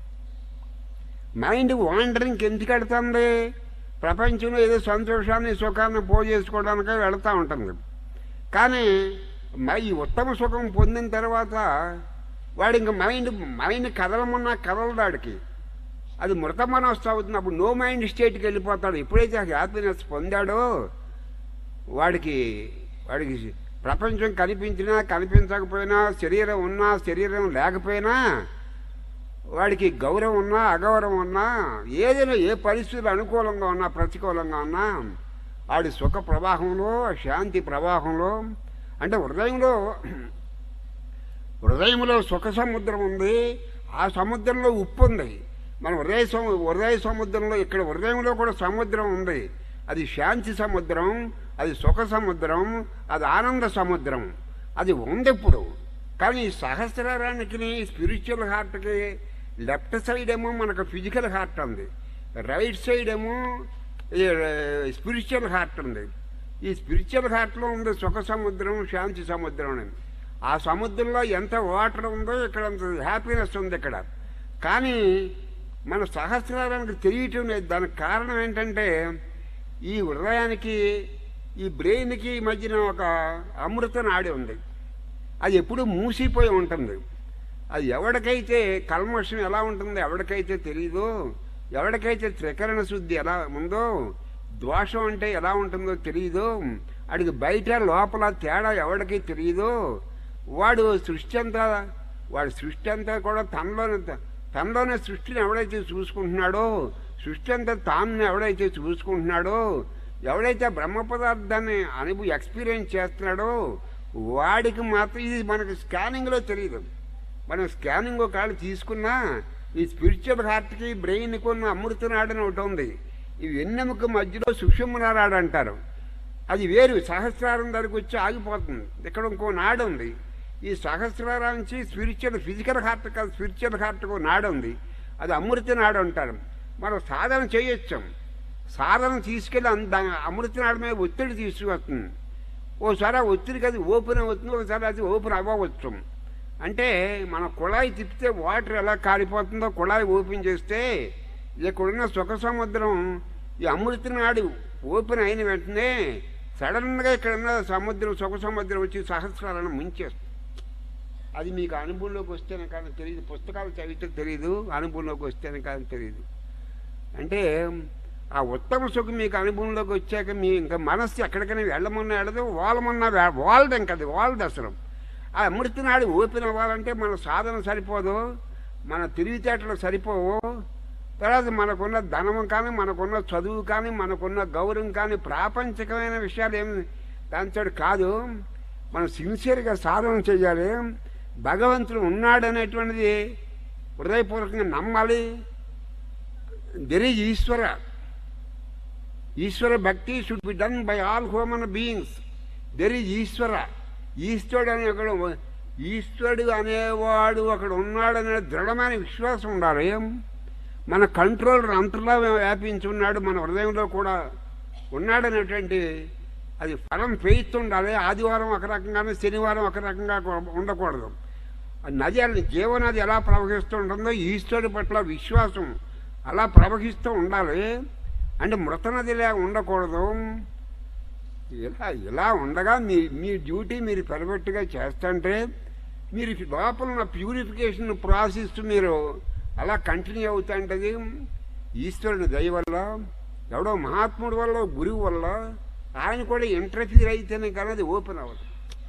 మైండ్ వాండరింగ్ ఎందుకు వెళ్తుంది ప్రపంచంలో ఏదో సంతోషాన్ని సుఖాన్ని పోజేసుకోవడానికే వెళతా ఉంటుంది కానీ మ- ఈ ఉత్తమ సుఖం పొందిన తర్వాత వాడు ఇంక మైండ్ మైండ్ కదలమన్నా కదలడాడికి అది మృత మనస్సు అవుతుంది అప్పుడు నో మైండ్ స్టేట్కి వెళ్ళిపోతాడు ఎప్పుడైతే ఆ హ్యాపీనెస్ పొందాడో వాడికి వాడికి ప్రపంచం కనిపించినా కనిపించకపోయినా శరీరం ఉన్నా శరీరం లేకపోయినా వాడికి గౌరవం ఉన్నా అగౌరవం ఉన్నా ఏదైనా ఏ పరిస్థితులు అనుకూలంగా ఉన్నా ప్రతికూలంగా ఉన్నా వాడి సుఖ ప్రవాహంలో శాంతి ప్రవాహంలో అంటే హృదయంలో హృదయంలో సుఖ సముద్రం ఉంది ఆ సముద్రంలో ఉప్పు ఉంది మన హృదయ సము హృదయ సముద్రంలో ఇక్కడ హృదయంలో కూడా సముద్రం ఉంది అది శాంతి సముద్రం అది సుఖ సముద్రం అది ఆనంద సముద్రం అది ఉంది ఇప్పుడు కానీ ఈ సహస్రారానికి స్పిరిచువల్ హార్ట్కి లెఫ్ట్ సైడ్ ఏమో మనకు ఫిజికల్ హార్ట్ ఉంది రైట్ సైడ్ ఏమో స్పిరిచువల్ హార్ట్ ఉంది ఈ స్పిరిచువల్ హార్ట్లో ఉంది సుఖ సముద్రం శాంతి సముద్రం అని ఆ సముద్రంలో ఎంత వాటర్ ఉందో ఇక్కడ అంత హ్యాపీనెస్ ఉంది ఇక్కడ కానీ మన సహస్రారానికి తెలియటం లేదు దానికి కారణం ఏంటంటే ఈ హృదయానికి ఈ బ్రెయిన్కి మధ్యన ఒక అమృత నాడి ఉంది అది ఎప్పుడు మూసిపోయి ఉంటుంది అది ఎవరికైతే కల్మషం ఎలా ఉంటుందో ఎవరికైతే తెలియదో ఎవరికైతే త్రికరణ శుద్ధి ఎలా ఉందో దోషం అంటే ఎలా ఉంటుందో తెలియదో అడిగి బయట లోపల తేడా ఎవరికి తెలియదో వాడు సృష్టి అంతా వాడి సృష్టి అంతా కూడా తనలోనే తనలోనే సృష్టిని ఎవడైతే చూసుకుంటున్నాడో సృష్టి అంతా తాను ఎవడైతే చూసుకుంటున్నాడో ఎవడైతే బ్రహ్మ పదార్థాన్ని అనుభవం ఎక్స్పీరియన్స్ చేస్తున్నాడో వాడికి మాత్రం ఇది మనకి స్కానింగ్లో తెలియదు మనం స్కానింగ్ ఒకవేళ తీసుకున్నా ఈ స్పిరిచువల్ హార్ట్కి బ్రెయిన్కి ఉన్న అమృతనాడని ఒకటి ఉంది ఈ వెన్నెముక మధ్యలో సుషుమ్నారాడు అంటారు అది వేరు సహస్రారం దగ్గరికి వచ్చి ఆగిపోతుంది ఇక్కడ ఇంకో నాడు ఉంది ఈ సహస్రారం నుంచి స్పిరిచువల్ ఫిజికల్ హార్ట్ కాదు స్పిరిచువల్ హార్ట్కు నాడు ఉంది అది అమృత నాడు అంటారు మనం సాధన చేయొచ్చాం సాధన తీసుకెళ్ళి అంత అమృత నాడు మీద ఒత్తిడి తీసుకువస్తుంది ఓసారి ఆ ఒత్తిడికి అది ఓపెన్ అవుతుంది ఒకసారి అది ఓపెన్ అవ్వవచ్చు అంటే మన కుళాయి తిప్పితే వాటర్ ఎలా కారిపోతుందో కుళాయి ఓపెన్ చేస్తే ఇక్కడున్న సుఖ సముద్రం ఈ అమృత నాడు ఓపెన్ అయిన వెంటనే సడన్గా ఇక్కడున్న సముద్రం సుఖ సముద్రం వచ్చి సహస్రాలను ముంచేస్తుంది అది మీకు అనుభవంలోకి వస్తేనే కానీ తెలియదు పుస్తకాలు చదివితే తెలియదు అనుభవంలోకి వస్తేనే కానీ తెలియదు అంటే ఆ ఉత్తమ సుఖం మీకు అనుభవంలోకి వచ్చాక మీ ఇంకా మనస్సు ఎక్కడికైనా వెళ్ళమన్నా వెళ్ళదు వాళ్ళమన్నా వాళ్ళదు ఇంకా అది వాళ్ళది అసలు ఆ అమృతనాడు ఓపెన్ అవ్వాలంటే మన సాధన సరిపోదు మన తెలివితేటలు సరిపోవు తర్వాత మనకున్న ధనం కానీ మనకున్న చదువు కానీ మనకున్న గౌరవం కానీ ప్రాపంచికమైన విషయాలు ఏమి దాంతో కాదు మనం సిన్సియర్గా సాధన చేయాలి భగవంతుడు ఉన్నాడనేటువంటిది హృదయపూర్వకంగా నమ్మాలి there is Ishwara Ishwara bhakti should be done by all human beings there is Ishwara ఈశ్వరుడు అనే ఒకడు ఈశ్వరుడు అనేవాడు ఒకడు ఉన్నాడనే దృఢమైన విశ్వాసం ఉండాలి మన కంట్రోల్ అంతలా వ్యాపించి ఉన్నాడు మన హృదయంలో కూడా ఉన్నాడనేటువంటి అది ఫలం ఫెయిత్ ఉండాలి ఆదివారం ఒక రకంగానే శనివారం ఒక రకంగా ఉండకూడదు ఆ నది అలా జీవనది ఎలా ప్రవహిస్తూ ఉంటుందో ఈశ్వరుడి పట్ల విశ్వాసం అలా ప్రవహిస్తూ ఉండాలి అంటే మృతనదిలా ఉండకూడదు ఇలా ఇలా ఉండగా మీ మీ డ్యూటీ మీరు పెరబెట్టుగా చేస్తుంటే మీరు లోపల ఉన్న ప్యూరిఫికేషన్ ప్రాసెస్ మీరు అలా కంటిన్యూ అవుతుంటుంది ఈశ్వరుని దయ వల్ల ఎవడో మహాత్ముడి వల్ల గురువు వల్ల ఆయన కూడా ఇంటర్ఫీర్ అయితేనే కానీ అది ఓపెన్ అవ్వదు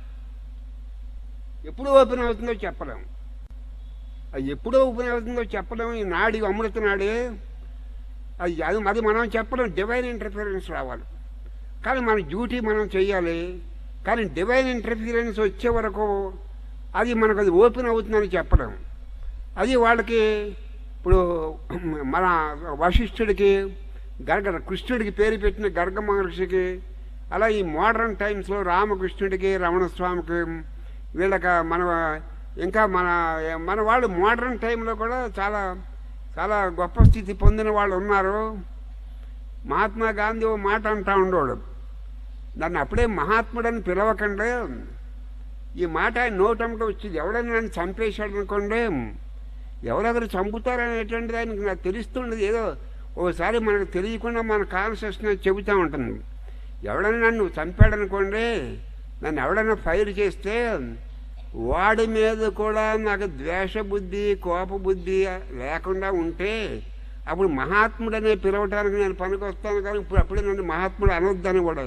ఎప్పుడు ఓపెన్ అవుతుందో చెప్పలేము అది ఎప్పుడు ఓపెన్ అవుతుందో చెప్పలేము ఈ నాడి అమృత నాడే అది అది అది మనం చెప్పలేం డివైన్ ఇంటర్ఫీరెన్స్ రావాలి కానీ మన డ్యూటీ మనం చేయాలి కానీ డివైన్ ఇంటర్ఫీరెన్స్ వచ్చే వరకు అది మనకు అది ఓపెన్ అవుతుందని చెప్పలేం అది వాళ్ళకి ఇప్పుడు మన వశిష్ఠుడికి గర్గ కృష్ణుడికి పేరు పెట్టిన గర్గ మహర్షికి అలా ఈ మోడర్న్ టైమ్స్లో రామకృష్ణుడికి రమణస్వామికి వీళ్ళకి మన ఇంకా మన మన వాళ్ళు మోడర్న్ టైంలో కూడా చాలా చాలా గొప్ప స్థితి పొందిన వాళ్ళు ఉన్నారు మహాత్మా గాంధీ ఓ మాట అంటా ఉండేవాడు నన్ను అప్పుడే మహాత్ముడని పిలవకండి ఈ మాట ఆయన నోటంటే వచ్చింది ఎవడైనా నన్ను చంపేశాడు అనుకోండి ఎవరెవరు చంపుతారనేటువంటిది ఆయనకి నాకు తెలుస్తుండదు ఏదో ఓసారి మనకు తెలియకుండా మన కాన్షియస్నెస్ చెబుతూ ఉంటుంది ఎవడైనా నన్ను చంపాడనుకోండి నన్ను ఎవడైనా ఫైర్ చేస్తే వాడి మీద కూడా నాకు ద్వేష బుద్ధి కోప బుద్ధి లేకుండా ఉంటే అప్పుడు మహాత్ముడనే పిలవటానికి నేను పనికొస్తాను కానీ ఇప్పుడు అప్పుడే నన్ను మహాత్ముడు అనొద్దని కూడా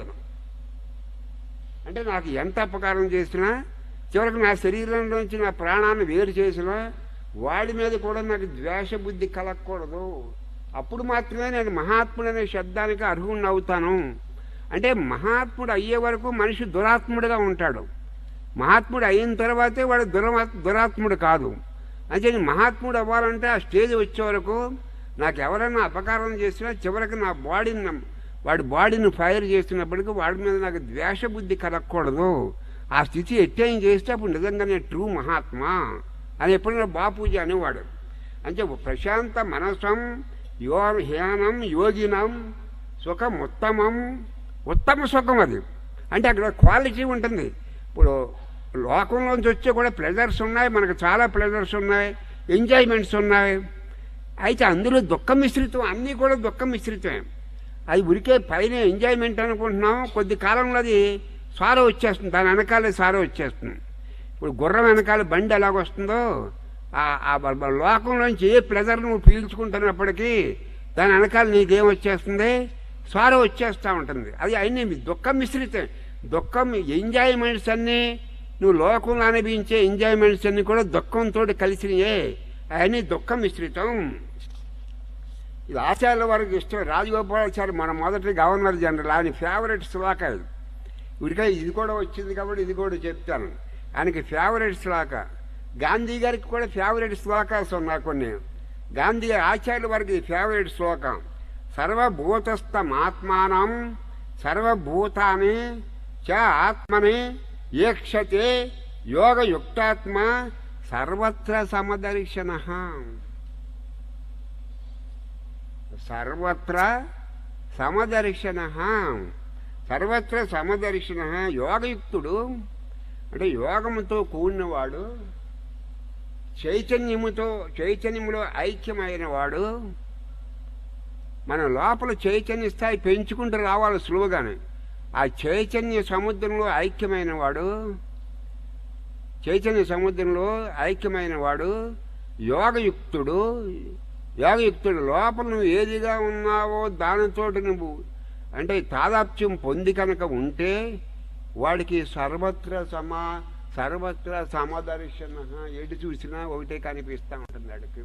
అంటే నాకు ఎంత అపకారం చేసినా చివరికి నా శరీరంలోంచి నా ప్రాణాన్ని వేరు చేసినా వాడి మీద కూడా నాకు ద్వేష బుద్ధి కలగకూడదు అప్పుడు మాత్రమే నేను మహాత్ముడు అనే శబ్దానికి అర్హుణ్ణి అవుతాను అంటే మహాత్ముడు అయ్యే వరకు మనిషి దురాత్ముడిగా ఉంటాడు మహాత్ముడు అయిన తర్వాతే వాడు దురమా దురాత్ముడు కాదు అంటే మహాత్ముడు అవ్వాలంటే ఆ స్టేజ్ వచ్చే వరకు నాకు ఎవరైనా అపకారం చేసినా చివరికి నా బాడీని వాడి బాడీని ఫైర్ చేస్తున్నప్పటికీ వాడి మీద నాకు ద్వేష బుద్ధి కలగకూడదు ఆ స్థితి ఎట్టేం చేస్తే అప్పుడు నిజంగానే ట్రూ మహాత్మా అని ఎప్పుడైనా బాపూజీ అనేవాడు అంటే ప్రశాంత మనసం యో హ్యానం యోగినం సుఖం ఉత్తమం ఉత్తమ సుఖం అది అంటే అక్కడ క్వాలిటీ ఉంటుంది ఇప్పుడు లోకంలోంచి వచ్చే కూడా ప్లెజర్స్ ఉన్నాయి మనకు చాలా ప్లెజర్స్ ఉన్నాయి ఎంజాయ్మెంట్స్ ఉన్నాయి అయితే అందులో దుఃఖ మిశ్రితం అన్నీ కూడా దుఃఖ మిశ్రితమే అది ఉరికే పైన ఎంజాయ్మెంట్ అనుకుంటున్నాం కొద్ది కాలంలో అది సారో వచ్చేస్తుంది దాని వెనకాలే సారో వచ్చేస్తుంది ఇప్పుడు గుర్రం వెనకాల బండి ఎలాగొస్తుందో ఆ లోకంలోంచి ఏ ప్లెజర్ నువ్వు పీల్చుకుంటున్నప్పటికీ దాని వెనకాల నీకేం వచ్చేస్తుంది సారో వచ్చేస్తూ ఉంటుంది అది అయినా దుఃఖం మిశ్రితం దుఃఖం ఎంజాయ్మెంట్స్ అన్నీ నువ్వు లోకంలో అనిపించే ఎంజాయ్మెంట్స్ అన్నీ కూడా దుఃఖంతో కలిసినయే అవన్నీ దుఃఖం మిశ్రితం ఇది ఆచార్యుల వారికి ఇష్టం రాజగోపాలాచారి మన మొదటి గవర్నర్ జనరల్ ఆయన ఫేవరెట్ శ్లోక ఇది వీడికా ఇది కూడా వచ్చింది కాబట్టి ఇది కూడా చెప్తాను ఆయనకి ఫేవరెట్ శ్లోక గాంధీ గారికి కూడా ఫేవరెట్ శ్లోకాలు ఉన్నాయి కొన్ని గాంధీ ఆచార్యుల వారికి ఫేవరెట్ శ్లోకం సర్వభూతస్థమాత్మానం సర్వభూతాన్ని చ ఆత్మని ఏక్షతే యోగయుక్తాత్మ సర్వత్ర సమదర్శన సర్వత్ర సమదర్శన సర్వత్ర సమదర్శన యోగయుక్తుడు అంటే యోగముతో కూడినవాడు చైతన్యముతో చైతన్యములో ఐక్యమైన వాడు మన లోపల చైతన్య స్థాయి పెంచుకుంటూ రావాలి సులువుగానే ఆ చైతన్య సముద్రంలో ఐక్యమైన వాడు చైతన్య సముద్రంలో ఐక్యమైన వాడు యోగయుక్తుడు యోగయుక్తుడు లోపల నువ్వు ఏదిగా ఉన్నావో దానితోటి నువ్వు అంటే తాదాప్త్యం పొంది కనుక ఉంటే వాడికి సర్వత్ర సమా సర్వత్ర సమదర్శన ఎటు చూసినా ఒకటే కనిపిస్తూ ఉంటుంది వాడికి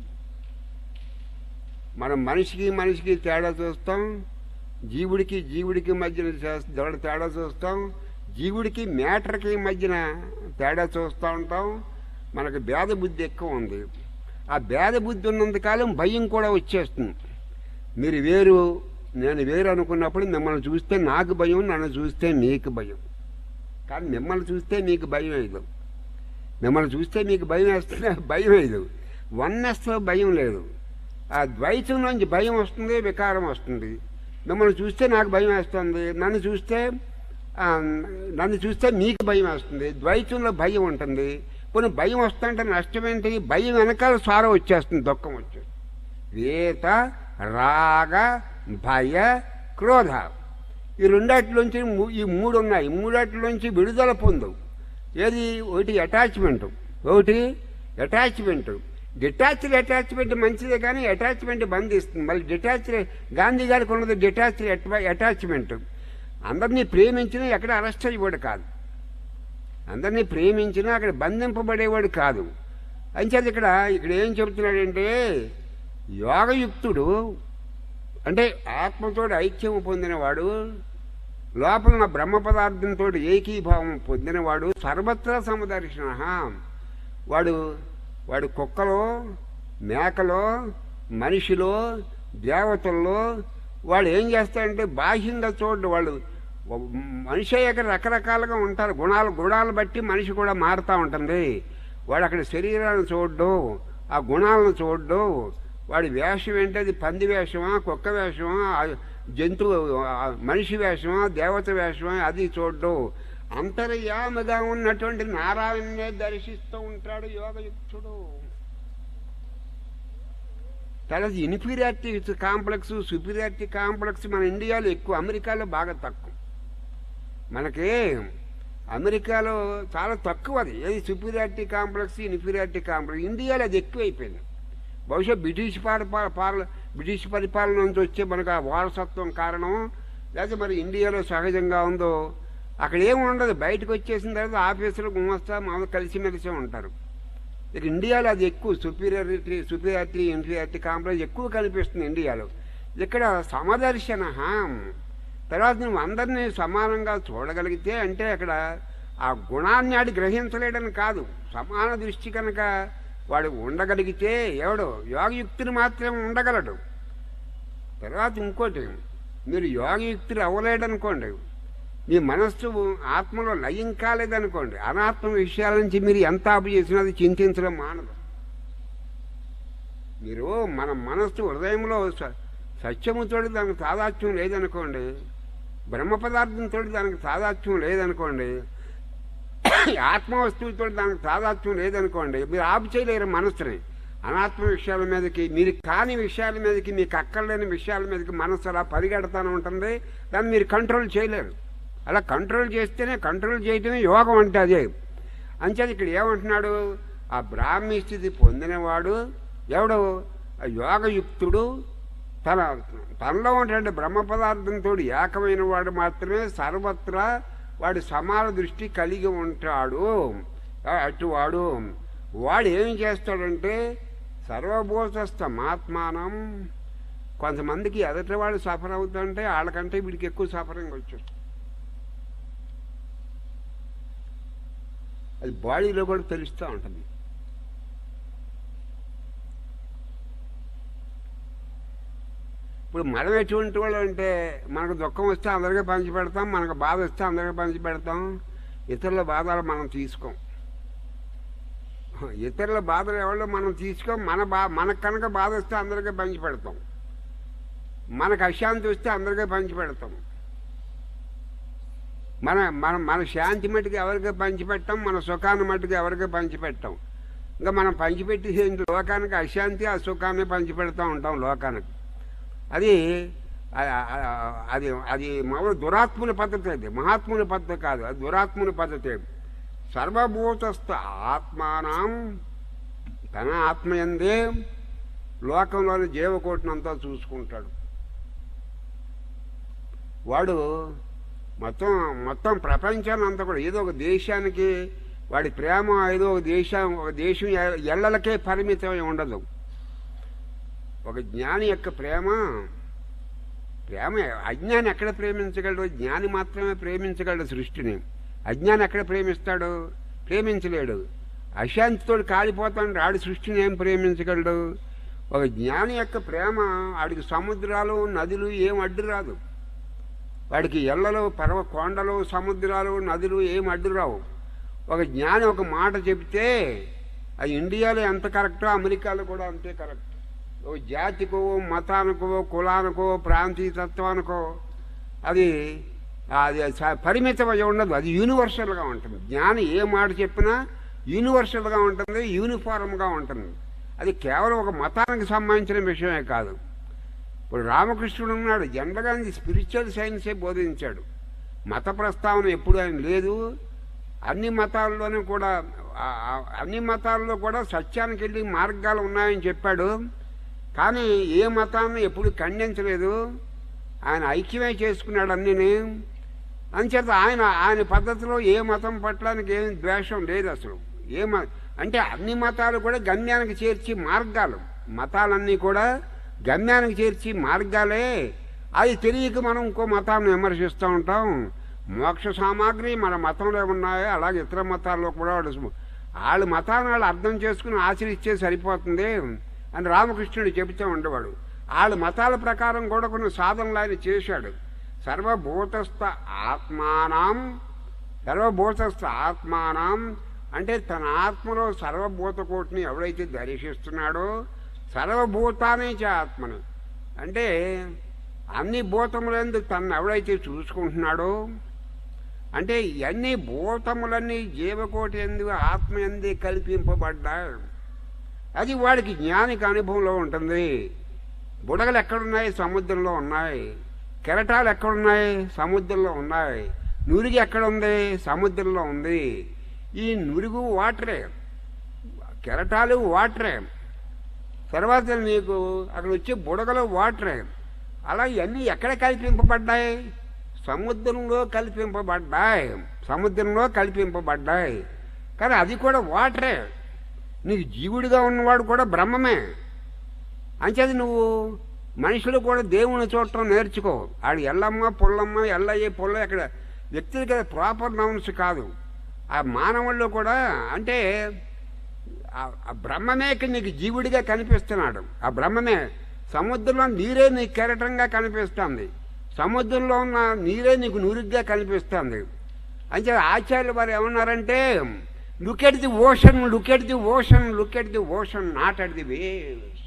మనం మనిషికి మనిషికి తేడా చూస్తాం జీవుడికి జీవుడికి మధ్యన చేస్- దొడ- తేడా చూస్తాం జీవుడికి మేటర్కి మధ్యన తేడా చూస్తూ ఉంటాం మనకు భేద బుద్ధి ఎక్కువ ఉంది ఆ భేద బుద్ధి ఉన్నంతకాలం భయం కూడా వచ్చేస్తుంది మీరు వేరు నేను వేరు అనుకున్నప్పుడు మిమ్మల్ని చూస్తే నాకు భయం నన్ను చూస్తే మీకు భయం కానీ మిమ్మల్ని చూస్తే మీకు భయం లేదు మిమ్మల్ని చూస్తే మీకు భయం వేస్తే భయం లేదు వన్నెస్తో భయం లేదు ఆ ద్వైతం నుంచి భయం వస్తుంది వికారం వస్తుంది మిమ్మల్ని చూస్తే నాకు భయం వేస్తుంది నన్ను చూస్తే ఆ, నన్ను చూస్తే మీకు భయం వేస్తుంది ద్వైతంలో భయం ఉంటుంది కొన్ని భయం వస్తుంటే నష్టం ఏంటి భయం వెనకాల సారం వచ్చేస్తుంది దుఃఖం వచ్చేస్తుంది వేత రాగ భయ క్రోధ ఈ రెండాటిలోంచి మూ- ఈ మూడు ఉన్నాయి ఈ మూడాటిలోంచి విడుదల పొందు ఏది ఒకటి అటాచ్మెంట్ ఒకటి అటాచ్మెంట్ డిటాచ్డ్ అటాచ్మెంట్ మంచిదే కానీ అటాచ్మెంట్ బంధిస్తుంది మళ్ళీ డిటాచ్డ్ గాంధీ గారికి ఉన్నది డిటాచ్డ్ అటాచ్మెంట్ అందరినీ ప్రేమించినా ఎక్కడ అరెస్ట్ అయ్యేవాడు కాదు అందరినీ ప్రేమించినా అక్కడ బంధింపబడేవాడు కాదు అంచేది ఇక్కడ ఇక్కడ ఏం చెబుతున్నాడంటే యోగయుక్తుడు అంటే ఆత్మతో ఐక్యం పొందినవాడు లోపల ఉన్న బ్రహ్మ పదార్థంతో ఏకీభావం పొందినవాడు సర్వత్రా సమదర్శన వాడు వాడు కుక్కలో మేకలో మనిషిలో దేవతల్లో వాడు ఏం చేస్తాడంటే బాహ్యంగా చూడడు వాళ్ళు మనిషి అయ్యాక రకరకాలుగా ఉంటారు గుణాలు గుణాలు బట్టి మనిషి కూడా మారుతూ ఉంటుంది వాడు అక్కడ శరీరాన్ని చూడడు ఆ గుణాలను చూడడు వాడి వేషం ఏంటి అది పంది వేషమా కుక్క వేషమా ఆ జంతువు ఆ మనిషి వేషమా దేవత వేషమా అది చూడడు అంతర్యామిగా ఉన్నటువంటి నారాయణనే దర్శిస్తూ ఉంటాడు యోగయుక్తుడు తర్వాత ఇన్ఫీరియారిటీ కాంప్లెక్స్ సుపీరియారిటీ కాంప్లెక్స్ మన ఇండియాలో ఎక్కువ అమెరికాలో బాగా తక్కువ మనకి అమెరికాలో చాలా తక్కువ అది ఏది సుపీరియారిటీ కాంప్లెక్స్ ఇన్ఫీరియారిటీ కాంప్లెక్స్ ఇండియాలో అది ఎక్కువైపోయింది బహుశా బ్రిటిష్ పరిపాల పాల బ్రిటిష్ పరిపాలన నుంచి వచ్చే మనకు ఆ వారసత్వం కారణం లేకపోతే మరి ఇండియాలో సహజంగా ఉందో అక్కడ ఏమి ఉండదు బయటకు వచ్చేసిన తర్వాత ఆఫీసులు గుమస్తా మామూలు కలిసిమెలిసి ఉంటారు ఇక ఇండియాలో అది ఎక్కువ సుపీరియారిటీ సుపీరియారిటీ ఇన్ఫీరియారిటీ కాంప్లెక్స్ ఎక్కువ కనిపిస్తుంది ఇండియాలో ఇక్కడ సమదర్శన తర్వాత నువ్వు అందరినీ సమానంగా చూడగలిగితే అంటే అక్కడ ఆ గుణాన్ని ఆడి గ్రహించలేడని కాదు సమాన దృష్టి కనుక వాడు ఉండగలిగితే ఎవడు యోగయుక్తుని మాత్రమే ఉండగలడు తర్వాత ఇంకోటి మీరు యోగయుక్తులు అవ్వలేడనుకోండి మీ మనస్సు ఆత్మలో లయం కాలేదనుకోండి అనాత్మ విషయాల నుంచి మీరు ఎంత ఆపు చేసినా అది చింతించడం మానదు మీరు మన మనస్సు హృదయంలో స- సత్యముతో దానికి తాదాత్మ్యం లేదనుకోండి బ్రహ్మ పదార్థంతో దానికి తాదాత్మ్యం లేదనుకోండి ఆత్మ వస్తువుతో దానికి తాదాత్మ్యం లేదనుకోండి మీరు ఆపు చేయలేరు మనస్సుని అనాత్మ విషయాల మీదకి మీరు కాని విషయాల మీదకి మీకు అక్కర్లేని విషయాల మీదకి మనస్సు అలా పరిగెడతానే ఉంటుంది దాన్ని మీరు కంట్రోల్ చేయలేరు అలా కంట్రోల్ చేస్తేనే కంట్రోల్ చేయటమే యోగం అంటే అదే అంచేది ఇక్కడ ఏమంటున్నాడు ఆ బ్రాహ్మీ స్థితి పొందినవాడు ఎవడు ఆ యోగయుక్తుడు తన తనలో ఉన్నటువంటి బ్రహ్మ పదార్థంతో ఏకమైన వాడు మాత్రమే సర్వత్రా వాడు సమాన దృష్టి కలిగి ఉంటాడు ఆ, అటువాడు వాడు ఏం చేస్తాడంటే సర్వభూతస్థమాత్మానం కొంతమందికి ఎదటి వాళ్ళు సఫర్ అవుతుంటే వాళ్ళకంటే వీడికి ఎక్కువ సఫరింగ్ వచ్చేస్తుంది అది బాడీలో కూడా తెలుస్తూ ఉంటుంది ఇప్పుడు మనం ఎటువంటి వాళ్ళు అంటే మనకు దుఃఖం వస్తే అందరికీ పంచి పెడతాం మనకు బాధ వస్తే అందరికీ పంచి పెడతాం ఇతరుల బాధలు మనం తీసుకోం ఇతరుల బాధలు ఎవరో మనం తీసుకోం మన బా మనకు కనుక బాధ వస్తే అందరికీ పంచి పెడతాం మనకు అశాంతి వస్తే అందరికీ పంచి పెడతాం మన మన మన శాంతి మట్టుకు ఎవరికి పంచిపెట్టాం మన సుఖాన్ని మట్టుకు ఎవరికి పంచిపెట్టాం ఇంకా మనం పంచిపెట్టి లోకానికి అశాంతి ఆ సుఖాన్ని పంచిపెడతా ఉంటాం లోకానికి అది ఆ- ఆ- అది అది మామూలు దురాత్ముని పద్ధతి అది మహాత్ముని పద్ధతి కాదు అది దురాత్ముని పద్ధతి సర్వభూతస్థ ఆత్మానం తన ఆత్మయందే లోకంలోని జీవకోటినంతా చూసుకుంటాడు వాడు మొత్తం మొత్తం ప్రపంచాన్ని అంతా కూడా ఏదో ఒక దేశానికి వాడి ప్రేమ ఏదో ఒక దేశం ఒక దేశం ఎ- ఎల్లలకే పరిమితమై ఉండదు ఒక జ్ఞాని యొక్క ప్రేమ ప్రేమ అజ్ఞాని ఎక్కడ ప్రేమించగలడు జ్ఞాని మాత్రమే ప్రేమించగలడు సృష్టిని అజ్ఞాని ఎక్కడ ప్రేమిస్తాడు ప్రేమించలేడు అశాంతితో కాలిపోతాడు ఆడి సృష్టిని ఏం ప్రేమించగలడు ఒక జ్ఞాని యొక్క ప్రేమ ఆడికి సముద్రాలు నదులు ఏం అడ్డు రాదు వాడికి ఎల్లలు పర్వ కొండలు సముద్రాలు నదులు ఏం అడ్డు రావు ఒక జ్ఞాని ఒక మాట చెబితే అది ఇండియాలో ఎంత కరెక్టో అమెరికాలో కూడా అంతే కరెక్ట్ ఓ జాతికో మతానికో కులానికో ప్రాంతీయ తత్వానికో అది అది స- పరిమితమై ఉండదు అది యూనివర్సల్గా ఉంటుంది జ్ఞాని ఏ మాట చెప్పినా యూనివర్సల్గా ఉంటుంది యూనిఫారంగా ఉంటుంది అది కేవలం ఒక మతానికి సంబంధించిన విషయమే కాదు ఇప్పుడు రామకృష్ణుడు ఉన్నాడు జనరల్గా ఆయన స్పిరిచువల్ సైన్సే బోధించాడు మత ప్రస్తావన ఎప్పుడు ఆయన లేదు అన్ని మతాల్లోనూ కూడా ఆ- ఆ- అన్ని మతాల్లో కూడా సత్యానికి వెళ్ళి మార్గాలు ఉన్నాయని చెప్పాడు కానీ ఏ మతాన్ని ఎప్పుడు ఖండించలేదు ఆయన ఐక్యమే చేసుకున్నాడు అన్నిని అంచేత ఆయన ఆయన పద్ధతిలో ఏ మతం పట్లానికి ఏం ద్వేషం లేదు అసలు ఏ మ అంటే అన్ని మతాలు కూడా గమ్యానికి చేర్చి మార్గాలు మతాలన్నీ కూడా గమ్యానికి చేర్చి మార్గాలే అది తెలియక మనం ఇంకో మతాన్ని విమర్శిస్తూ ఉంటాం మోక్ష సామాగ్రి మన మతంలో ఉన్నాయో అలాగే ఇతర మతాల్లో కూడా వాళ్ళు వాళ్ళ మతాన్ని వాళ్ళు అర్థం చేసుకుని ఆచరిస్తే సరిపోతుంది అని రామకృష్ణుడు చెబుతూ ఉండేవాడు వాళ్ళ మతాల ప్రకారం కూడా కొన్ని సాధనలు ఆయన చేశాడు సర్వభూతస్థ ఆత్మానం సర్వభూతస్థ ఆత్మానం అంటే తన ఆత్మలో సర్వభూత కోటిని ఎవడైతే దర్శిస్తున్నాడో సర్వభూతానే చ ఆత్మని అంటే అన్ని భూతములందు తను ఎవడైతే చూసుకుంటున్నాడో అంటే ఇవన్నీ భూతములన్నీ జీవకోటి ఎందు ఆత్మ ఎందు కల్పింపబడ్డా అది వాడికి జ్ఞానికి అనుభవంలో ఉంటుంది బుడగలు ఎక్కడున్నాయి సముద్రంలో ఉన్నాయి కెరటాలు ఎక్కడున్నాయి సముద్రంలో ఉన్నాయి నురిగి ఎక్కడుంది సముద్రంలో ఉంది ఈ నురుగు వాటరే కెరటాలు వాటరే తర్వాత నీకు అక్కడ వచ్చే బుడగలు వాటరే అలా ఇవన్నీ ఎక్కడ కల్పింపబడ్డాయి సముద్రంలో కల్పింపబడ్డాయి సముద్రంలో కల్పింపబడ్డాయి కానీ అది కూడా వాటరే నీకు జీవుడిగా ఉన్నవాడు కూడా బ్రహ్మమే అంచేది నువ్వు మనుషులు కూడా దేవుని చూడటం నేర్చుకో ఆడు ఎల్లమ్మ పుల్లమ్మ ఎల్లయ్య పుల్ల ఇక్కడ వ్యక్తిగత ప్రాపర్ నౌన్స్ కాదు ఆ మానవుల్లో కూడా అంటే ఆ- ఆ బ్రహ్మమే ఇక నీకు జీవుడిగా కనిపిస్తున్నాడు ఆ బ్రహ్మమే సముద్రంలో నీరే నీకు కెరటంగా కనిపిస్తుంది సముద్రంలో ఉన్న నీరే నీకు నూరిగ్గా కనిపిస్తుంది అంటే ఆచార్యులు వారు ఏమన్నారంటే look at the ocean look at the ocean look at the ocean not at the waves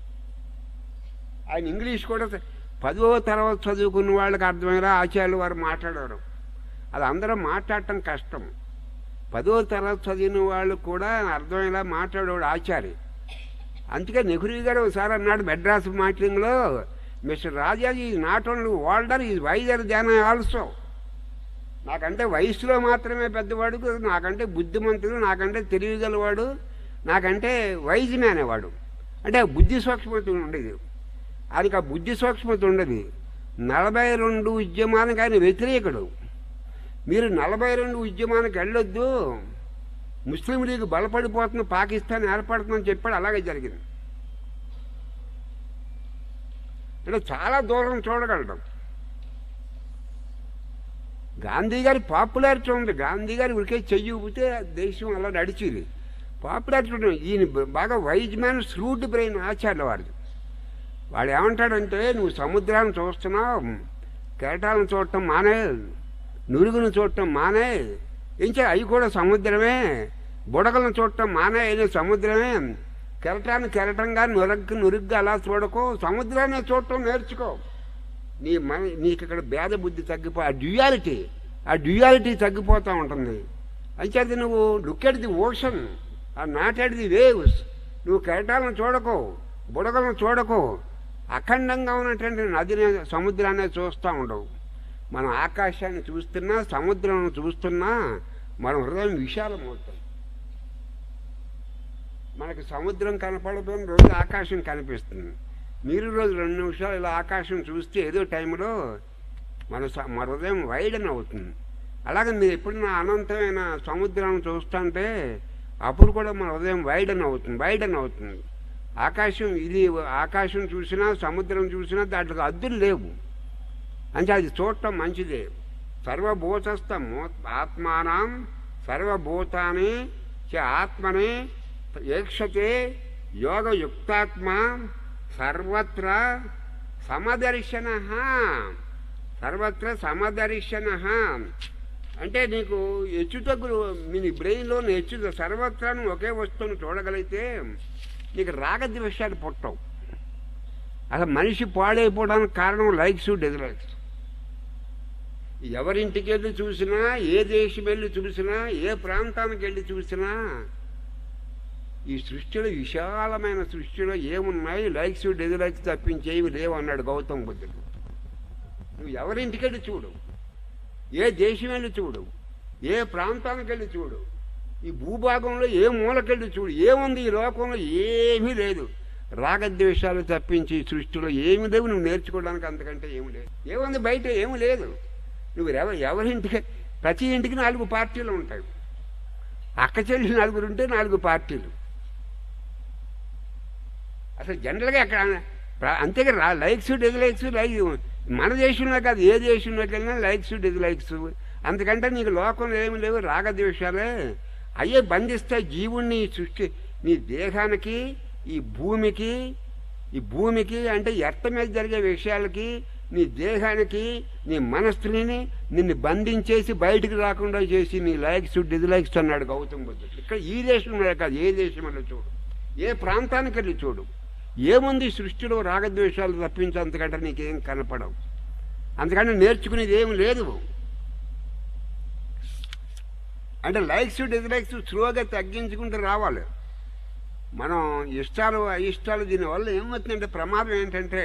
ఆయన ఇంగ్లీష్ కూడా పదో తరగతి చదువుకున్న వాళ్ళకి అర్థమయ్యేలా ఆచార్యులు వారు మాట్లాడారు అది అందరూ మాట్లాడటం కష్టం పదో తరగతి చదివిన వాళ్ళు కూడా అర్థమయ్యేలా మాట్లాడేవాడు ఆచార్య అందుకే నెహ్రూ గారు ఒకసారి అన్నాడు మెడ్రాస్ మాట్లింగ్లో mister Rajaji is not only older is wiser than also నాకంటే వయసులో మాత్రమే పెద్దవాడు నాకంటే బుద్ధిమంతుడు నాకంటే తెలియగలవాడు నాకంటే వైజ్ మ్యాన్ వాడు అంటే బుద్ధి సూక్ష్మత ఉండేది ఆయనకి ఆ బుద్ధి సూక్ష్మత ఉండదు నలభై రెండు ఉద్యమానికి ఆయన వ్యతిరేకుడు మీరు నలభై రెండు ఉద్యమానికి వెళ్ళొద్దు ముస్లిం లీగ్ బలపడిపోతుంది పాకిస్తాన్ ఏర్పడుతుందని చెప్పాడు అలాగే జరిగింది అంటే చాలా దూరం చూడగలడం గాంధీ గారి పాపులారిటీ ఉంది గాంధీ గారి ఉరికే చెయ్యి ఊపితే దేశం అలా నడిచేది పాపులారిటీ ఉంది ఈయన బ- బాగా wise man shrewd brain Acharya వాడిది వాడు ఏమంటాడంటే నువ్వు సముద్రాన్ని చూస్తున్నావు కెరటాలను చూడటం మానే నురుగును చూడటం మానే ఇంకా అవి కూడా సముద్రమే బుడగలను చూడటం మానే అయిన సముద్రమే కెరటాన్ని కెరటంగా నురగ్గు నురుగ్గా అలా చూడకు సముద్రాన్ని చూడటం నేర్చుకో నీ మన నీకు ఇక్కడ భేద బుద్ధి తగ్గిపో ఆ డ్యూయాలిటీ ఆ డ్యూయాలిటీ తగ్గిపోతూ ఉంటుంది అంచేది నువ్వు look at the ocean ah not at the waves నువ్వు కెరటాలను చూడకు బుడగలను చూడకు అఖండంగా ఉన్నటువంటి నదిని సముద్రాన్ని చూస్తూ ఉండవు మనం ఆకాశాన్ని చూస్తున్నా సముద్రం చూస్తున్నా మన హృదయం విశాలమవుతుంది మనకి సముద్రం కనపడడం రోజు ఆకాశం కనిపిస్తుంది మీరు రోజు రెండు నిమిషాలు ఇలా ఆకాశం చూస్తే ఏదో టైంలో మన స- మన హృదయం వైడన్ అవుతుంది అలాగే మీరు ఎప్పుడైనా అనంతమైన సముద్రాన్ని చూస్తుంటే అప్పుడు కూడా మన హృదయం వైడన్ అవుతుంది వైడన్ అవుతుంది ఆకాశం ఇది ఆకాశం చూసినా సముద్రం చూసినా దాంట్లో అద్దులు లేవు అంటే అది చూడటం మంచిదే సర్వభూతస్థము ఆత్మానం సర్వభూతాన్ని చ ఆత్మని ఏక్షతే యోగయుక్తాత్మ సర్వత్ర సమదర్శన సర్వత్ర సమదర్శన అంటే నీకు హెచ్చు తగ్గులు మీ బ్రెయిన్లో హెచ్చు సర్వత్రా నువ్వు ఒకే వస్తువును చూడగలిగితే నీకు రాగద్వేషాలు పుట్టవు అసలు మనిషి పాడైపోవడానికి కారణం లైక్స్ డిజలైక్స్ ఎవరింటికి వెళ్ళి చూసినా ఏ దేశం వెళ్ళి చూసినా ఏ ప్రాంతానికి వెళ్ళి చూసినా ఈ సృష్టిలో విశాలమైన సృష్టిలో ఏమున్నాయి లైక్స్ డిజలైక్స్ తప్పించేవి లేవు అన్నాడు గౌతమ్ బుద్ధుడు నువ్వు ఎవరింటికి వెళ్ళి చూడు ఏ దేశం వెళ్ళి చూడు ఏ ప్రాంతానికి వెళ్ళి చూడు ఈ భూభాగంలో ఏ మూలకెళ్ళి చూడు ఏముంది ఈ లోకంలో ఏమీ లేదు రాగద్వేషాలు తప్పించి ఈ సృష్టిలో ఏమి లేవు నువ్వు నేర్చుకోవడానికి అంతకంటే ఏమి లేదు ఏముంది బయట ఏమి లేదు నువ్వు ఎవ ఎవరింటికి ప్రతి ఇంటికి నాలుగు పార్టీలు ఉంటాయి అక్క చెల్లి నలుగురు ఉంటే నాలుగు పార్టీలు అసలు జనరల్గా అక్కడ ప్ర- అంతేగా రా లైక్స్ డిజ్లైక్స్ లైక్ మన దేశంలో కాదు ఏ దేశంలోకి వెళ్ళినా లైక్స్ డిజ్లైక్స్ అంతకంటే నీకు లోకంలో ఏమి లేవు రాగద్వేషాలే అయ్యే బంధిస్తాయి జీవుణ్ణి ఈ సృష్టి నీ దేహానికి ఈ భూమికి ఈ భూమికి అంటే ఎర్త మీద జరిగే విషయాలకి నీ దేహానికి నీ మనస్సుని నిన్ను బంధించేసి బయటికి రాకుండా చేసి నీ లైక్స్ డిజ్లైక్స్ అన్నాడు గౌతమ్ బుద్ధుడు ఇక్కడ ఈ దేశంలో కాదు ఏ దేశంలో చూడు ఏ ప్రాంతానికి వెళ్ళి చూడు ఏముంది సృష్టిలో రాగద్వేషాలు తప్పించి అంతకంటే నీకేం కనపడవు అందుకని నేర్చుకునేది ఏం లేదు అంటే లైక్స్ డిజ్లైక్స్ స్లోగా తగ్గించుకుంటూ రావాలి మనం ఇష్టాలు అయిష్టాలు దీనివల్ల ఏమవుతుందంటే ప్రమాదం ఏంటంటే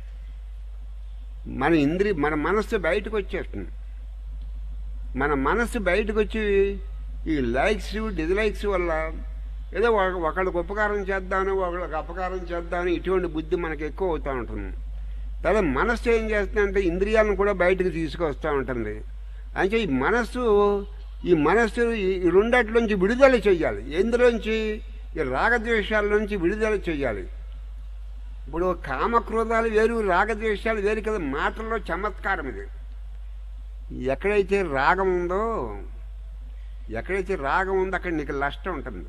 మన ఇంద్రి మన మనస్సు బయటకు వచ్చేస్తుంది మన మనస్సు బయటకు వచ్చి ఈ లైక్స్ డిజ్లైక్స్ వల్ల ఏదో ఒక- ఒకళ్ళకి ఉపకారం చేద్దామని ఒకళ్ళకి అపకారం చేద్దామని ఇటువంటి బుద్ధి మనకి ఎక్కువ అవుతూ ఉంటుంది తర్వాత మనస్సు ఏం చేస్తుందంటే ఇంద్రియాలను కూడా బయటకు తీసుకొస్తూ ఉంటుంది అంటే ఈ మనస్సు ఈ మనస్సు ఈ ఈ రెండట్లోంచి విడుదల చెయ్యాలి ఎందులోంచి ఈ రాగద్వేషాల నుంచి విడుదల చెయ్యాలి ఇప్పుడు కామక్రోధాలు వేరు రాగద్వేషాలు వేరు కదా మాటల్లో చమత్కారం ఇది ఎక్కడైతే రాగం ఉందో ఎక్కడైతే రాగం ఉందో అక్కడ నీకు నష్టం ఉంటుంది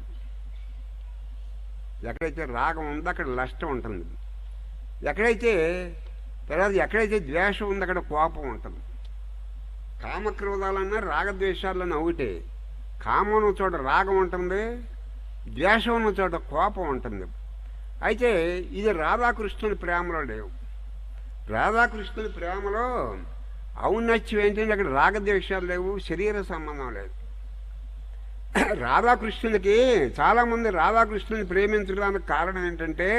ఎక్కడైతే రాగం ఉందో అక్కడ నష్టం ఉంటుంది ఎక్కడైతే తర్వాత ఎక్కడైతే ద్వేషం ఉందో అక్కడ కోపం ఉంటుంది కామక్రోధాలన్నా రాగద్వేషాలన్నా ఒకటే కామం ఉన్న చోట రాగం ఉంటుంది ద్వేషం ఉన్న చోట కోపం ఉంటుంది అయితే ఇది రాధాకృష్ణుని ప్రేమలో లేవు రాధాకృష్ణుని ప్రేమలో ఔన్నత్యం ఏంటంటే అక్కడ రాగద్వేషాలు లేవు శరీర సంబంధం లేదు రాధాకృష్ణునికి చాలామంది రాధాకృష్ణుని ప్రేమించడానికి కారణం ఏంటంటే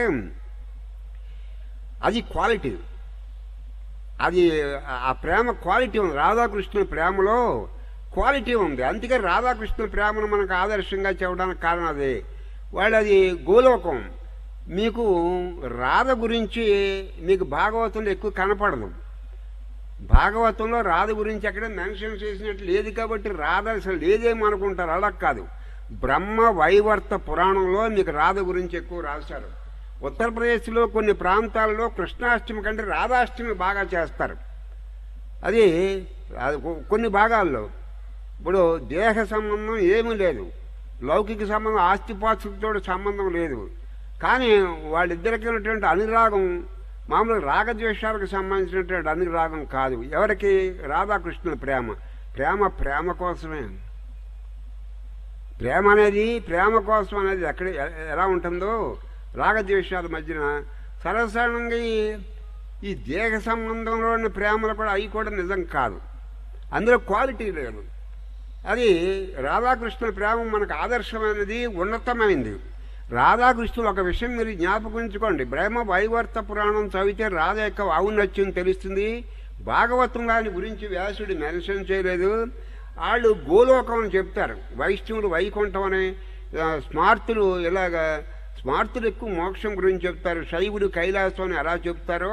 అది క్వాలిటీ అది ఆ ప్రేమ క్వాలిటీ ఉంది రాధాకృష్ణుని ప్రేమలో క్వాలిటీ ఉంది అందుకే రాధాకృష్ణుని ప్రేమను మనకు ఆదర్శంగా చెప్పడానికి కారణం అదే వాళ్ళు అది గోలోకం మీకు రాధ గురించి మీకు భాగవతంలో ఎక్కువ కనపడదు భాగవతంలో రాధ గురించి ఎక్కడ మెన్షన్ చేసినట్టు లేదు కాబట్టి రాధ అసలు లేదేమో అనుకుంటారు అలా కాదు బ్రహ్మ వైవర్త పురాణంలో మీకు రాధ గురించి ఎక్కువ రాశారు ఉత్తరప్రదేశ్లో కొన్ని ప్రాంతాల్లో కృష్ణాష్టమి కంటే రాధాష్టమి బాగా చేస్తారు అది అది కొ- కొన్ని భాగాల్లో ఇప్పుడు దేహ సంబంధం ఏమీ లేదు లౌకిక సంబంధం ఆస్తిపాస్తులతో సంబంధం లేదు కానీ వాళ్ళిద్దరికి ఉన్నటువంటి అనురాగం మామూలు రాగద్వేషాలకు సంబంధించినటువంటి అనురాగం కాదు ఎవరికి రాధాకృష్ణుల ప్రేమ ప్రేమ ప్రేమ కోసమే ప్రేమ అనేది ప్రేమ కోసం అనేది ఎక్కడ ఎ- ఎలా ఉంటుందో రాగద్వేషాల మధ్యన సర్వసాధారణంగా ఈ ఈ దేహ సంబంధంలో ఉన్న ప్రేమలు కూడా అవి కూడా నిజం కాదు అందులో క్వాలిటీ లేదు అది రాధాకృష్ణుల ప్రేమ మనకు ఆదర్శమైనది ఉన్నతమైనది రాధాకృష్ణులు ఒక విషయం మీరు జ్ఞాపకించుకోండి బ్రహ్మ వైవర్త పురాణం చదివితే రాధ యొక్క ఔన్నత్యం తెలుస్తుంది భాగవతం దాని గురించి వ్యాసుడు మెన్షన్ చేయలేదు వాళ్ళు గోలోకం అని చెప్తారు వైష్ణవులు వైకుంఠం అని ఆ, స్మార్తులు ఇలాగా స్మార్తులు ఎక్కువ మోక్షం గురించి చెప్తారు శైవుడు కైలాసం అని ఎలా చెప్తారో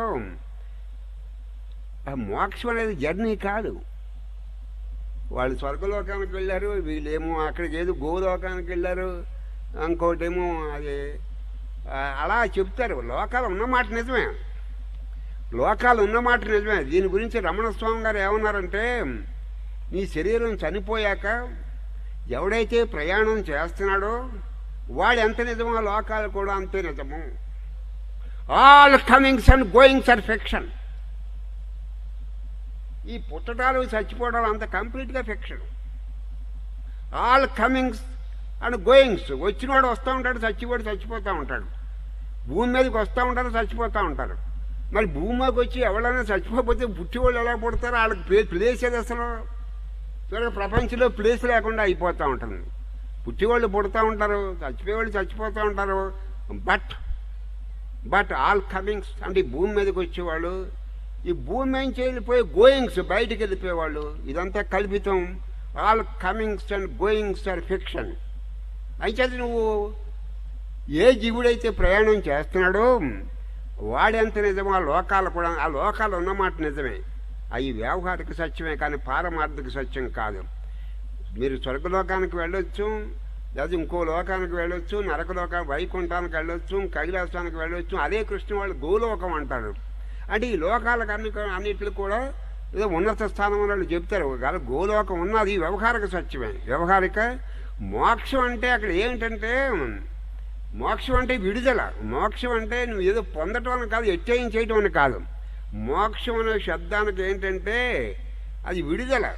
ఆ మోక్షం అనేది జర్నీ కాదు వాళ్ళు స్వర్గలోకానికి వెళ్ళారు వీళ్ళేమో అక్కడికి ఏదో గోలోకానికి వెళ్ళారు ఇంకోటేమో అది ఆ, అలా చెప్తారు లోకాలు ఉన్నమాట నిజమే లోకాలు ఉన్నమాట నిజమే దీని గురించి రమణ స్వామి గారు ఏమన్నారంటే నీ శరీరం చనిపోయాక ఎవడైతే ప్రయాణం చేస్తున్నాడో వాడు ఎంత నిజమో లోకాలు కూడా అంతే నిజము all comings and goings are fiction ఈ పుట్టడాలు చచ్చిపోవడాలు అంత కంప్లీట్గా fiction all comings and goings వచ్చినవాడు వస్తూ ఉంటాడు చచ్చిపోడు చచ్చిపోతూ ఉంటాడు భూమి మీదకి వస్తూ ఉంటారు చచ్చిపోతూ ఉంటారు మరి భూమి మీదకి వచ్చి ఎవరైనా చచ్చిపోతే పుట్టివాళ్ళు ఎలా పుడతారో వాళ్ళకి ప్లే ప్లేస్ ఏది అసలు చూడండి ప్రపంచంలో ప్లేస్ లేకుండా అయిపోతూ ఉంటుంది పుట్టివాళ్ళు పుడతా ఉంటారు చచ్చిపోయేవాళ్ళు చచ్చిపోతూ ఉంటారు బట్ బట్ ఆల్ కమింగ్స్ అంటే ఈ భూమి మీదకి వచ్చేవాళ్ళు ఈ భూమి నుంచి వెళ్ళిపోయి గోయింగ్స్ బయటికి వెళ్ళిపోయేవాళ్ళు ఇదంతా కల్పితం all comings and goings are fiction అయితే నువ్వు ఏ జీవుడైతే ప్రయాణం చేస్తున్నాడో వాడెంత నిజమో ఆ లోకాలు కూడా ఆ లోకాలు ఉన్నమాట నిజమే అవి వ్యవహారిక సత్యమే కానీ పారమార్థిక సత్యం కాదు మీరు స్వర్గలోకానికి వెళ్ళొచ్చు లేదా ఇంకో లోకానికి వెళ్ళొచ్చు నరక లోకానికి వైకుంఠానికి వెళ్ళొచ్చు కైలాసానికి వెళ్ళొచ్చు అదే కృష్ణ వాళ్ళు గోలోకం అంటారు అంటే ఈ లోకాలకు అన్ని అన్నిట్లు కూడా ఏదో ఉన్నత స్థానం వాళ్ళు చెప్తారు కాదు గోలోకం ఉన్నది వ్యవహారిక సత్యమే వ్యవహారిక మోక్షం అంటే అక్కడ ఏమిటంటే మోక్షం అంటే విడుదల మోక్షం అంటే నువ్వు ఏదో పొందటం అని కాదు ఎట్టేయం చేయటం అని కాదు మోక్షం అనే శబ్దానికి ఏంటంటే అది విడుదల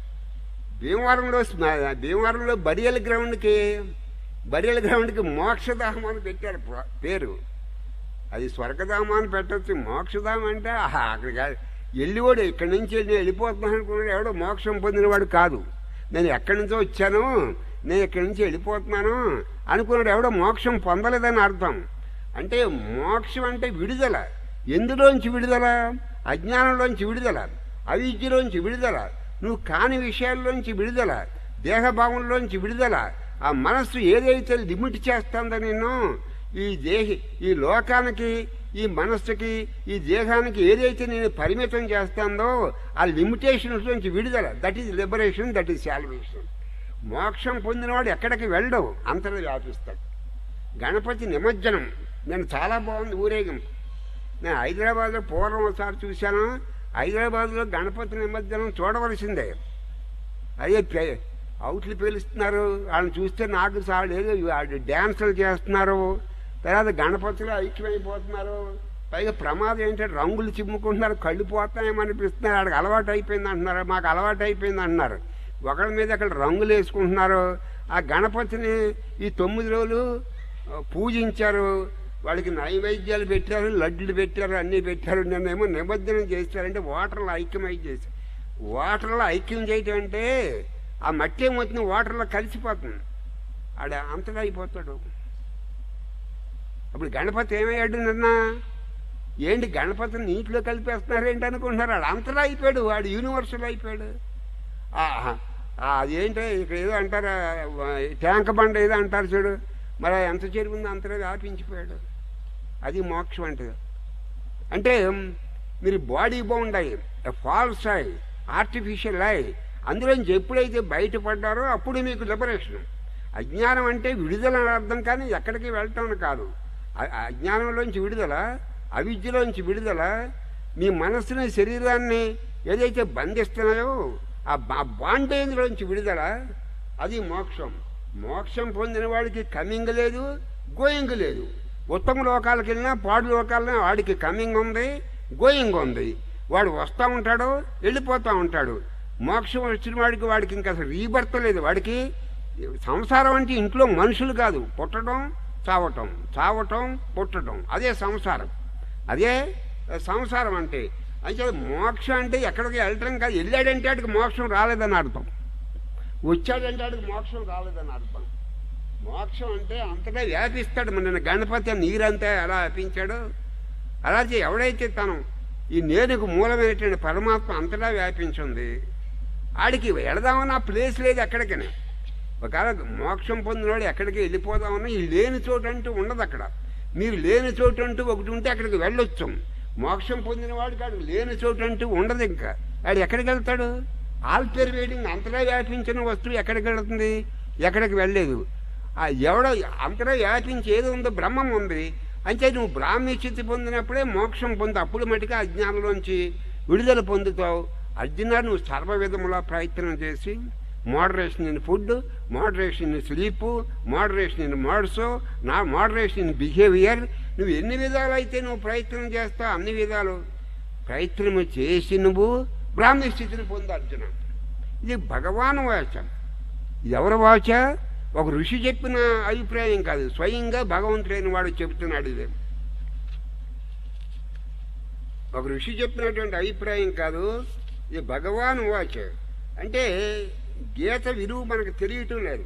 భీమవరంలో స్మ- భీమవరంలో బరియల్ గ్రౌండ్కి బరియల్ గ్రౌండ్కి మోక్షధామం అని పెట్టారు ప్ర- పేరు అది స్వర్గధామం అని పెట్టచ్చు మోక్షధామం అంటే ఆహా, అక్కడికి కాదు. వెళ్ళివాడు ఇక్కడి నుంచి నేను వెళ్ళిపోతున్నాను అనుకున్నాడు ఎవడో మోక్షం పొందినవాడు కాదు నేను ఎక్కడి నుంచో వచ్చాను నేను ఇక్కడి నుంచి వెళ్ళిపోతున్నాను అనుకున్నాడు ఎవడో మోక్షం పొందలేదని అర్థం అంటే మోక్షం అంటే విడుదల ఎందులోంచి విడుదల అజ్ఞానంలోంచి విడుదల అవిద్యలోంచి విడుదల నువ్వు కాని విషయాల్లోంచి విడుదల దేహభావంలోంచి విడుదల ఆ మనస్సు ఏదైతే లిమిట్ చేస్తుందో నిన్ను ఈ దేహి ఈ లోకానికి ఈ మనస్సుకి ఈ దేహానికి ఏదైతే నేను పరిమితం చేస్తుందో ఆ లిమిటేషన్స్ నుంచి విడుదల that is liberation that is salvation మోక్షం పొందినవాడు ఎక్కడికి వెళ్ళవు అంతలో వ్యాపిస్తాడు గణపతి నిమజ్జనం నేను చాలా బాగుంది ఊరేగింపు నేను హైదరాబాద్లో పూర్వం ఒకసారి చూశాను హైదరాబాద్లో గణపతి నిమజ్జనం చూడవలసిందే అదే పే- అవుట్లు పేలుస్తున్నారు వాళ్ళని చూస్తే నాకు చాలా ఏదో వాళ్ళు డ్యాన్సులు చేస్తున్నారు తర్వాత గణపతిలో ఐక్యమైపోతున్నారు పైగా ప్రమాదం ఏంటంటే రంగులు చిమ్ముకుంటున్నారు కళ్ళు పోతాయేమనిపిస్తున్నారు వాడికి అలవాటు అయిపోయింది అంటున్నారు మాకు అలవాటు అయిపోయింది అంటున్నారు ఒకరి మీద అక్కడ రంగులు వేసుకుంటున్నారు ఆ గణపతిని ఈ తొమ్మిది రోజులు ఆ, పూజించారు వాళ్ళకి నైవేద్యాలు పెట్టారు లడ్డులు పెట్టారు అన్నీ పెట్టారు నేనేమో నిమజ్జనం చేస్తారంటే వాటర్లో ఐక్యమై చేశారు వాటర్లో ఐక్యం చేయటం అంటే ఆ మట్టి ఏమవుతుంది వాటర్లో కలిసిపోతుంది ఆడ అంతగా అయిపోతాడు అప్పుడు గణపతి ఏమయ్యాడు నిన్న ఏంటి గణపతిని నీటిలో కలిపేస్తున్నారు ఏంటి అనుకుంటున్నారు వాడు అంతలా అయిపోయాడు వాడు యూనివర్సల్ అయిపోయాడు ఆ, ఆ, అదేంటో ఇక్కడ ఏదో అంటారు ఆ, ట్యాంక్ బండ ఏదో అంటారు చూడు మరి ఎంత చెరువుందో అంతలో వ్యాపించిపోయాడు అది మోక్షం అంటే అంటే మీరు బాడీ బాగుండాయి ఫాల్స్ ఐ ఆర్టిఫిషియల్ ఐ అందులోంచి ఎప్పుడైతే బయటపడ్డారో అప్పుడు మీకు లిబరేషన్ అజ్ఞానం అంటే విడుదల అని అర్థం కానీ ఎక్కడికి వెళ్ళటం అని కాదు అ- అజ్ఞానంలోంచి విడుదల అవిద్యలోంచి విడుదల మీ మనస్సుని శరీరాన్ని ఏదైతే బంధిస్తున్నాయో ఆ బా- బాండేజ్లోంచి విడుదల అది మోక్షం మోక్షం పొందిన వాడికి కమింగ్ లేదు గోయింగ్ లేదు ఉత్తమ లోకాలకు వెళ్ళినా పాడు లోకాలన్నా వాడికి కమింగ్ ఉంది గోయింగ్ ఉంది వాడు వస్తూ ఉంటాడు వెళ్ళిపోతూ ఉంటాడు మోక్షం వచ్చిన వాడికి వాడికి ఇంకా అసలు రీబర్త్ లేదు వాడికి సంసారం అంటే ఇంట్లో మనుషులు కాదు పుట్టడం చావటం చావటం పుట్టడం అదే సంసారం అదే సంసారం అంటే అంటే మోక్షం అంటే ఎక్కడికి వెళ్ళటం కాదు వెళ్ళాడంటే వాడికి మోక్షం రాలేదని అర్థం వచ్చాడంటే వాడికి మోక్షం రాలేదని అర్థం మోక్షం అంటే అంతగా వ్యాపిస్తాడు మన గణపతి ఆ నీరంతా ఎలా వ్యాపించాడు అలా చే- ఎవడైతే తను ఈ నేనుకు మూలమైనటువంటి పరమాత్మ అంతటా వ్యాపించింది ఆడికి వెళదామన్న ప్లేస్ లేదు ఎక్కడికనే ఒకవేళ మోక్షం పొందినవాడు ఎక్కడికి వెళ్ళిపోదామన్నా ఈ లేని చోటు అంటూ ఉండదు అక్కడ మీరు లేని చోటు అంటూ ఒకటి ఉంటే అక్కడికి వెళ్ళొచ్చు మోక్షం పొందిన వాడికి ఆడికి లేని చోటు అంటూ ఉండదు ఇంకా ఆడు ఎక్కడికి వెళ్తాడు ఆల్టర్ వేడింగ్ అంతటా వ్యాపించిన వస్తువు ఎక్కడికి వెళుతుంది ఎక్కడికి వెళ్ళలేదు ఆ ఎవడో అంతటా వ్యాపించి ఏది ఉందో బ్రహ్మం ఉంది అంటే నువ్వు బ్రాహ్మీ స్థితి పొందినప్పుడే మోక్షం పొంది అప్పుడు మటుకు అజ్ఞానంలోంచి విడుదల పొందుతావు అర్జున నువ్వు సర్వ విధములా ప్రయత్నం చేసి moderation in food moderation in sleep moderation in modes నా మోడరేషన్ ఇన్ బిహేవియర్ నువ్వు ఎన్ని విధాలు అయితే నువ్వు ప్రయత్నం చేస్తావు అన్ని విధాలు ప్రయత్నము చేసి నువ్వు బ్రాహ్మీ స్థితిని పొందు అర్జున ఇది భగవాన్ వాచ ఇది ఎవరి వాచ ఒక ఋషి చెప్పిన అభిప్రాయం కాదు స్వయంగా భగవంతుడైన వాడు చెబుతున్నాడు ఇది ఒక ఋషి చెప్పినటువంటి అభిప్రాయం కాదు ఇది భగవాన్ వాచ అంటే గీత విలువ మనకు తెలియటం లేదు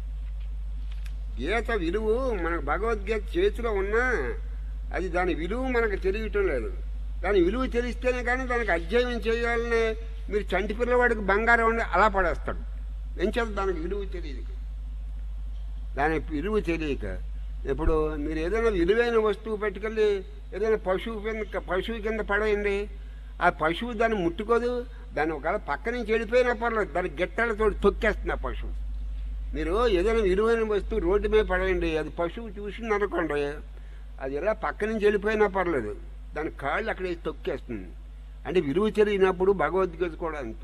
గీత విలువ మనకు భగవద్గీత చేతిలో ఉన్నా అది దాని విలువ మనకు తెలియటం లేదు దాని విలువ తెలిస్తేనే కానీ దానికి అధ్యయనం చేయాలనే మీరు చంటి పిల్లవాడికి బంగారం ఉండి అలా పడేస్తాడు ఎంచేత దానికి విలువ తెలియదు దాని విలువ తెలియక ఇప్పుడు మీరు ఏదైనా విలువైన వస్తువు పెట్టుకెళ్ళి ఏదైనా పశువు కింద పశువు కింద పడేయండి ఆ పశువు దాన్ని ముట్టుకోదు దాన్ని ఒకవేళ పక్క నుంచి వెళ్ళిపోయినా పర్లేదు దాని గిట్టలతో తొక్కేస్తుంది ఆ పశువు మీరు ఏదైనా విలువైన వస్తువు రోడ్డు మీద పడేయండి అది పశువు చూసింది అనుకోండి అది ఎలా పక్క నుంచి వెళ్ళిపోయినా పర్లేదు దాని కాళ్ళు అక్కడ వేసి తొక్కేస్తుంది అంటే విలువ తెలియనప్పుడు భగవద్గీత కూడా అంతే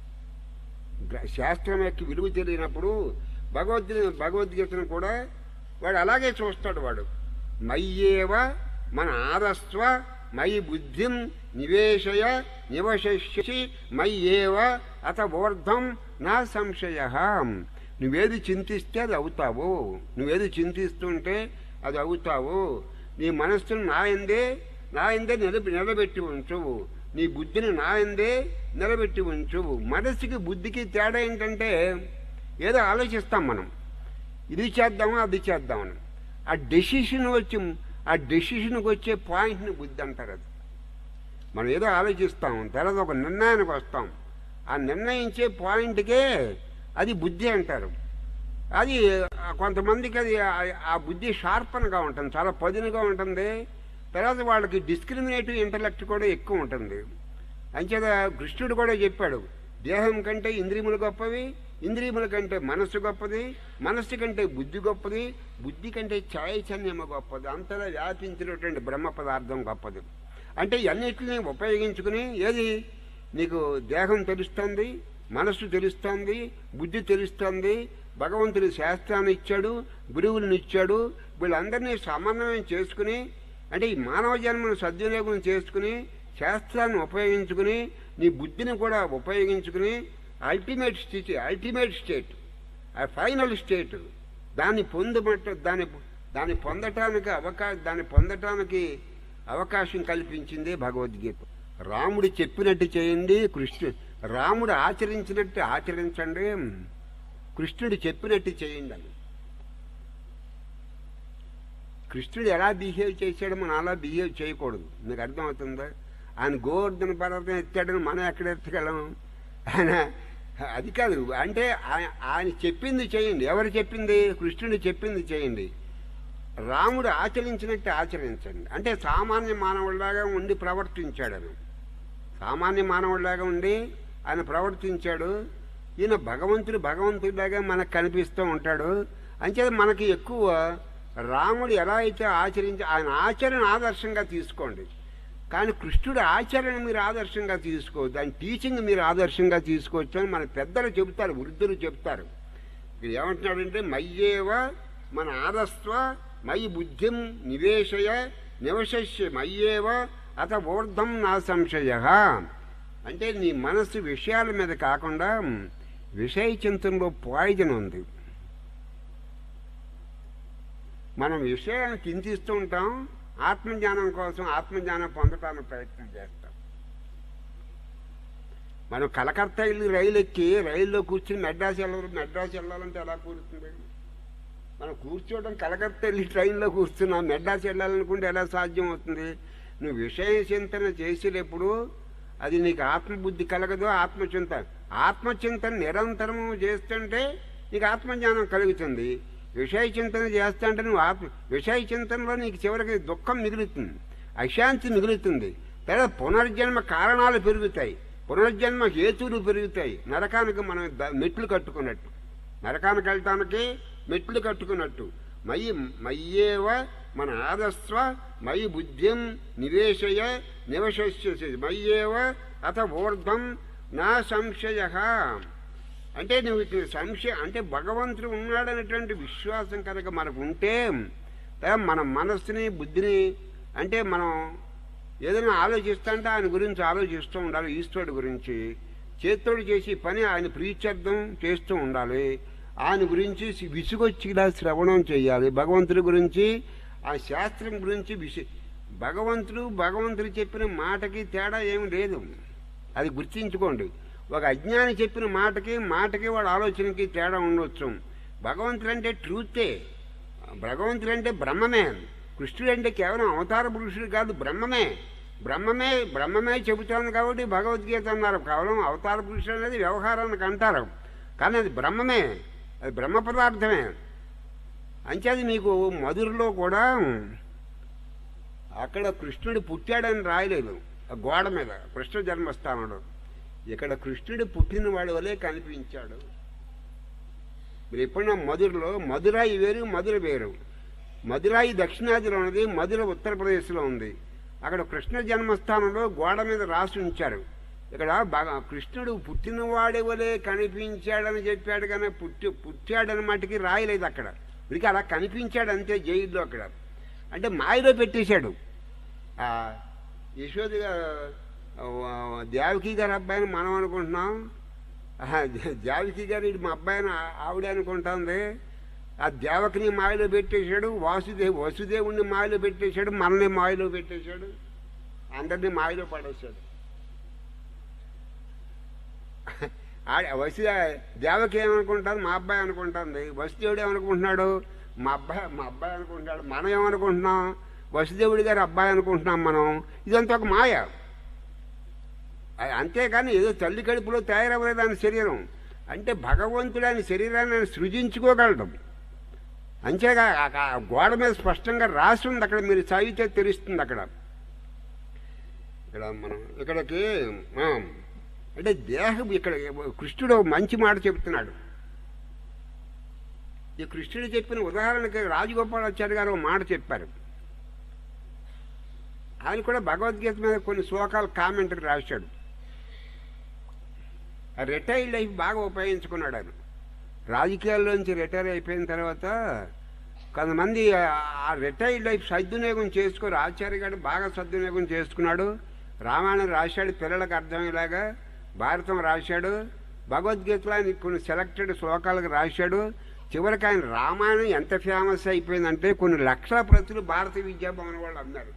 గ్ర- శాస్త్రం యొక్క విలువ తెలియనప్పుడు భగవద్గీత భగవద్గీతను కూడా వాడు అలాగే చూస్తాడు వాడు మయ్యేవ మన ఆదస్వ మయి బుద్ధిం నివేశయ నివశిష్యసి మయ్యేవ అత ఊర్ధం నా సంశయ నువ్వేది చింతిస్తే అది అవుతావు నువ్వేది చింతిస్తుంటే అది అవుతావు నీ మనస్సును నాయందే నాయందే నిలబె నిలబెట్టి ఉంచువు నీ బుద్ధిని నాయందే నిలబెట్టి ఉంచువు మనసుకి బుద్ధికి తేడా ఏంటంటే ఏదో ఆలోచిస్తాం మనం ఇది చేద్దామా అది చేద్దామని ఆ డెసిషన్ వచ్చి ఆ డెసిషన్కి వచ్చే పాయింట్ని బుద్ధి అంటారు అది మనం ఏదో ఆలోచిస్తాం తర్వాత ఒక నిర్ణయానికి వస్తాం ఆ నిర్ణయించే పాయింట్కే అది బుద్ధి అంటారు అది ఆ కొంతమందికి అది ఆ- ఆ బుద్ధి షార్పన్గా ఉంటుంది చాలా పదునుగా ఉంటుంది తర్వాత వాళ్ళకి డిస్క్రిమినేటివ్ ఇంటలెక్ట్ కూడా ఎక్కువ ఉంటుంది అంచేత కృష్ణుడు కూడా చెప్పాడు దేహం కంటే ఇంద్రియములు గొప్పవి ఇంద్రియముల కంటే మనస్సు గొప్పది మనస్సు కంటే బుద్ధి గొప్పది బుద్ధి కంటే చైతన్యము గొప్పది అంతలా వ్యాపించినటువంటి బ్రహ్మ పదార్థం గొప్పది అంటే ఇవన్నిటిని ఉపయోగించుకుని ఏది నీకు దేహం తెలుస్తుంది మనస్సు తెలుస్తుంది బుద్ధి తెలుస్తుంది భగవంతుడు శాస్త్రాన్ని ఇచ్చాడు గురువులను ఇచ్చాడు వీళ్ళందరినీ సమన్వయం చేసుకుని అంటే ఈ మానవ జన్మను సద్వినియోగం చేసుకుని శాస్త్రాన్ని ఉపయోగించుకుని నీ బుద్ధిని కూడా ఉపయోగించుకుని అల్టిమేట్ స్థితి అల్టిమేట్ స్టేట్ ఆ ఫైనల్ స్టేట్ దాన్ని పొందబట్ట దాన్ని దాన్ని పొందటానికి అవకా దాన్ని పొందటానికి అవకాశం కల్పించింది భగవద్గీత రాముడు చెప్పినట్టు చేయండి కృష్ణు రాముడు ఆచరించినట్టు ఆచరించండి కృష్ణుడు చెప్పినట్టు చేయండి అని కృష్ణుడు ఎలా బిహేవ్ చేశాడో మనం అలా బిహేవ్ చేయకూడదు మీకు అర్థమవుతుందా ఆయన గోవర్ధన పర్వతం ఎత్తాడని మనం ఎక్కడ ఎత్తగలం ఆయన అది కాదు అంటే ఆయ- ఆయన చెప్పింది చేయండి ఎవరు చెప్పింది కృష్ణుడు చెప్పింది చేయండి రాముడు ఆచరించినట్టు ఆచరించండి అంటే సామాన్య మానవుడిలాగా ఉండి ప్రవర్తించాడు ఆయన సామాన్య మానవుడిలాగా ఉండి ఆయన ప్రవర్తించాడు ఈయన భగవంతుడు భగవంతుడిలాగా మనకు కనిపిస్తూ ఉంటాడు అంచేత మనకి ఎక్కువ రాముడు ఎలా అయితే ఆచరించి ఆయన ఆచరణ ఆదర్శంగా తీసుకోండి కానీ కృష్ణుడి ఆచరణ మీరు ఆదర్శంగా తీసుకోవద్దు ఆయన టీచింగ్ మీరు ఆదర్శంగా తీసుకోవచ్చు అని మన పెద్దలు చెబుతారు వృద్ధులు చెప్తారు ఇక్కడ ఏమంటున్నాడంటే మయ్యేవ మన ఆదస్వ మయి బుద్ధిం నివేశయ నివశస్య మయ్యేవ అత ఊర్ధం నా సంశయ అంటే నీ మనస్సు విషయాల మీద కాకుండా విషయ చింతనలో పాయిజన్ ఉంది మనం విషయాన్ని చింతిస్తూ ఉంటాం ఆత్మజ్ఞానం కోసం ఆత్మజ్ఞానం పొందటానికి ప్రయత్నం చేస్తాం మనం కలకత్తా వెళ్ళి రైలు ఎక్కి రైల్లో కూర్చుని మెడ్రాస్ వెళ్ళాలి మెడ్రాస్ వెళ్ళాలంటే ఎలా కూర్చుంది మనం కూర్చోవడం కలకత్తా వెళ్ళి ట్రైన్లో కూర్చున్నాం మెడ్రాస్ వెళ్ళాలనుకుంటే ఎలా సాధ్యం అవుతుంది నువ్వు విషయ చింతన చేసేటప్పుడు అది నీకు ఆత్మబుద్ధి కలగదు ఆత్మచింతన ఆత్మచింతన నిరంతరము చేస్తుంటే నీకు ఆత్మజ్ఞానం కలుగుతుంది విషయ చింతన చేస్తుంటే నువ్వు ఆత్మ విషయ చింతనలో నీకు చివరికి దుఃఖం మిగులుతుంది అశాంతి మిగులుతుంది తర్వాత పునర్జన్మ కారణాలు పెరుగుతాయి పునర్జన్మ హేతువులు పెరుగుతాయి నరకానికి మనం ద- మెట్లు కట్టుకున్నట్టు నరకానికి వెళ్ళటానికి మెట్లు కట్టుకున్నట్టు మయి మయ్యేవ మన ఆదస్వ మయి బుద్ధిం నివేశయ నివశస్య మయ్యేవ అత ఊర్ధం నా సంశయ అంటే నువ్వు ఇక్కడ సంశయం అంటే భగవంతుడు ఉన్నాడనేటువంటి విశ్వాసం కనుక మనకు ఉంటే తా మన మనస్సుని బుద్ధిని అంటే మనం ఏదైనా ఆలోచిస్తుంటే ఆయన గురించి ఆలోచిస్తూ ఉండాలి ఈశ్వరుడు గురించి చేత్తోడు చేసి పని ఆయన ప్రీత్యర్థం చేస్తూ ఉండాలి ఆయన గురించి సి- విసుగొచ్చిలా శ్రవణం చేయాలి భగవంతుడి గురించి ఆ శాస్త్రం గురించి విసి భగవంతుడు భగవంతుడు చెప్పిన మాటకి తేడా ఏమి లేదు అది గుర్తించుకోండి ఒక అజ్ఞాని చెప్పిన మాటకి మాటకి వాడి ఆలోచనకి తేడా ఉండొచ్చు భగవంతుడు అంటే ట్రూతే భగవంతుడు అంటే బ్రహ్మమే కృష్ణుడు అంటే కేవలం అవతార పురుషుడు కాదు బ్రహ్మమే బ్రహ్మమే బ్రహ్మమే చెబుతాను కాబట్టి భగవద్గీత అన్నారు కేవలం అవతార పురుషుడు అనేది వ్యవహారానికి అంటారు కానీ అది బ్రహ్మమే అది బ్రహ్మ పదార్థమే అంచేది మీకు మధురలో కూడా అక్కడ కృష్ణుడు పుట్టాడని రాయలేదు ఆ గోడ మీద కృష్ణ జన్మస్థానంలో ఇక్కడ కృష్ణుడు పుట్టిన వాడి వలె కనిపించాడు మీరు ఎప్పుడైనా మధురలో మధురాయి వేరు మధుర వేరు మధురాయి దక్షిణాదిలో ఉన్నది మధుర ఉత్తరప్రదేశ్లో ఉంది అక్కడ కృష్ణ జన్మస్థానంలో గోడ మీద రాసి ఉంచారు ఇక్కడ బాగా కృష్ణుడు పుట్టినవాడి వలె కనిపించాడని చెప్పాడు కానీ పుట్టి పుట్టాడని మటుకి రాయలేదు అక్కడ వీరికి అలా కనిపించాడు అంతే జైల్లో అక్కడ అంటే మాయలో పెట్టేశాడు ఆ యశోది గా- ఆ, దేవకి గారి అబ్బాయిని మనం అనుకుంటున్నాం ఆ, దేవకి గారు ఇది మా అబ్బాయిని ఆ- ఆవిడ అనుకుంటుంది ఆ దేవకిని మాయలో పెట్టేశాడు వాసుదేవ్ వసుదేవుణ్ణి మాయలో పెట్టేశాడు మనల్ని మాయలో పెట్టేశాడు అందరినీ మాయలో పడేశాడు ఆడ వసు దేవకి ఏమనుకుంటుంది మా అబ్బాయి అనుకుంటుంది వసుదేవుడు ఏమనుకుంటున్నాడు మా అబ్బాయి మా అబ్బాయి అనుకుంటున్నాడు మనం ఏమనుకుంటున్నాం వసుదేవుడి గారి అబ్బాయి అనుకుంటున్నాం మనం ఇదంతా ఒక మాయ అది అంతేకాని ఏదో తల్లి కడుపులో తయారవ్వలేదు ఆయన శరీరం అంటే భగవంతుడు ఆయన శరీరాన్ని ఆయన సృజించుకోగలడు అంతేగా ఆ- ఆ గోడ మీద స్పష్టంగా రాసి ఉంది అక్కడ మీరు చదివితే తెలుస్తుంది అక్కడ ఇక్కడ మనం ఇక్కడికి ఆ, అంటే దేహం ఇక్కడ కృష్ణుడు ఒక మంచి మాట చెప్తున్నాడు ఈ కృష్ణుడు చెప్పిన ఉదాహరణకి రాజగోపాలాచార్య గారు ఒక మాట చెప్పారు ఆయన కూడా భగవద్గీత మీద కొన్ని శ్లోకాలు కామెంట్కి రాశాడు ఆ రిటైర్డ్ లైఫ్ బాగా ఉపయోగించుకున్నాడు ఆయన రాజకీయాల్లోంచి రిటైర్ అయిపోయిన తర్వాత కొంతమంది ఆ- ఆ రిటైర్డ్ లైఫ్ సద్వినియోగం చేసుకోరు ఆచార్య గారు బాగా సద్వినియోగం చేసుకున్నాడు రామాయణం రాశాడు పిల్లలకు అర్థమయ్యేలాగా భారతం రాశాడు భగవద్గీతలో ఆయన కొన్ని సెలెక్టెడ్ శ్లోకాలకు రాశాడు చివరికి ఆయన రామాయణం ఎంత ఫేమస్ అయిపోయిందంటే కొన్ని లక్షల ప్రతులు భారతీయ విద్యాభవన్ వాళ్ళు అన్నారు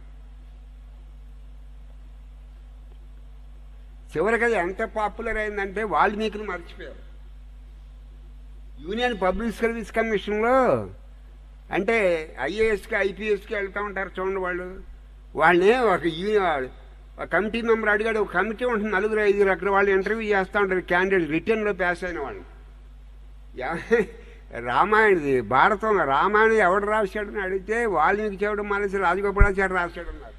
చివరికి అది ఎంత పాపులర్ అయిందంటే వాల్మీకిని మర్చిపోయారు యూనియన్ పబ్లిక్ సర్వీస్ కమిషన్లో అంటే ఐఏఎస్కి ఐపీఎస్కి వెళ్తూ ఉంటారు చూడండి వాళ్ళు వాళ్ళని ఒక యూనియన్ ఒక కమిటీ మెంబర్ అడిగాడు ఒక కమిటీ ఉంటుంది నలుగురు ఐదుగురు అక్కడ వాళ్ళు ఇంటర్వ్యూ చేస్తూ ఉంటారు క్యాండిడేట్ రిటర్న్లో పాస్ అయిన వాళ్ళు యా- రామాయణది భారతం రామాయణం ఎవడు రాశాడని అడిగితే వాల్మీకి చెవడం మానేసి రాజగోపాలాచారి రాశాడన్నారు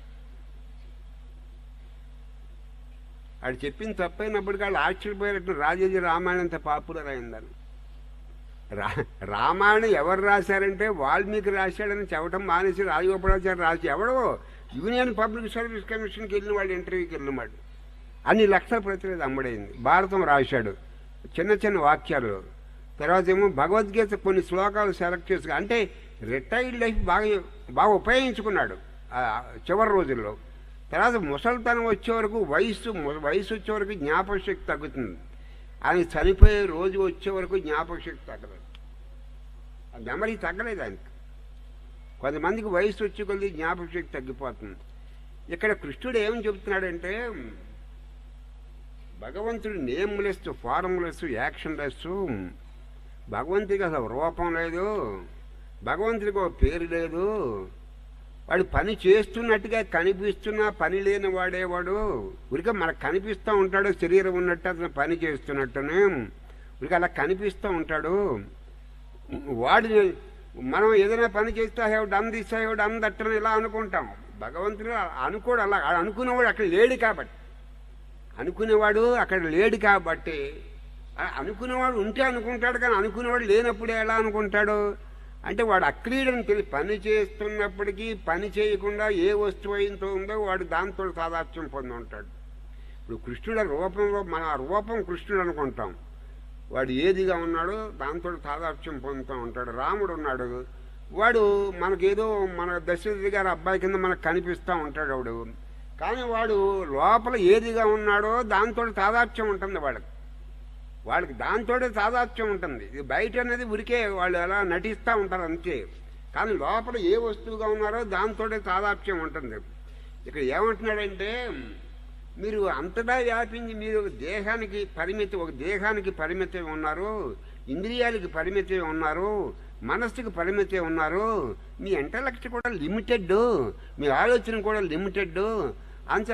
ఆడు చెప్పింది తప్పైనప్పటికీ వాళ్ళు ఆశ్చర్యపోయేటట్టు రాజేజీ రామాయణం అంత పాపులర్ అయిందని రా రామాయణం ఎవరు రాశారంటే వాల్మీకి రాశాడని చెప్పడం మానేసి రాజగోపాలాచారి రాసి ఎవడో యూనియన్ పబ్లిక్ సర్వీస్ కమిషన్కి వెళ్ళిన వాడు ఇంటర్వ్యూకి వెళ్ళిన వాడు అన్ని లక్షల ప్రతినిధి అమ్మడైంది భారతం రాశాడు చిన్న చిన్న వాక్యాలు తర్వాత ఏమో భగవద్గీత కొన్ని శ్లోకాలు సెలెక్ట్ చేసుకు అంటే రిటైర్డ్ లైఫ్ బాగా బాగా ఉపయోగించుకున్నాడు ఆ చివరి రోజుల్లో తర్వాత ముసలితనం వచ్చే వరకు వయసు వయసు వచ్చే వరకు జ్ఞాపకశక్తి తగ్గుతుంది ఆయన చనిపోయే రోజు వచ్చే వరకు జ్ఞాపకశక్తి తగ్గదు ఆ మెమరీ తగ్గలేదు ఆయనకి కొంతమందికి వయసు వచ్చే కొద్ది జ్ఞాపకశక్తి తగ్గిపోతుంది ఇక్కడ కృష్ణుడు ఏం చెబుతున్నాడంటే భగవంతుడు నేమ్లెస్ ఫార్ములెస్ యాక్షన్ లెస్ భగవంతుడికి అసలు రూపం లేదు భగవంతుడికి ఒక పేరు లేదు వాడు పని చేస్తున్నట్టుగా కనిపిస్తున్నా పని లేని వాడేవాడు ఉరిక మనకు కనిపిస్తూ ఉంటాడు శరీరం ఉన్నట్టు అతను పని చేస్తున్నట్టునే ఉరిక అలా కనిపిస్తూ ఉంటాడు వాడిని మనం ఏదైనా పని చేస్తే have done this have done that అని ఇలా అనుకుంటాం భగవంతుడు అనుకోడు అలా అనుకునేవాడు అక్కడ లేడు కాబట్టి అనుకునేవాడు అక్కడ లేడు కాబట్టి ఆ అనుకునేవాడు ఉంటే అనుకుంటాడు కానీ అనుకునేవాడు లేనప్పుడు ఎలా అనుకుంటాడు అంటే వాడు అక్రీడని తెలిసి పని చేస్తున్నప్పటికీ పని చేయకుండా ఏ వస్తువు అయినతో ఉందో వాడు దాంతో సాదాత్యం పొంది ఉంటాడు ఇప్పుడు కృష్ణుడు రూపంలో మన ఆ రూపం కృష్ణుడు అనుకుంటాం వాడు ఏదిగా ఉన్నాడో దాంతో సాదాత్యం పొందుతూ ఉంటాడు రాముడు ఉన్నాడు వాడు మనకేదో మన దశరథి గారి అబ్బాయి కింద మనకు కనిపిస్తూ ఉంటాడు వాడు కానీ వాడు లోపల ఏదిగా ఉన్నాడో దాంతో తాదాత్యం ఉంటుంది వాడికి వాళ్ళకి దాంతోనే తాదాత్యం ఉంటుంది ఇది బయట అనేది ఉరికే వాళ్ళు ఎలా నటిస్తూ ఉంటారు అంతే కానీ లోపల ఏ వస్తువుగా ఉన్నారో దాంతోనే తాదాత్యం ఉంటుంది ఇక్కడ ఏమంటున్నాడంటే మీరు అంతటా వ్యాపించి మీరు ఒక దేహానికి పరిమితి ఒక దేహానికి పరిమితి ఉన్నారు ఇంద్రియాలకి పరిమితి ఉన్నారు మనస్సుకి పరిమితి ఉన్నారు మీ ఇంటలెక్ట్ కూడా లిమిటెడ్ మీ ఆలోచన కూడా లిమిటెడ్ అంత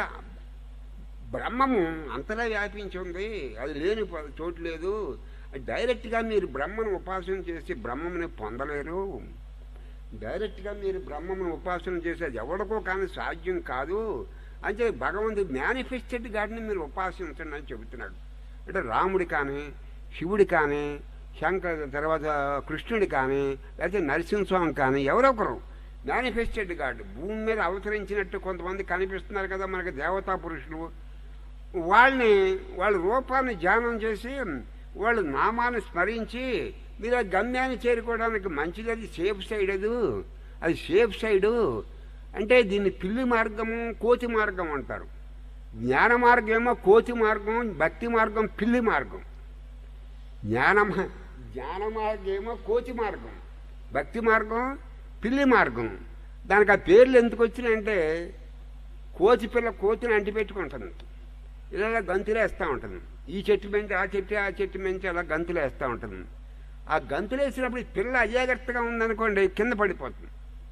బ్రహ్మము అంతలా వ్యాపించి ఉంది అది లేని ప- చోటు లేదు డైరెక్ట్గా మీరు బ్రహ్మను ఉపాసన చేసి బ్రహ్మముని పొందలేరు డైరెక్ట్గా మీరు బ్రహ్మమును ఉపాసన చేసేది ఎవరికో కానీ సాధ్యం కాదు అంటే భగవంతుడు మేనిఫెస్టెడ్ గాడిని మీరు ఉపాసించండి అని చెబుతున్నాడు అంటే రాముడి కానీ శివుడి కానీ శంకర్ తర్వాత కృష్ణుడి కానీ లేకపోతే నరసింహస్వామి కానీ ఎవరొకరు మేనిఫెస్టెడ్ గాడ్ భూమి మీద అవతరించినట్టు కొంతమంది కనిపిస్తున్నారు కదా మనకి దేవతా పురుషులు వాళ్ళని వాళ్ళ రూపాన్ని ధ్యానం చేసి వాళ్ళ నామాన్ని స్మరించి మీరు ఆ గమ్యాన్ని చేరుకోవడానికి మంచిది అది సేఫ్ సైడ్ అది అది సేఫ్ సైడు అంటే దీన్ని పిల్లి మార్గము కోతి మార్గం అంటారు జ్ఞాన మార్గం ఏమో కోతి మార్గం భక్తి మార్గం పిల్లి మార్గం జ్ఞాన మా- జ్ఞాన మార్గం ఏమో కోతి మార్గం భక్తి మార్గం పిల్లి మార్గం దానికి ఆ పేర్లు ఎందుకు వచ్చినాయంటే కోతి పిల్ల కోతిని అంటిపెట్టుకుంటుంది ఇలా గంతులేస్తూ ఉంటుంది ఈ చెట్టు పెంచి ఆ చెట్టు ఆ చెట్టు పెంచి అలా గంతులేస్తూ ఉంటుంది ఆ గంతులేసినప్పుడు ఈ పిల్ల అజాగ్రత్తగా ఉందనుకోండి కింద పడిపోతుంది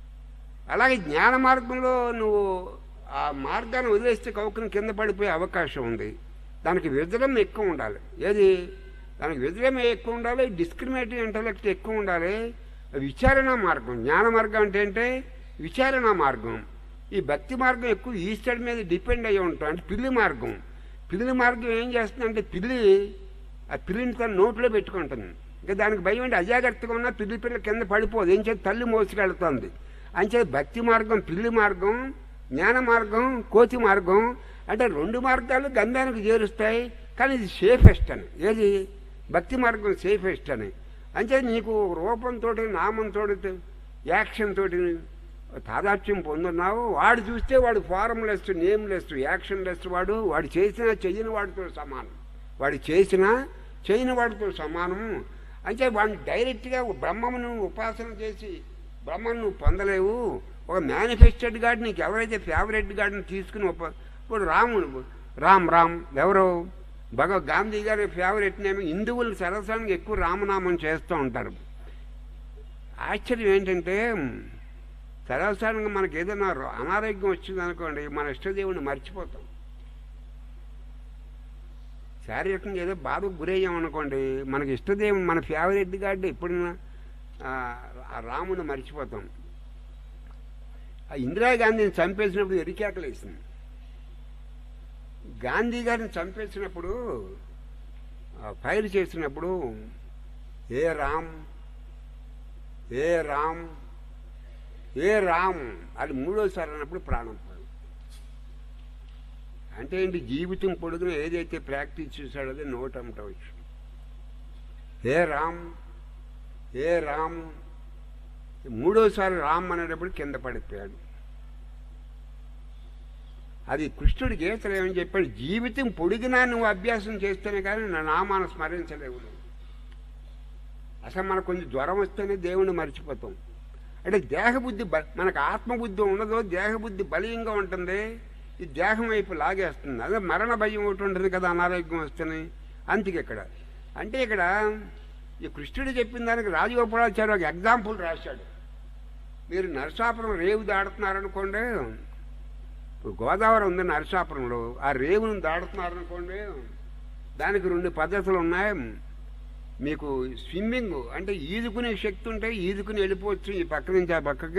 అలాగే జ్ఞాన మార్గంలో నువ్వు ఆ మార్గాన్ని వదిలేస్తే కౌకుని కింద పడిపోయే అవకాశం ఉంది దానికి విజయం ఎక్కువ ఉండాలి ఏది దానికి విజయం ఎక్కువ ఉండాలి డిస్క్రిమినేటివ్ ఇంటలెక్ట్ ఎక్కువ ఉండాలి విచారణ మార్గం జ్ఞాన మార్గం అంటే ఏంటే విచారణ మార్గం ఈ భక్తి మార్గం ఎక్కువ ఈస్టర్ మీద డిపెండ్ అయ్యి ఉంటాం అంటే పిల్లి మార్గం పిల్లి మార్గం ఏం చేస్తుందంటే పిల్లి ఆ పిల్లిని తన నోట్లో పెట్టుకుంటుంది ఇంకా దానికి భయం అంటే అజాగ్రత్తగా ఉన్న పిల్లి పిల్ల కింద పడిపోదు ఏం చేతి తల్లి మోసుకెళ్తుంది అంచే భక్తి మార్గం పిల్లి మార్గం జ్ఞాన మార్గం కోతి మార్గం అంటే రెండు మార్గాలు గంధానికి చేరుస్తాయి కానీ ఇది సేఫెస్ట్ అని ఏది భక్తి మార్గం సేఫెస్ట్ అని అంటే నీకు రూపంతో నామంతో యాక్షన్ తోటి తాదాత్యం పొందున్నావు వాడు చూస్తే వాడు formless nameless action actionless వాడు వాడు చేసినా చెయ్యని వాడితో సమానం వాడు చేసినా చేయని వాడితో సమానం అంటే వాడిని డైరెక్ట్గా బ్రహ్మమును ఉపాసన చేసి బ్రహ్మను నువ్వు పొందలేవు ఒక మేనిఫెస్టెడ్ గాడ్ నీకు ఎవరైతే ఫేవరెట్ గాడ్ని తీసుకుని ఉప ఇప్పుడు రాముడు రామ్ రామ్ ఎవరు భగవ గాంధీ గారి ఫేవరెట్ నేమ్ హిందువులు సరసానికి ఎక్కువ రామనామం చేస్తూ ఉంటారు ఆశ్చర్యం ఏంటంటే సర్వసాధారణంగా మనకి ఏదైనా రో- అనారోగ్యం వచ్చింది అనుకోండి మన ఇష్టదేవుని మర్చిపోతాం శారీరకంగా ఏదో బాధకు గురయ్యాం అనుకోండి మనకి ఇష్టదేవుని మన ఫేవరెట్ గాడ్ ఎప్పుడైనా ఆ, ఆ రాముని మర్చిపోతాం ఆ ఇందిరాగాంధీని చంపేసినప్పుడు ఎరికేకలేసింది గాంధీ గారిని చంపేసినప్పుడు ఆ, ఫైర్ చేసినప్పుడు ఏ రామ్ ఏ రామ్ ఏ రామ్ అది మూడోసారి అన్నప్పుడు ప్రాణం పోయింది అంటే ఏంటి జీవితం పొడుగున ఏదైతే ప్రాక్టీస్ చేశాడో అది నోటంట వచ్చు ఏ రామ్ ఏ రామ్ మూడోసారి రామ్ అనేటప్పుడు కింద పడిపోయాడు అది కృష్ణుడి గీతలు ఏమని చెప్పాడు జీవితం పొడిగినా నువ్వు అభ్యాసం చేస్తేనే కానీ నా నామాన్ని స్మరించలేవు నువ్వు అసలు మనకు కొంచెం జ్వరం వస్తేనే దేవుణ్ణి మర్చిపోతాం అంటే దేహబుద్ధి బ మనకు ఆత్మబుద్ధి ఉండదు దేహబుద్ధి బలీయంగా ఉంటుంది ఈ దేహం వైపు లాగేస్తుంది అదే మరణ భయం ఒకటి ఉంటుంది కదా అనారోగ్యం వస్తుంది అందుకే ఇక్కడ అంటే ఇక్కడ ఈ కృష్ణుడు చెప్పిన దానికి రాజగోపాలాచార్య ఒక ఎగ్జాంపుల్ రాశాడు మీరు నరసాపురం రేవు దాడుతున్నారనుకోండి ఇప్పుడు గోదావరి ఉంది నరసాపురంలో ఆ రేవును దాడుతున్నారనుకోండి దానికి రెండు పద్ధతులు ఉన్నాయి మీకు స్విమ్మింగ్ అంటే ఈదుకునే శక్తి ఉంటే ఈదుకుని వెళ్ళిపోవచ్చు ఈ పక్క నుంచి ఆ పక్కకి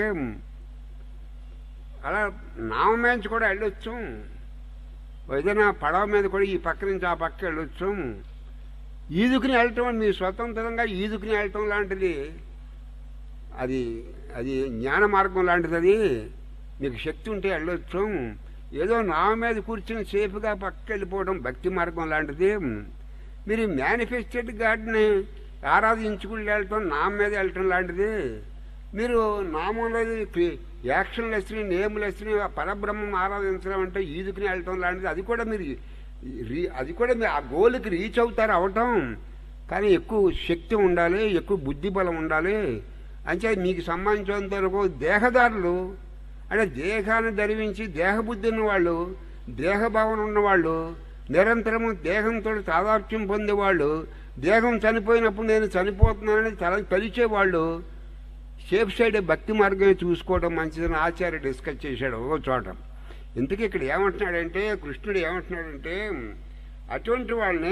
అలా నావ మీద కూడా వెళ్ళొచ్చు ఏదైనా పడవ మీద కూడా ఈ పక్క నుంచి ఆ పక్క వెళ్ళొచ్చు ఈదుకుని వెళ్ళటం మీ స్వతంత్రంగా ఈదుకుని వెళ్ళటం లాంటిది అది అది జ్ఞాన మార్గం లాంటిది అది మీకు శక్తి ఉంటే వెళ్ళొచ్చు ఏదో నావ మీద కూర్చుని సేఫ్గా పక్కకి వెళ్ళిపోవడం భక్తి మార్గం లాంటిది మీరు మేనిఫెస్టెడ్ గాడ్ని ఆరాధించుకుని వెళ్ళటం నామ మీద వెళ్ళటం లాంటిది మీరు నామంలో యాక్షన్ లెస్ని నేమ్ లెస్ని పరబ్రహ్మం ఆరాధించడం అంటే ఈదుకుని వెళ్ళటం లాంటిది అది కూడా మీరు రీ అది కూడా మీరు ఆ గోల్కి రీచ్ అవుతారు అవటం కానీ ఎక్కువ శక్తి ఉండాలి ఎక్కువ బుద్ధి బలం ఉండాలి అంటే మీకు సంబంధించినంత వరకు దేహదారులు అంటే దేహాన్ని ధరించి దేహబుద్ధి ఉన్నవాళ్ళు దేహభావన ఉన్నవాళ్ళు నిరంతరము దేహంతో తాదాత్మ్యం పొందేవాళ్ళు దేహం చనిపోయినప్పుడు నేను చనిపోతున్నానని తల తెలిసేవాళ్ళు సేఫ్ సైడ్ భక్తి మార్గం చూసుకోవడం మంచిదని ఆచార్య డిస్కస్ చేశాడు ఒక చోట ఇంతకీ ఇక్కడ ఏమంటున్నాడంటే కృష్ణుడు ఏమంటున్నాడంటే అటువంటి వాళ్ళని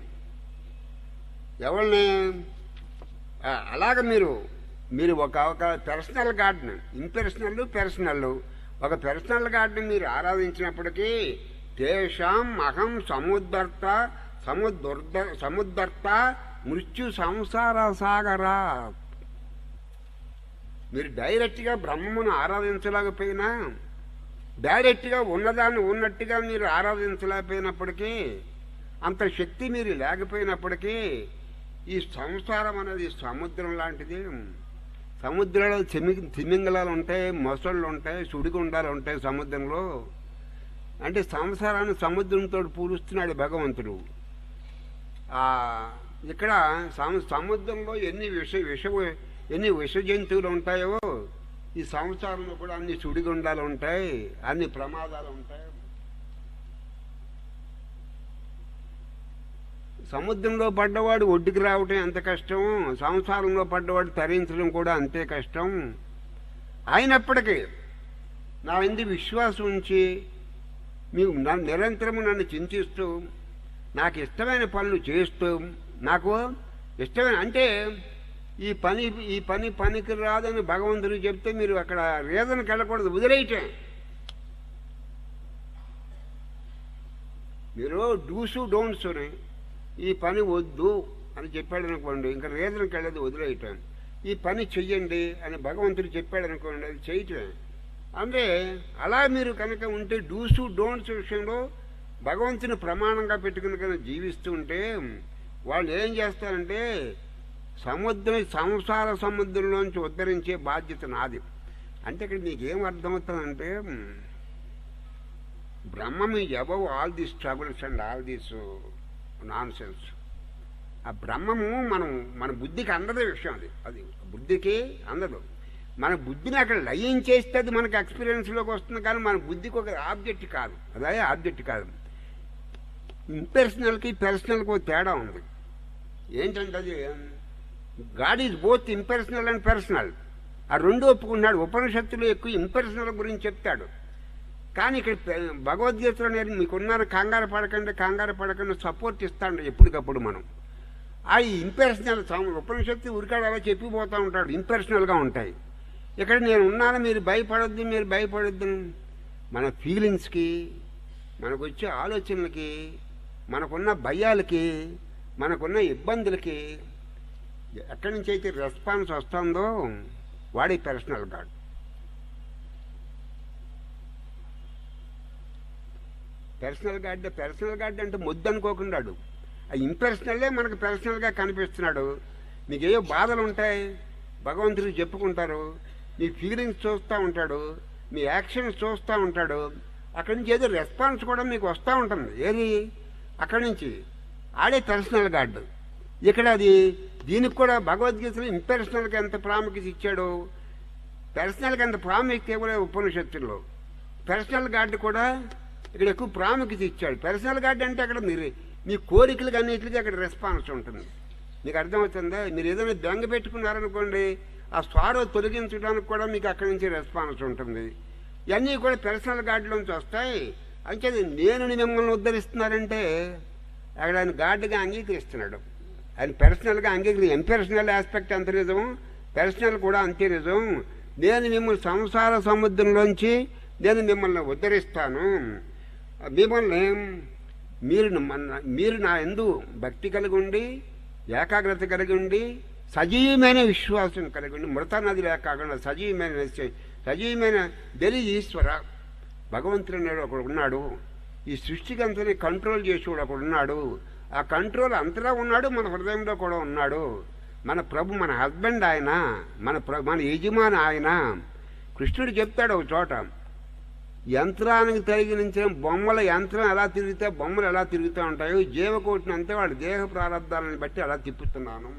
ఎవరిని ఆ, అలాగ మీరు మీరు ఒక ఒక పర్సనల్ గార్డెన్ ఇంపర్సనల్ పర్సనల్ ఒక పర్సనల్ గార్డెన్ మీరు ఆరాధించినప్పటికీ తేషాం అహం సముద్ధర్త సముద్ర సముద్ధర్త మృత్యు సంసార సాగరా మీరు డైరెక్ట్గా బ్రహ్మమును ఆరాధించలేకపోయినా డైరెక్ట్గా ఉన్నదాన్ని ఉన్నట్టుగా మీరు ఆరాధించలేకపోయినప్పటికీ అంత శక్తి మీరు లేకపోయినప్పటికీ ఈ సంసారం అనేది సముద్రం లాంటిది సముద్రంలో తిమి తిమింగలాలు ఉంటాయి మొసళ్ళు ఉంటాయి సుడిగుండాలు ఉంటాయి సముద్రంలో అంటే సంసారాన్ని సముద్రంతో పూలుస్తున్నాడు భగవంతుడు ఆ, ఇక్కడ సము- సముద్రంలో ఎన్ని విష విష ఎన్ని విష జంతువులు ఉంటాయో ఈ సంసారంలో కూడా అన్ని సుడిగుండాలు ఉంటాయి అన్ని ప్రమాదాలు ఉంటాయి సముద్రంలో పడ్డవాడు ఒడ్డుకి రావటం ఎంత కష్టం సంసారంలో పడ్డవాడు తరించడం కూడా అంతే కష్టం అయినప్పటికీ నా ఎందు విశ్వాసం ఉంచి మీకు నన్ను నిరంతరము నన్ను చింతిస్తూ నాకు ఇష్టమైన పనులు చేస్తూ నాకు ఇష్టమైన అంటే ఈ పని ఈ పని పనికి రాదని భగవంతుడు చెప్తే మీరు అక్కడ రీజన్కి వెళ్ళకూడదు వదిలేయటం మీరు డూసు డోంట్స్ ఈ పని వద్దు అని చెప్పాడు అనుకోండి ఇంకా రీజన్కి వెళ్ళదు వదిలేయటం ఈ పని చెయ్యండి అని భగవంతుడు చెప్పాడు అనుకోండి అది చేయటం అంటే అలా మీరు కనుక ఉంటే డూసు డోంట్స్ విషయంలో భగవంతుని ప్రమాణంగా పెట్టుకుని కనుక జీవిస్తూ ఉంటే వాళ్ళు ఏం చేస్తారంటే సముద్రం సంసార సముద్రంలోంచి ఉద్ధరించే బాధ్యత నాది అంటే ఇక్కడ నీకేం అర్థమవుతుందంటే బ్రహ్మం above all the struggles and all this nonsense ఆ బ్రహ్మము మనం మన బుద్ధికి అందదే విషయం అది అది బుద్ధికి అందదు మన బుద్ధిని అక్కడ లయించేస్తే అది మనకు ఎక్స్పీరియన్స్లోకి వస్తుంది కానీ మన బుద్ధికి ఒక ఆబ్జెక్ట్ కాదు అదే ఆబ్జెక్ట్ కాదు ఇంపర్సనల్కి పర్సనల్కి ఒక తేడా ఉంది ఏంటంటే అది God is both impersonal and personal ఆ రెండు ఒప్పుకున్నాడు ఉపనిషత్తులు ఎక్కువ ఇంపర్సనల్ గురించి చెప్తాడు కానీ ఇక్కడ పె- భగవద్గీతలో నేను మీకున్నాను కంగారు పడకండి కంగారు పడకండి సపోర్ట్ ఇస్తాడు ఎప్పటికప్పుడు మనం ఆ ఇంపర్సనల్ ఉపనిషత్తు ఉరికాడు అలా చెప్పిపోతూ ఉంటాడు ఇంపర్సనల్గా ఉంటాయి ఇక్కడ నేను ఉన్నాను మీరు భయపడొద్దు మీరు భయపడొద్దు మన ఫీలింగ్స్కి మనకు వచ్చే ఆలోచనలకి మనకున్న భయాలకి మనకున్న ఇబ్బందులకి ఎక్కడి నుంచి అయితే రెస్పాన్స్ వస్తుందో వాడి personal God personal God personal God అంటే ముద్దు అనుకోకున్నాడు ఆ ఇంపర్సనల్లే మనకు పర్సనల్గా కనిపిస్తున్నాడు మీకు ఏ బాధలు ఉంటాయి భగవంతుడికి చెప్పుకుంటారు మీ ఫీలింగ్స్ చూస్తూ ఉంటాడు మీ యాక్షన్స్ చూస్తూ ఉంటాడు అక్కడి నుంచి ఏదో రెస్పాన్స్ కూడా మీకు వస్తూ ఉంటుంది ఏది అక్కడి నుంచి ఆడే పర్సనల్ గాడ్ ఇక్కడ అది దీనికి కూడా భగవద్గీతలో ఇంపర్సనల్కి ఎంత ప్రాముఖ్యత ఇచ్చాడు పర్సనల్కి ఎంత ప్రాముఖ్యత ఇవ్వలేదు ఉపనిషత్తుల్లో పర్సనల్ గాడ్ కూడా ఇక్కడ ఎక్కువ ప్రాముఖ్యత ఇచ్చాడు పర్సనల్ గాడ్ అంటే అక్కడ మీరు మీ కోరికలకు అన్నిటికీ అక్కడ రెస్పాన్స్ ఉంటుంది మీకు అర్థమవుతుందా మీరు ఏదైనా బెంగ పెట్టుకున్నారనుకోండి ఆ స్వారో తొలగించడానికి కూడా మీకు అక్కడి నుంచి రెస్పాన్స్ ఉంటుంది ఇవన్నీ కూడా పర్సనల్ గాడ్లోంచి వస్తాయి అంటే నేను మిమ్మల్ని ఉద్ధరిస్తున్నారంటే అక్కడ ఆయన గాడ్గా అంగీకరిస్తున్నాడు ఆయన పర్సనల్గా అంగీకరి ఎంపర్సనల్ ఆస్పెక్ట్ అంత నిజం పర్సనల్ కూడా అంతే నిజం నేను మిమ్మల్ని సంసార సముద్రంలోంచి నేను మిమ్మల్ని ఉద్ధరిస్తాను మిమ్మల్ని మీరు మన- మీరు నా ఎందు భక్తి కలిగి ఉండి ఏకాగ్రత కలిగి ఉండి సజీవమైన విశ్వాసం కలిగి ఉండి మృత నదిలే కాకుండా సజీవమైన నిశ్చయం సజీవమైన బెలి ఈశ్వర భగవంతుడు అనేవాడు ఒకడు ఉన్నాడు ఈ సృష్టికి అంతని కంట్రోల్ చేసేవాడు ఒకడు ఉన్నాడు ఆ కంట్రోల్ అంతలా ఉన్నాడు మన హృదయంలో కూడా ఉన్నాడు మన ప్రభు మన హస్బెండ్ ఆయన మన ప్ర మన యజమాని ఆయన కృష్ణుడు చెప్తాడు ఒక చోట యంత్రానికి తగిలించిన బొమ్మల యంత్రం ఎలా తిరిగితే బొమ్మలు ఎలా తిరుగుతూ ఉంటాయో జీవకోటిని అంతే వాడి దేహ ప్రారంధాలను బట్టి అలా తిప్పుతున్నాను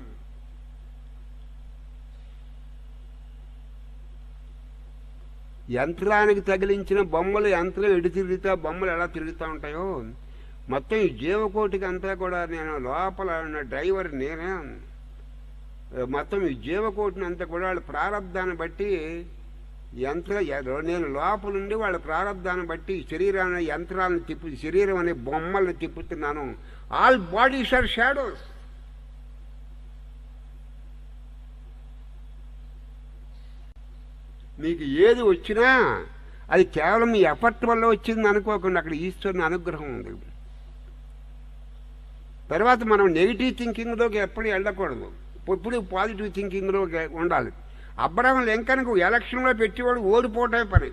యంత్రానికి తగిలించిన బొమ్మలు యంత్రం ఎటు తిరిగితే బొమ్మలు ఎలా తిరుగుతూ ఉంటాయో మొత్తం ఈ జీవకోటికి అంతా కూడా నేను లోపల ఉన్న డ్రైవర్ నేనే మొత్తం ఈ జీవకోటిని అంతా కూడా వాళ్ళ ప్రారంధాన్ని బట్టి యంత్ర నేను లోపలుండి వాళ్ళ ప్రారంధాన్ని బట్టి ఈ శరీరాన్ని యంత్రాలను తిప్పు శరీరం అనే బొమ్మల్ని తిప్పుతున్నాను ఆల్ బాడీస్ ఆర్ షాడోస్ మీకు ఏది వచ్చినా అది కేవలం మీ ఎఫర్ట్ వల్ల వచ్చింది అనుకోకుండా అక్కడ ఈశ్వరుని అనుగ్రహం ఉంది తర్వాత మనం నెగిటివ్ థింకింగ్లోకి ఎప్పుడు వెళ్ళకూడదు ఎప్పుడు పాజిటివ్ థింకింగ్లోకి ఉండాలి అబ్రహం లింకన్కు ఎలక్షన్లో పెట్టేవాడు ఓడిపోవటమే పని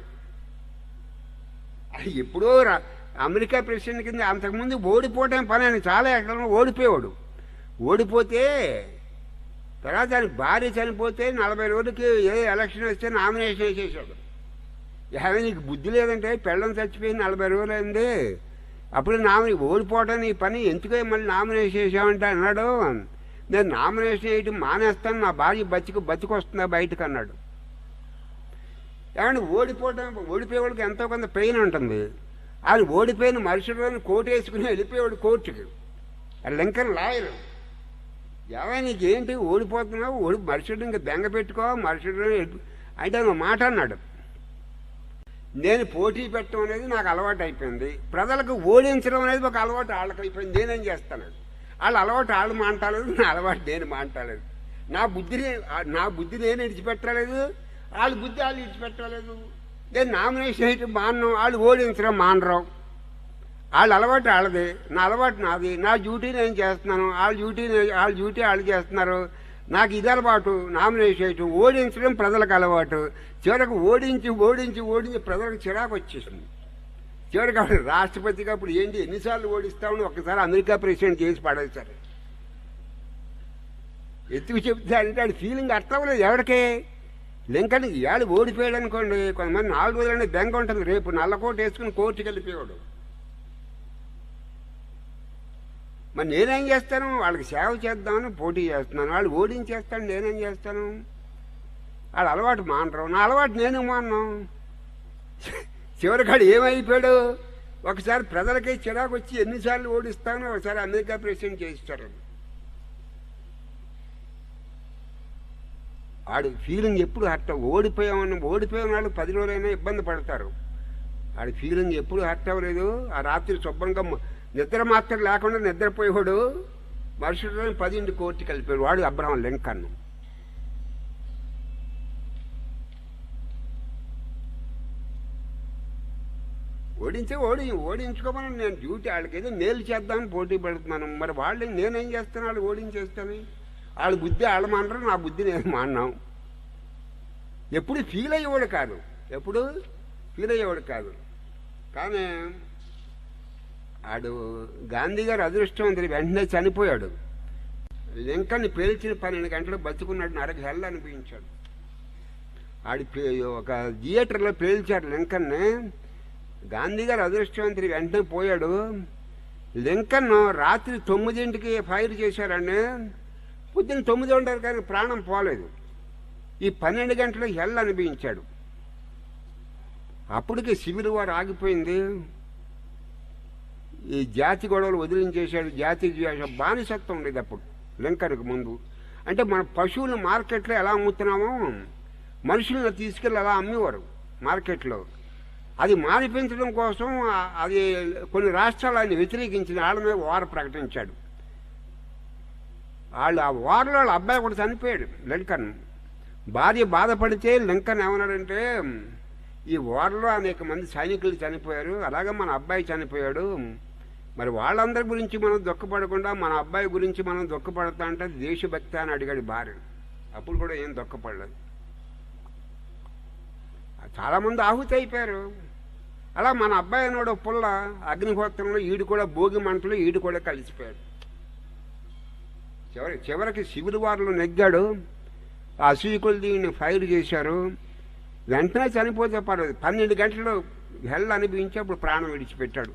అది ఎప్పుడో రా- అమెరికా ప్రెసిడెంట్ కింద అంతకుముందు ఓడిపోవటం పని అని చాలా ఎక్కడ ఓడిపోయాడు ఓడిపోతే తర్వాత ఆయన భార్య చనిపోతే నలభై రోజులకి ఏ ఎలక్షన్ వస్తే నామినేషన్ వేసేసాడు ఏమైనా నీకు బుద్ధి లేదంటే పెళ్ళం చచ్చిపోయి నలభై రోజులు అయింది అప్పుడు నామిని ఓడిపోవటం నీ పని ఎందుకో మళ్ళీ నామినేషన్ వేసామంటే అన్నాడు నేను నామినేషన్ వేయటం మానేస్తాను నా భార్య బతికి బతికొస్తుందా బయటకు అన్నాడు ఏమంటే ఓడిపోవటం ఓడిపోయేవాడికి ఎంతో కొంత పెయిన్ ఉంటుంది ఆయన ఓడిపోయిన మరుసటి రోజు కోటు వేసుకుని వెళ్ళిపోయాడు కోర్టుకి ఆ లింకన్ లాయర్ ఏమైనా నీకు ఏంటి ఓడిపోతున్నావు ఓడి మరుసటి ఇంకా బెంగ పెట్టుకో మరుసటి రోజు వెళ్ళి- అంటే ఆయన ఒక మాట అన్నాడు నేను పోటీ పెట్టడం అనేది నాకు అలవాటు అయిపోయింది ప్రజలకు ఓడించడం అనేది ఒక అలవాటు వాళ్ళకి అయిపోయింది నేనేం చేస్తాను వాళ్ళ అలవాటు వాళ్ళు మాంటాలేదు నా అలవాటు నేను మాంటాలేదు నా బుద్ధిని నా బుద్ధి నేను విడిచిపెట్టలేదు వాళ్ళ బుద్ధి వాళ్ళు విడిచిపెట్టలేదు నేను నామినేషన్ వేయటం మానను వాళ్ళు ఓడించడం మానరావు వాళ్ళ అలవాటు వాళ్ళది నా అలవాటు నాది నా డ్యూటీ నేను చేస్తున్నాను వాళ్ళ డ్యూటీ నే- వాళ్ళ డ్యూటీ వాళ్ళు చేస్తున్నారు నాకు ఇది అలవాటు నామినేషన్ చేయటం ఓడించడం ప్రజలకు అలవాటు చివరకు ఓడించి ఓడించి ఓడించి ప్రజలకు చిరాకు వచ్చేసింది చివరికి అప్పుడు రాష్ట్రపతిగా ఇప్పుడు ఏంటి ఎన్నిసార్లు ఓడిస్తామని ఒకసారి అమెరికా ప్రెసిడెంట్ చేసి పడేశారు ఎత్తుకు చెప్తాడంటే ఆడి ఫీలింగ్ అర్థం అవ్వలేదు ఎవరికే లింకన్ ఇవాళ ఓడిపోయాడు అనుకోండి కొంతమంది నాలుగు రోజులనే బెంగ ఉంటుంది రేపు నల్లకోట వేసుకుని కోర్టుకి వెళ్ళిపోయాడు మరి నేనేం చేస్తాను వాళ్ళకి సేవ చేద్దామని పోటీ చేస్తున్నాను వాళ్ళు ఓడించేస్తాను నేనేం చేస్తాను వాళ్ళ అలవాటు మానరు నా అలవాటు నేను మాను చివరికాడు ఏమైపోయాడు ఒకసారి ప్రజలకే చిరాకు వచ్చి ఎన్నిసార్లు ఓడిస్తానో ఒకసారి అమెరికా ప్రెసిడెంట్ చేయిస్తారు ఆడు ఫీలింగ్ ఎప్పుడు హర్ట్ ఓడిపోయామని ఓడిపోయిన వాళ్ళు పది రోజులైనా ఇబ్బంది పడతారు ఆడి ఫీలింగ్ ఎప్పుడు హర్ట్ అవ్వలేదు ఆ రాత్రి శుభ్రంగా మ- నిద్ర మాత్రం లేకుండా నిద్రపోయేవాడు మరుసటి రోజు పదింటి కోర్టుకి వెళ్ళిపోయాడు వాడు అబ్రహం లింకన్ ఓడించే ఓడి ఓడించుకోమని నేను డ్యూటీ వాళ్ళకి ఏదో మేలు చేద్దామని పోటీ పెడుతున్నాను మరి వాళ్ళు నేనేం చేస్తాను వాళ్ళు ఓడించేస్తాను వాళ్ళ బుద్ధి వాళ్ళ మానరు నా బుద్ధి నేను మాన్నాం ఎప్పుడు ఫీల్ అయ్యేవాడు కాదు ఎప్పుడు ఫీల్ అయ్యేవాడు కాదు కానీ ఆడు గాంధీ గారు అదృష్టవంతుడు వెంటనే చనిపోయాడు లింకన్ని పేల్చిన పన్నెండు గంటలు బతుకున్నట్టు నరక హెల్ అనిపించాడు ఆడి పే- ఒక థియేటర్లో పేల్చాడు లింకన్ని గాంధీ గారు అదృష్టవంతుడు వెంటనే పోయాడు లింకన్ రాత్రి తొమ్మిదింటికి ఫైర్ చేశారండి పొద్దున్న తొమ్మిది ఉంటారు కానీ ప్రాణం పోలేదు ఈ పన్నెండు గంటలు హెల్ అనిపించాడు అప్పటికే సివిల్ వారు ఆగిపోయింది ఈ జాతి గొడవలు వదిలించేశాడు జాతి ద్వేషం బానిసత్వం ఉండేది అప్పుడు లింకన్కి ముందు అంటే మన పశువులు మార్కెట్లో ఎలా అమ్ముతున్నామో మనుషులను తీసుకెళ్ళి అలా అమ్మేవారు మార్కెట్లో అది మానిపించడం కోసం ఆ- అది కొన్ని రాష్ట్రాలు ఆయన వ్యతిరేకించిన వాళ్ళ మీద వార ప్రకటించాడు వాళ్ళు ఆ వార్లో వాళ్ళ అబ్బాయి కూడా చనిపోయాడు లింకన్ భార్య బాధపడితే లింకన్ ఏమన్నాడంటే ఈ వార్లో అనేక మంది సైనికులు చనిపోయారు అలాగే మన అబ్బాయి చనిపోయాడు మరి వాళ్ళందరి గురించి మనం దుఃఖపడకుండా మన అబ్బాయి గురించి మనం దుఃఖపడతా అంటే దేశభక్తి అని అడిగాడు భార్య అప్పుడు కూడా ఏం దుఃఖపడలేదు చాలామంది ఆహుతి అయిపోయారు అలా మన అబ్బాయి అనేవాడు పుల్ల అగ్నిహోత్రంలో ఈడు కూడా భోగి మంటలు ఈడు కూడా కలిసిపోయాడు చివరి చివరికి శివుడి వారిలో నెగ్గాడు ఆ అసూయకులు దీన్ని ఫైర్ చేశారు వెంటనే చనిపోతే పర్లేదు పన్నెండు గంటలు హెల్ అనిపించి అప్పుడు ప్రాణం విడిచిపెట్టాడు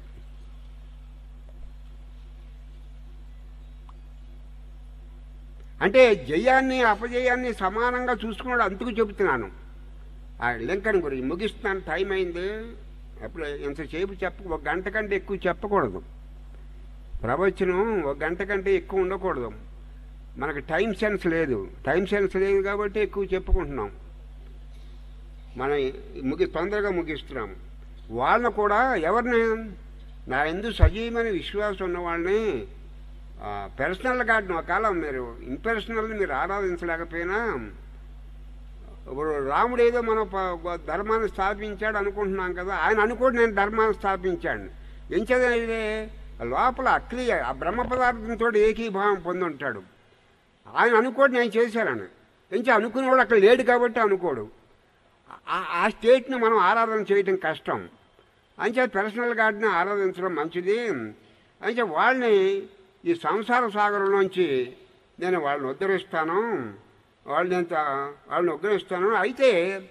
అంటే జయాన్ని అపజయాన్ని సమానంగా చూసుకున్నాడు అందుకు చెబుతున్నాను ఆ లింకన్ గురించి ముగిస్తున్నాను టైం అయింది అప్పుడు ఎంతసేపు చెప్ప ఒక గంట కంటే ఎక్కువ చెప్పకూడదు ప్రవచనం ఒక గంట కంటే ఎక్కువ ఉండకూడదు మనకు టైం సెన్స్ లేదు టైం సెన్స్ లేదు కాబట్టి ఎక్కువ చెప్పుకుంటున్నాం మనం ముగి తొందరగా ముగిస్తున్నాం వాళ్ళని కూడా ఎవరిని నా ఎందు సజీవమైన విశ్వాసం ఉన్న వాళ్ళని పర్సనల్ గాడ్ని ఒకవేళ మీరు ఇంపర్సనల్ని మీరు ఆరాధించలేకపోయినా ఇప్పుడు రాముడు ఏదో మన ప- ధర్మాన్ని స్థాపించాడు అనుకుంటున్నాం కదా ఆయన అనుకోడు నేను ధర్మాన్ని స్థాపించాడు ఎంచేదంటే లోపల అక్రియ ఆ బ్రహ్మ పదార్థంతో ఏకీభావం పొంది ఉంటాడు ఆయన అనుకోడు నేను చేశానని ఎంచి అనుకునేవాడు అక్కడ లేడు కాబట్టి అనుకోడు ఆ- ఆ స్టేట్ని మనం ఆరాధన చేయటం కష్టం అంచే పర్సనల్ గాడ్ని ఆరాధించడం మంచిది అంచే వాళ్ళని ఈ సంసార సాగరంలోంచి నేను వాళ్ళని ఉద్ధరిస్తాను వాళ్ళని ఎంత వాళ్ళని ఉద్ధరిస్తాను అయితే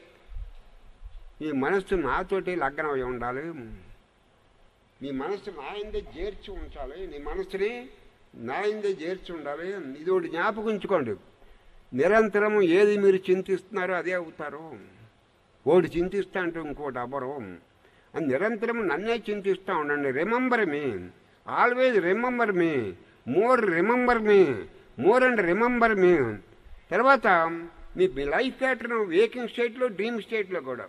ఈ మనస్సు నాతోటి లగ్నం అయి ఉండాలి నీ మనస్సు నాయందే చేర్చి ఉంచాలి నీ మనస్సుని నాయందే చేర్చి ఉండాలి ఇది ఒకటి జ్ఞాపకం ఉంచుకోండి నిరంతరం ఏది మీరు చింతిస్తున్నారో అదే అవుతారు ఒకటి చింతిస్తా అంటే ఇంకోటి అవ్వరు అని నిరంతరం నన్నే చింతిస్తూ ఉండండి remember me always remember me more remember me more and remember me తర్వాత మీ మీ లైఫ్ ప్యాటర్న్ వేకింగ్ స్టేట్లో డ్రీమ్ స్టేట్లో కూడా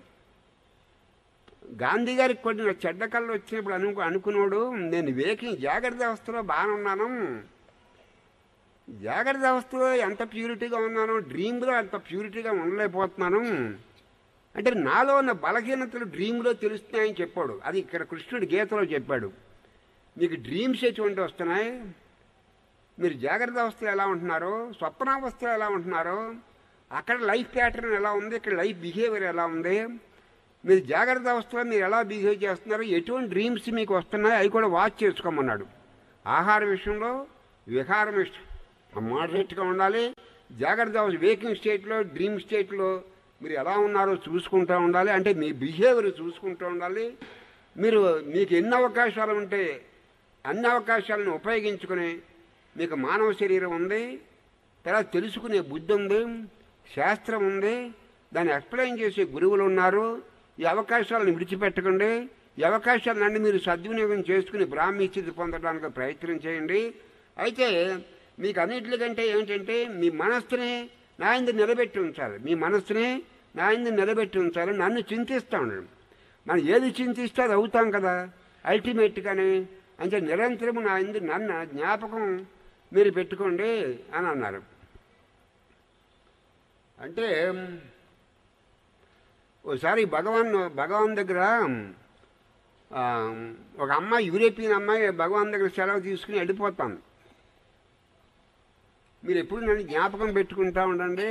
గాంధీ గారికి కొన్ని చెడ్డ కళ్ళు వచ్చినప్పుడు అను అనుకున్నాడు నేను వేకింగ్ జాగ్రత్త అవస్థలో బాగానే ఉన్నాను జాగ్రత్త అవస్థలో ఎంత ప్యూరిటీగా ఉన్నానో డ్రీమ్లో అంత ప్యూరిటీగా ఉండలేకపోతున్నాను అంటే నాలో ఉన్న బలహీనతలు డ్రీమ్లో తెలుస్తున్నాయని చెప్పాడు అది ఇక్కడ కృష్ణుడు గీతలో చెప్పాడు మీకు డ్రీమ్స్ ఎటువంటి వస్తున్నాయి మీరు జాగ్రత్త అవస్థలో ఎలా ఉంటున్నారో స్వప్నావస్థలో ఎలా ఉంటున్నారో అక్కడ లైఫ్ ప్యాటర్న్ ఎలా ఉంది ఇక్కడ లైఫ్ బిహేవియర్ ఎలా ఉంది మీరు జాగ్రత్త అవస్థలో మీరు ఎలా బిహేవ్ చేస్తున్నారో ఎటువంటి డ్రీమ్స్ మీకు వస్తున్నాయో అవి కూడా వాచ్ చేసుకోమన్నాడు ఆహార విషయంలో విహారం విషయం మోడరేట్గా ఉండాలి జాగ్రత్త అవస్థ వేకింగ్ స్టేట్లో డ్రీమ్ స్టేట్లో మీరు ఎలా ఉన్నారో చూసుకుంటూ ఉండాలి అంటే మీ బిహేవియర్ చూసుకుంటూ ఉండాలి మీరు మీకు ఎన్ని అవకాశాలు ఉంటే అన్ని అవకాశాలను ఉపయోగించుకుని మీకు మానవ శరీరం ఉంది తర్వాత తెలుసుకునే బుద్ధి ఉంది శాస్త్రం ఉంది దాన్ని ఎక్స్ప్లెయిన్ చేసే గురువులు ఉన్నారు ఈ అవకాశాలను విడిచిపెట్టకండి ఈ అవకాశాలన్నీ మీరు సద్వినియోగం చేసుకుని బ్రాహ్మీ స్థితి పొందడానికి ప్రయత్నం చేయండి అయితే మీకు అన్నిటికంటే ఏంటంటే మీ మనస్సుని నా ఇందు నిలబెట్టి ఉంచాలి మీ మనస్సుని నా ఇందు నిలబెట్టి ఉంచాలి నన్ను చింతిస్తూ ఉండండి మనం ఏది చింతిస్తే అది అవుతాం కదా అల్టిమేట్గానే అంటే నిరంతరం నా ఇందు నన్ను జ్ఞాపకం మీరు పెట్టుకోండి అని అన్నారు అంటే ఒకసారి భగవాన్ భగవాన్ దగ్గర ఆ, ఒక అమ్మాయి యూరోపియన్ అమ్మాయి భగవాన్ దగ్గర సెలవు తీసుకుని వెళ్ళిపోతాను మీరు ఎప్పుడు నన్ను జ్ఞాపకం పెట్టుకుంటా ఉండండి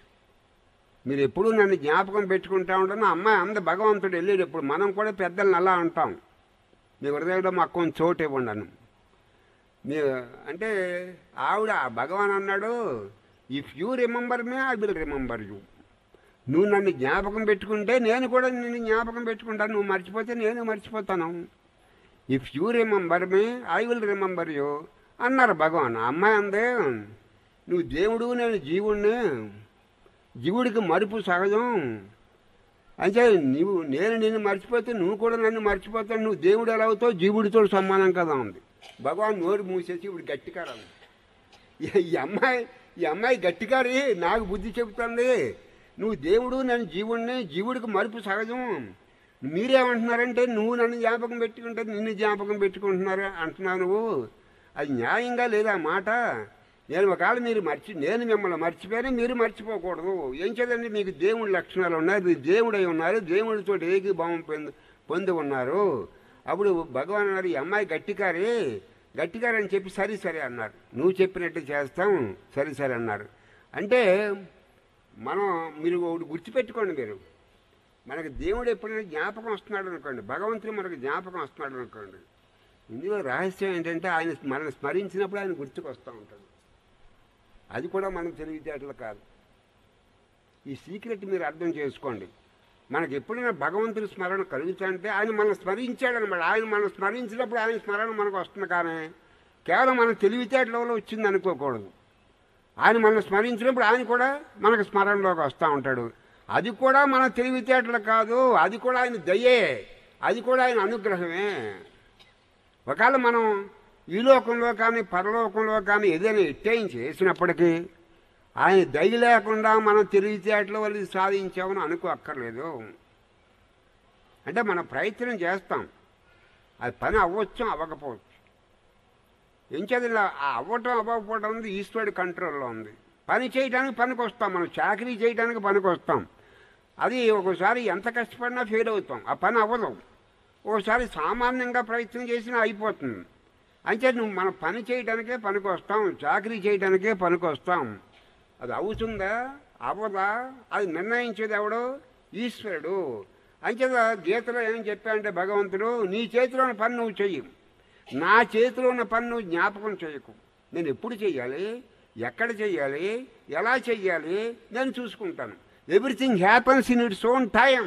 మీరు ఎప్పుడు నన్ను జ్ఞాపకం పెట్టుకుంటా ఉండను అమ్మాయి అంద భగవంతుడు వెళ్ళేటప్పుడు మనం కూడా పెద్దలను అలా అంటాం మీ హృదయంలో మాకు కొంచెం చోటు ఇవ్వండి అను మీ అంటే ఆవిడ ఆ భగవాన్ అన్నాడు if you remember me I will remember you నువ్వు నన్ను జ్ఞాపకం పెట్టుకుంటే నేను కూడా నిన్ను జ్ఞాపకం పెట్టుకుంటాను నువ్వు మర్చిపోతే నేను మర్చిపోతాను if you remember me I will remember you అన్నారు భగవాన్ ఆ అమ్మాయి అందే నువ్వు దేవుడు నేను జీవుణ్ణి జీవుడికి మరుపు సహజం అంటే నువ్వు నేను నిన్ను మర్చిపోతే నువ్వు కూడా నన్ను మర్చిపోతావు నువ్వు దేవుడు ఎలా అవుతావు జీవుడితో సమానం కదా ఉంది భగవాన్ నోరు మూసేసి ఇప్పుడు గట్టికారు అంది. ఈ- ఈ అమ్మాయి ఈ అమ్మాయి గట్టికారి నాకు బుద్ధి చెబుతుంది నువ్వు దేవుడు నేను జీవుడిని జీవుడికి మరుపు సహజం మీరేమంటున్నారంటే నువ్వు నన్ను జ్ఞాపకం పెట్టుకుంటే నిన్ను జ్ఞాపకం పెట్టుకుంటున్నారు అంటున్నావు నువ్వు అది న్యాయంగా లేదా ఆ మాట నేను ఒకవేళ మీరు మర్చి నేను మిమ్మల్ని మర్చిపోయినా మీరు మర్చిపోకూడదు ఏం చేదండి మీకు దేవుడి లక్షణాలు ఉన్నాయి మీరు దేవుడై ఉన్నారు దేవుడితో ఏకీభావం పొంది పొంది ఉన్నారు అప్పుడు భగవాన్ అన్నారు ఈ అమ్మాయి గట్టికారి గట్టికారి అని చెప్పి సరే సరే అన్నారు నువ్వు చెప్పినట్టు చేస్తాం సరే సరే అన్నారు అంటే మనం మీరు ఒకటి గుర్తుపెట్టుకోండి మీరు మనకి దేవుడు ఎప్పుడైనా జ్ఞాపకం వస్తున్నాడు అనుకోండి భగవంతుడు మనకు జ్ఞాపకం వస్తున్నాడు అనుకోండి ఇందులో రహస్యం ఏంటంటే ఆయన మనల్ని స్మరించినప్పుడు ఆయన గుర్తుకు వస్తూ ఉంటాడు అది కూడా మనం తెలివితేటలు కాదు ఈ సీక్రెట్ మీరు అర్థం చేసుకోండి మనకి ఎప్పుడైనా భగవంతుని స్మరణ కలుగుతుంటే ఆయన మనం స్మరించాడనమాట ఆయన మనం స్మరించినప్పుడు ఆయన స్మరణ మనకు వస్తుంది కానీ కేవలం మన తెలివితేటల వల్ల వచ్చింది అనుకోకూడదు ఆయన మనం స్మరించినప్పుడు ఆయన కూడా మనకు స్మరణలోకి వస్తూ ఉంటాడు అది కూడా మన తెలివితేటలు కాదు అది కూడా ఆయన దయే అది కూడా ఆయన అనుగ్రహమే ఒకవేళ మనం ఈ లోకంలో కానీ పరలోకంలో కానీ ఏదైనా ఎట్టేం చేసినప్పటికీ ఆయన దయ లేకుండా మనం తెలివితేటల వల్ల సాధించామని అనుకో అక్కర్లేదు అంటే మనం ప్రయత్నం చేస్తాం అది పని అవ్వచ్చు అవ్వకపోవచ్చు ఏం చదివిన ఆ అవ్వటం అవ్వకపోవటం ఉంది ఈశ్వరుడి కంట్రోల్లో ఉంది పని చేయడానికి పనికి వస్తాం మనం చాకరీ చేయడానికి పనికి వస్తాం అది ఒకసారి ఎంత కష్టపడినా ఫెయిల్ అవుతాం ఆ పని అవ్వదు ఒకసారి సామాన్యంగా ప్రయత్నం చేసినా అయిపోతుంది అంటే నువ్వు మన పని చేయడానికే పనికి వస్తాం చాకరీ చేయడానికే పనికి వస్తాం అది అవుతుందా అవ్వదా అది నిర్ణయించేది ఎవడు ఈశ్వరుడు అంచేత గీతలో ఏం చెప్పాడంటే భగవంతుడు నీ చేతిలో ఉన్న పని నువ్వు చెయ్యి నా చేతిలో ఉన్న పని నువ్వు జ్ఞాపకం చేయకు నేను ఎప్పుడు చెయ్యాలి ఎక్కడ చెయ్యాలి ఎలా చెయ్యాలి నేను చూసుకుంటాను everything happens in its own time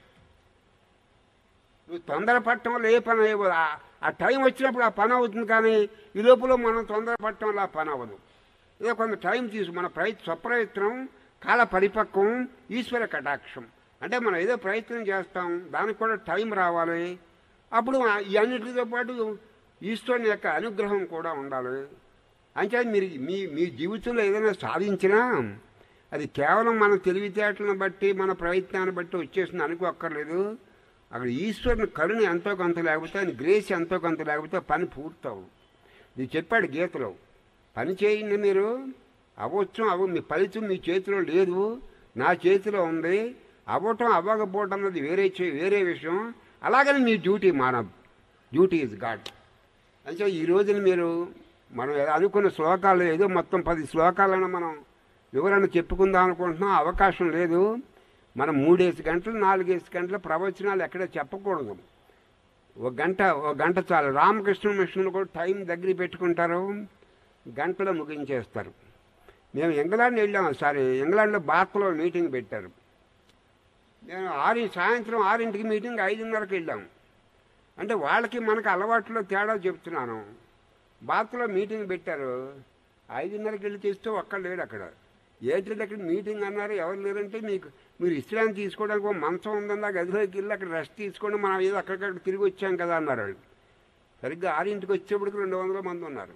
నువ్వు తొందరపడటం వల్ల ఏ పని అయ్యదు ఆ- ఆ టైం వచ్చినప్పుడు ఆ పని అవుతుంది కానీ ఈ లోపల మనం తొందరపడటం వల్ల ఆ పని అవ్వదు ఏదో కొంత టైం తీసు మన ప్రయత్ స్వప్రయత్నం కాల పరిపక్వం ఈశ్వర కటాక్షం అంటే మనం ఏదో ప్రయత్నం చేస్తాం దానికి కూడా టైం రావాలి అప్పుడు ఆ- ఈ అన్నిటితో పాటు ఈశ్వరుని యొక్క అనుగ్రహం కూడా ఉండాలి అంటే మీరు మీ మీ జీవితంలో ఏదైనా సాధించినా అది కేవలం మన తెలివితేటలను బట్టి మన ప్రయత్నాన్ని బట్టి వచ్చేసింది అనుకోక్కర్లేదు అక్కడ ఈశ్వరుని కరుణ ఎంతో కొంత లేకపోతే ఆయన గ్రేస్ ఎంతో కొంత లేకపోతే పని పూర్తవు ఇది చెప్పాడు గీతలో పని చేయండి మీరు అవ్వచ్చు అవ్వ మీ ఫలితం మీ చేతిలో లేదు నా చేతిలో ఉంది అవ్వటం అవ్వకపోవటం అన్నది వేరే చే- వేరే విషయం అలాగని మీ డ్యూటీ మానవ డ్యూటీ ఇస్ గాడ్ అంటే ఈ రోజున మీరు మనం ఏదో అనుకున్న శ్లోకాలు ఏదో మొత్తం పది శ్లోకాలను మనం వివరణ చెప్పుకుందాం అనుకుంటున్నాం అవకాశం లేదు మనం మూడేసి గంటలు నాలుగేసి గంటల ప్రవచనాలు ఎక్కడ చెప్పకూడదు ఒక గంట ఒక గంట చాలు రామకృష్ణ మిషన్లు కూడా టైం దగ్గర పెట్టుకుంటారు గంటలో ముగించేస్తారు మేము ఇంగ్లాండ్ వెళ్ళాం సారీ ఇంగ్లాండ్లో బాత్లో మీటింగ్ పెట్టారు నేను ఆరు సాయంత్రం ఆరింటికి మీటింగ్ ఐదున్నరకు వెళ్ళాం అంటే వాళ్ళకి మనకు అలవాట్లో తేడా చెప్తున్నాను బాత్లో మీటింగ్ పెట్టారు ఐదున్నరకి వెళ్ళి తెస్తే ఒక్కడు లేడు అక్కడ ఏంటి అక్కడ మీటింగ్ అన్నారు ఎవరు లేరంటే మీకు మీరు విశ్రాంతి తీసుకోవడానికి ఒక మంచం ఉందని ఆ గదిలోకి వెళ్ళి అక్కడ రెస్ట్ తీసుకోండి మనం ఏదో అక్కడికక్కడ తిరిగి వచ్చాం కదా అన్నారు వాళ్ళు సరిగ్గా ఆరింటికి వచ్చేప్పటికి రెండు వందల మంది ఉన్నారు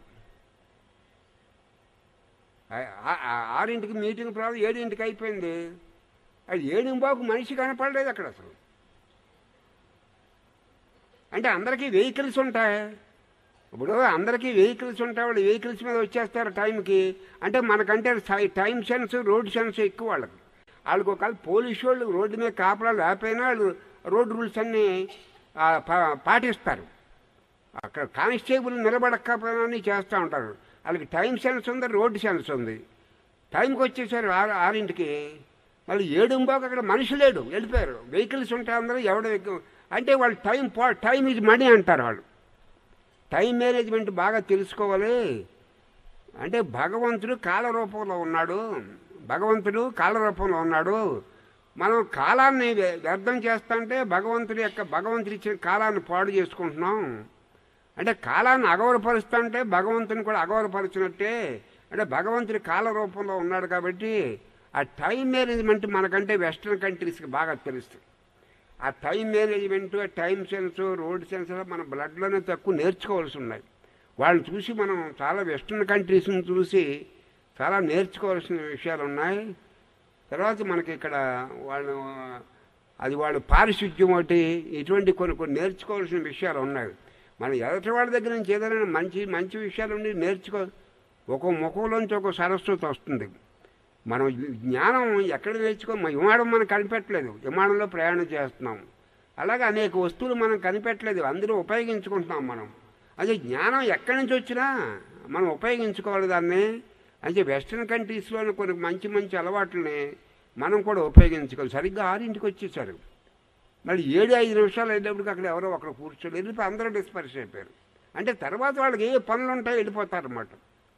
ఆ- ఆ- ఆ- ఆరింటికి మీటింగ్ ప్రారంభం ఏడింటికి అయిపోయింది అది ఏడింబాకు మనిషి కనపడలేదు అక్కడ అసలు అంటే అందరికీ వెహికల్స్ ఉంటాయి ఇప్పుడు అందరికీ వెహికల్స్ ఉంటాయి వాళ్ళు వెహికల్స్ మీద వచ్చేస్తారు టైంకి అంటే మనకంటే సై- టైం సెన్స్ రోడ్ సెన్స్ ఎక్కువ వాళ్ళకి వాళ్ళకి ఒకవేళ పోలీసు వాళ్ళు రోడ్డు మీద కాపలా లేకపోయినా వాళ్ళు రోడ్ రూల్స్ అన్నీ ఆ, పా- పాటిస్తారు అక్కడ కానిస్టేబుల్ నిలబడకపోయినా అన్నీ చేస్తూ ఉంటారు వాళ్ళకి టైం సెన్స్ ఉంది రోడ్డు సెన్స్ ఉంది టైంకి వచ్చేసారు ఆరు ఆరింటికి మళ్ళీ ఏడుంబాకు అక్కడ మనిషి లేడు వెళ్ళిపోయారు వెహికల్స్ ఉంటాయి అందరూ ఎవడ ఎక్కువ అంటే వాళ్ళు టైం పో టైం ఇది మనీ అంటారు వాళ్ళు టైం మేనేజ్మెంట్ బాగా తెలుసుకోవాలి అంటే భగవంతుడు కాల రూపంలో ఉన్నాడు భగవంతుడు కాల రూపంలో ఉన్నాడు మనం కాలాన్ని వ్య- వ్యర్థం చేస్తుంటే భగవంతుడి యొక్క భగవంతుడి ఇచ్చిన కాలాన్ని పాడు చేసుకుంటున్నాం అంటే కాలాన్ని అగౌరవపరుస్తుంటే భగవంతుని కూడా అగౌరవపరిచినట్టే అంటే భగవంతుడి కాల రూపంలో ఉన్నాడు కాబట్టి ఆ టైం మేనేజ్మెంట్ మనకంటే వెస్ట్రన్ కంట్రీస్కి బాగా తెలుస్తుంది ఆ టైం మేనేజ్మెంట్ ఆ టైం సెన్స్ రోడ్ సెన్స్ మన బ్లడ్లోనే తక్కువ నేర్చుకోవాల్సి ఉన్నాయి వాళ్ళని చూసి మనం చాలా వెస్ట్రన్ కంట్రీస్ని చూసి చాలా నేర్చుకోవాల్సిన విషయాలు ఉన్నాయి తర్వాత మనకి ఇక్కడ వాళ్ళు అది వాళ్ళు పారిశుద్ధ్యం ఒకటి ఇటువంటి కొన్ని కొన్ని నేర్చుకోవాల్సిన విషయాలు ఉన్నాయి మనం ఎదుటి వాళ్ళ దగ్గర నుంచి ఏదైనా మంచి మంచి విషయాలు ఉండి నేర్చుకో ఒక ముఖంలోంచి ఒక సరస్వతి వస్తుంది మనం ఈ జ్ఞానం ఎక్కడ నేర్చుకో మన విమానం మనం కనిపెట్టలేదు విమానంలో ప్రయాణం చేస్తున్నాం అలాగే అనేక వస్తువులు మనం కనిపెట్టలేదు అందరూ ఉపయోగించుకుంటున్నాం మనం అదే జ్ఞానం ఎక్కడి నుంచి వచ్చినా మనం ఉపయోగించుకోవాలి దాన్ని అంటే వెస్ట్రన్ కంట్రీస్లోని కొన్ని మంచి మంచి అలవాట్లని మనం కూడా ఉపయోగించుకోవాలి సరిగ్గా ఆరింటికి వచ్చేసారు మళ్ళీ ఏడు ఐదు నిమిషాలు వెళ్ళేప్పటికి అక్కడ ఎవరో ఒకరు కూర్చొని వెళ్ళిపోయి అందరూ డిస్పర్స్ అయిపోయారు అంటే తర్వాత వాళ్ళకి ఏ పనులు ఉంటాయో వెళ్ళిపోతారు అన్నమాట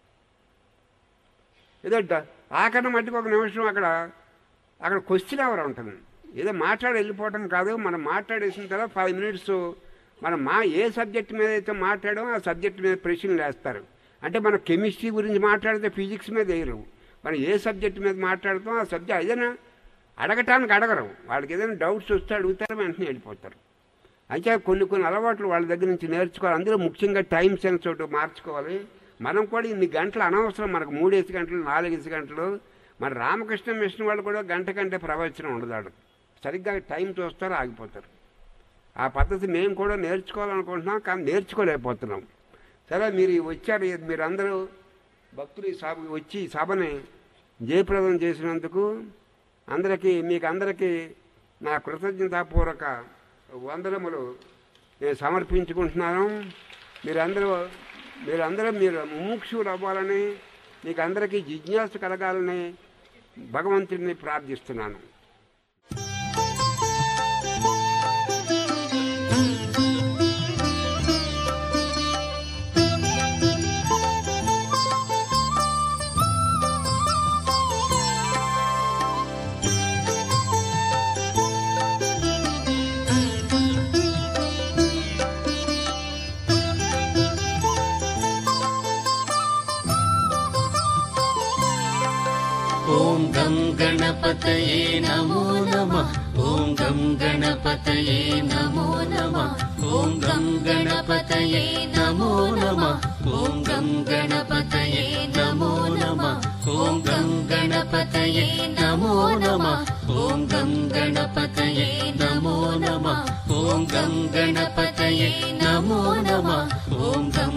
ఏదో డ- ఆఖరణ మట్టికి ఒక నిమిషం అక్కడ అక్కడ క్వశ్చన్ అవర్ ఉంటుంది ఏదో మాట్లాడి వెళ్ళిపోవటం కాదు మనం మాట్లాడేసిన తర్వాత ఫైవ్ మినిట్స్ మనం మా ఏ సబ్జెక్ట్ మీద అయితే మాట్లాడామో ఆ సబ్జెక్ట్ మీద ప్రశ్నలు వేస్తారు అంటే మనం కెమిస్ట్రీ గురించి మాట్లాడితే ఫిజిక్స్ మీద వేయరు మనం ఏ సబ్జెక్ట్ మీద మాట్లాడుతాం ఆ సబ్జెక్ట్ ఏదైనా అడగటానికి అడగరు వాళ్ళకి ఏదైనా డౌట్స్ వస్తే అడుగుతారు వెంటనే వెళ్ళిపోతారు అయితే కొన్ని కొన్ని అలవాట్లు వాళ్ళ దగ్గర నుంచి నేర్చుకోవాలి అందులో ముఖ్యంగా టైం సెన్స్ ఒకటి మార్చుకోవాలి మనం కూడా ఇన్ని గంటలు అనవసరం మనకు మూడేసి గంటలు నాలుగేసి గంటలు మన రామకృష్ణ మిషన్ వాళ్ళు కూడా గంట కంటే ప్రవచనం ఉండదు వాడు సరిగ్గా టైం చూస్తారు ఆగిపోతారు ఆ పద్ధతి మేము కూడా నేర్చుకోవాలనుకుంటున్నాం కానీ నేర్చుకోలేకపోతున్నాం సరే మీరు వచ్చారు మీరందరూ భక్తులు ఈ సభ వచ్చి ఈ సభని జయప్రదం చేసినందుకు అందరికీ మీకు అందరికీ నా కృతజ్ఞతాపూర్వక వందనములు నేను సమర్పించుకుంటున్నాను మీరందరూ మీరందరూ మీరు ముముక్షులు అవ్వాలని మీకు అందరికీ జిజ్ఞాస కలగాలని భగవంతుడిని ప్రార్థిస్తున్నాను ॐ गं गणपतये नमो नमः ॐ गं गणपतये नमो नमः ॐ गं गणपतये नमो नमः ॐ गं गणपतये नमो नमः ॐ गं गणपतये नमो नमः ॐ गं गणपतये नमो नमः ॐ गं गणपतये नमो नमः ॐ गं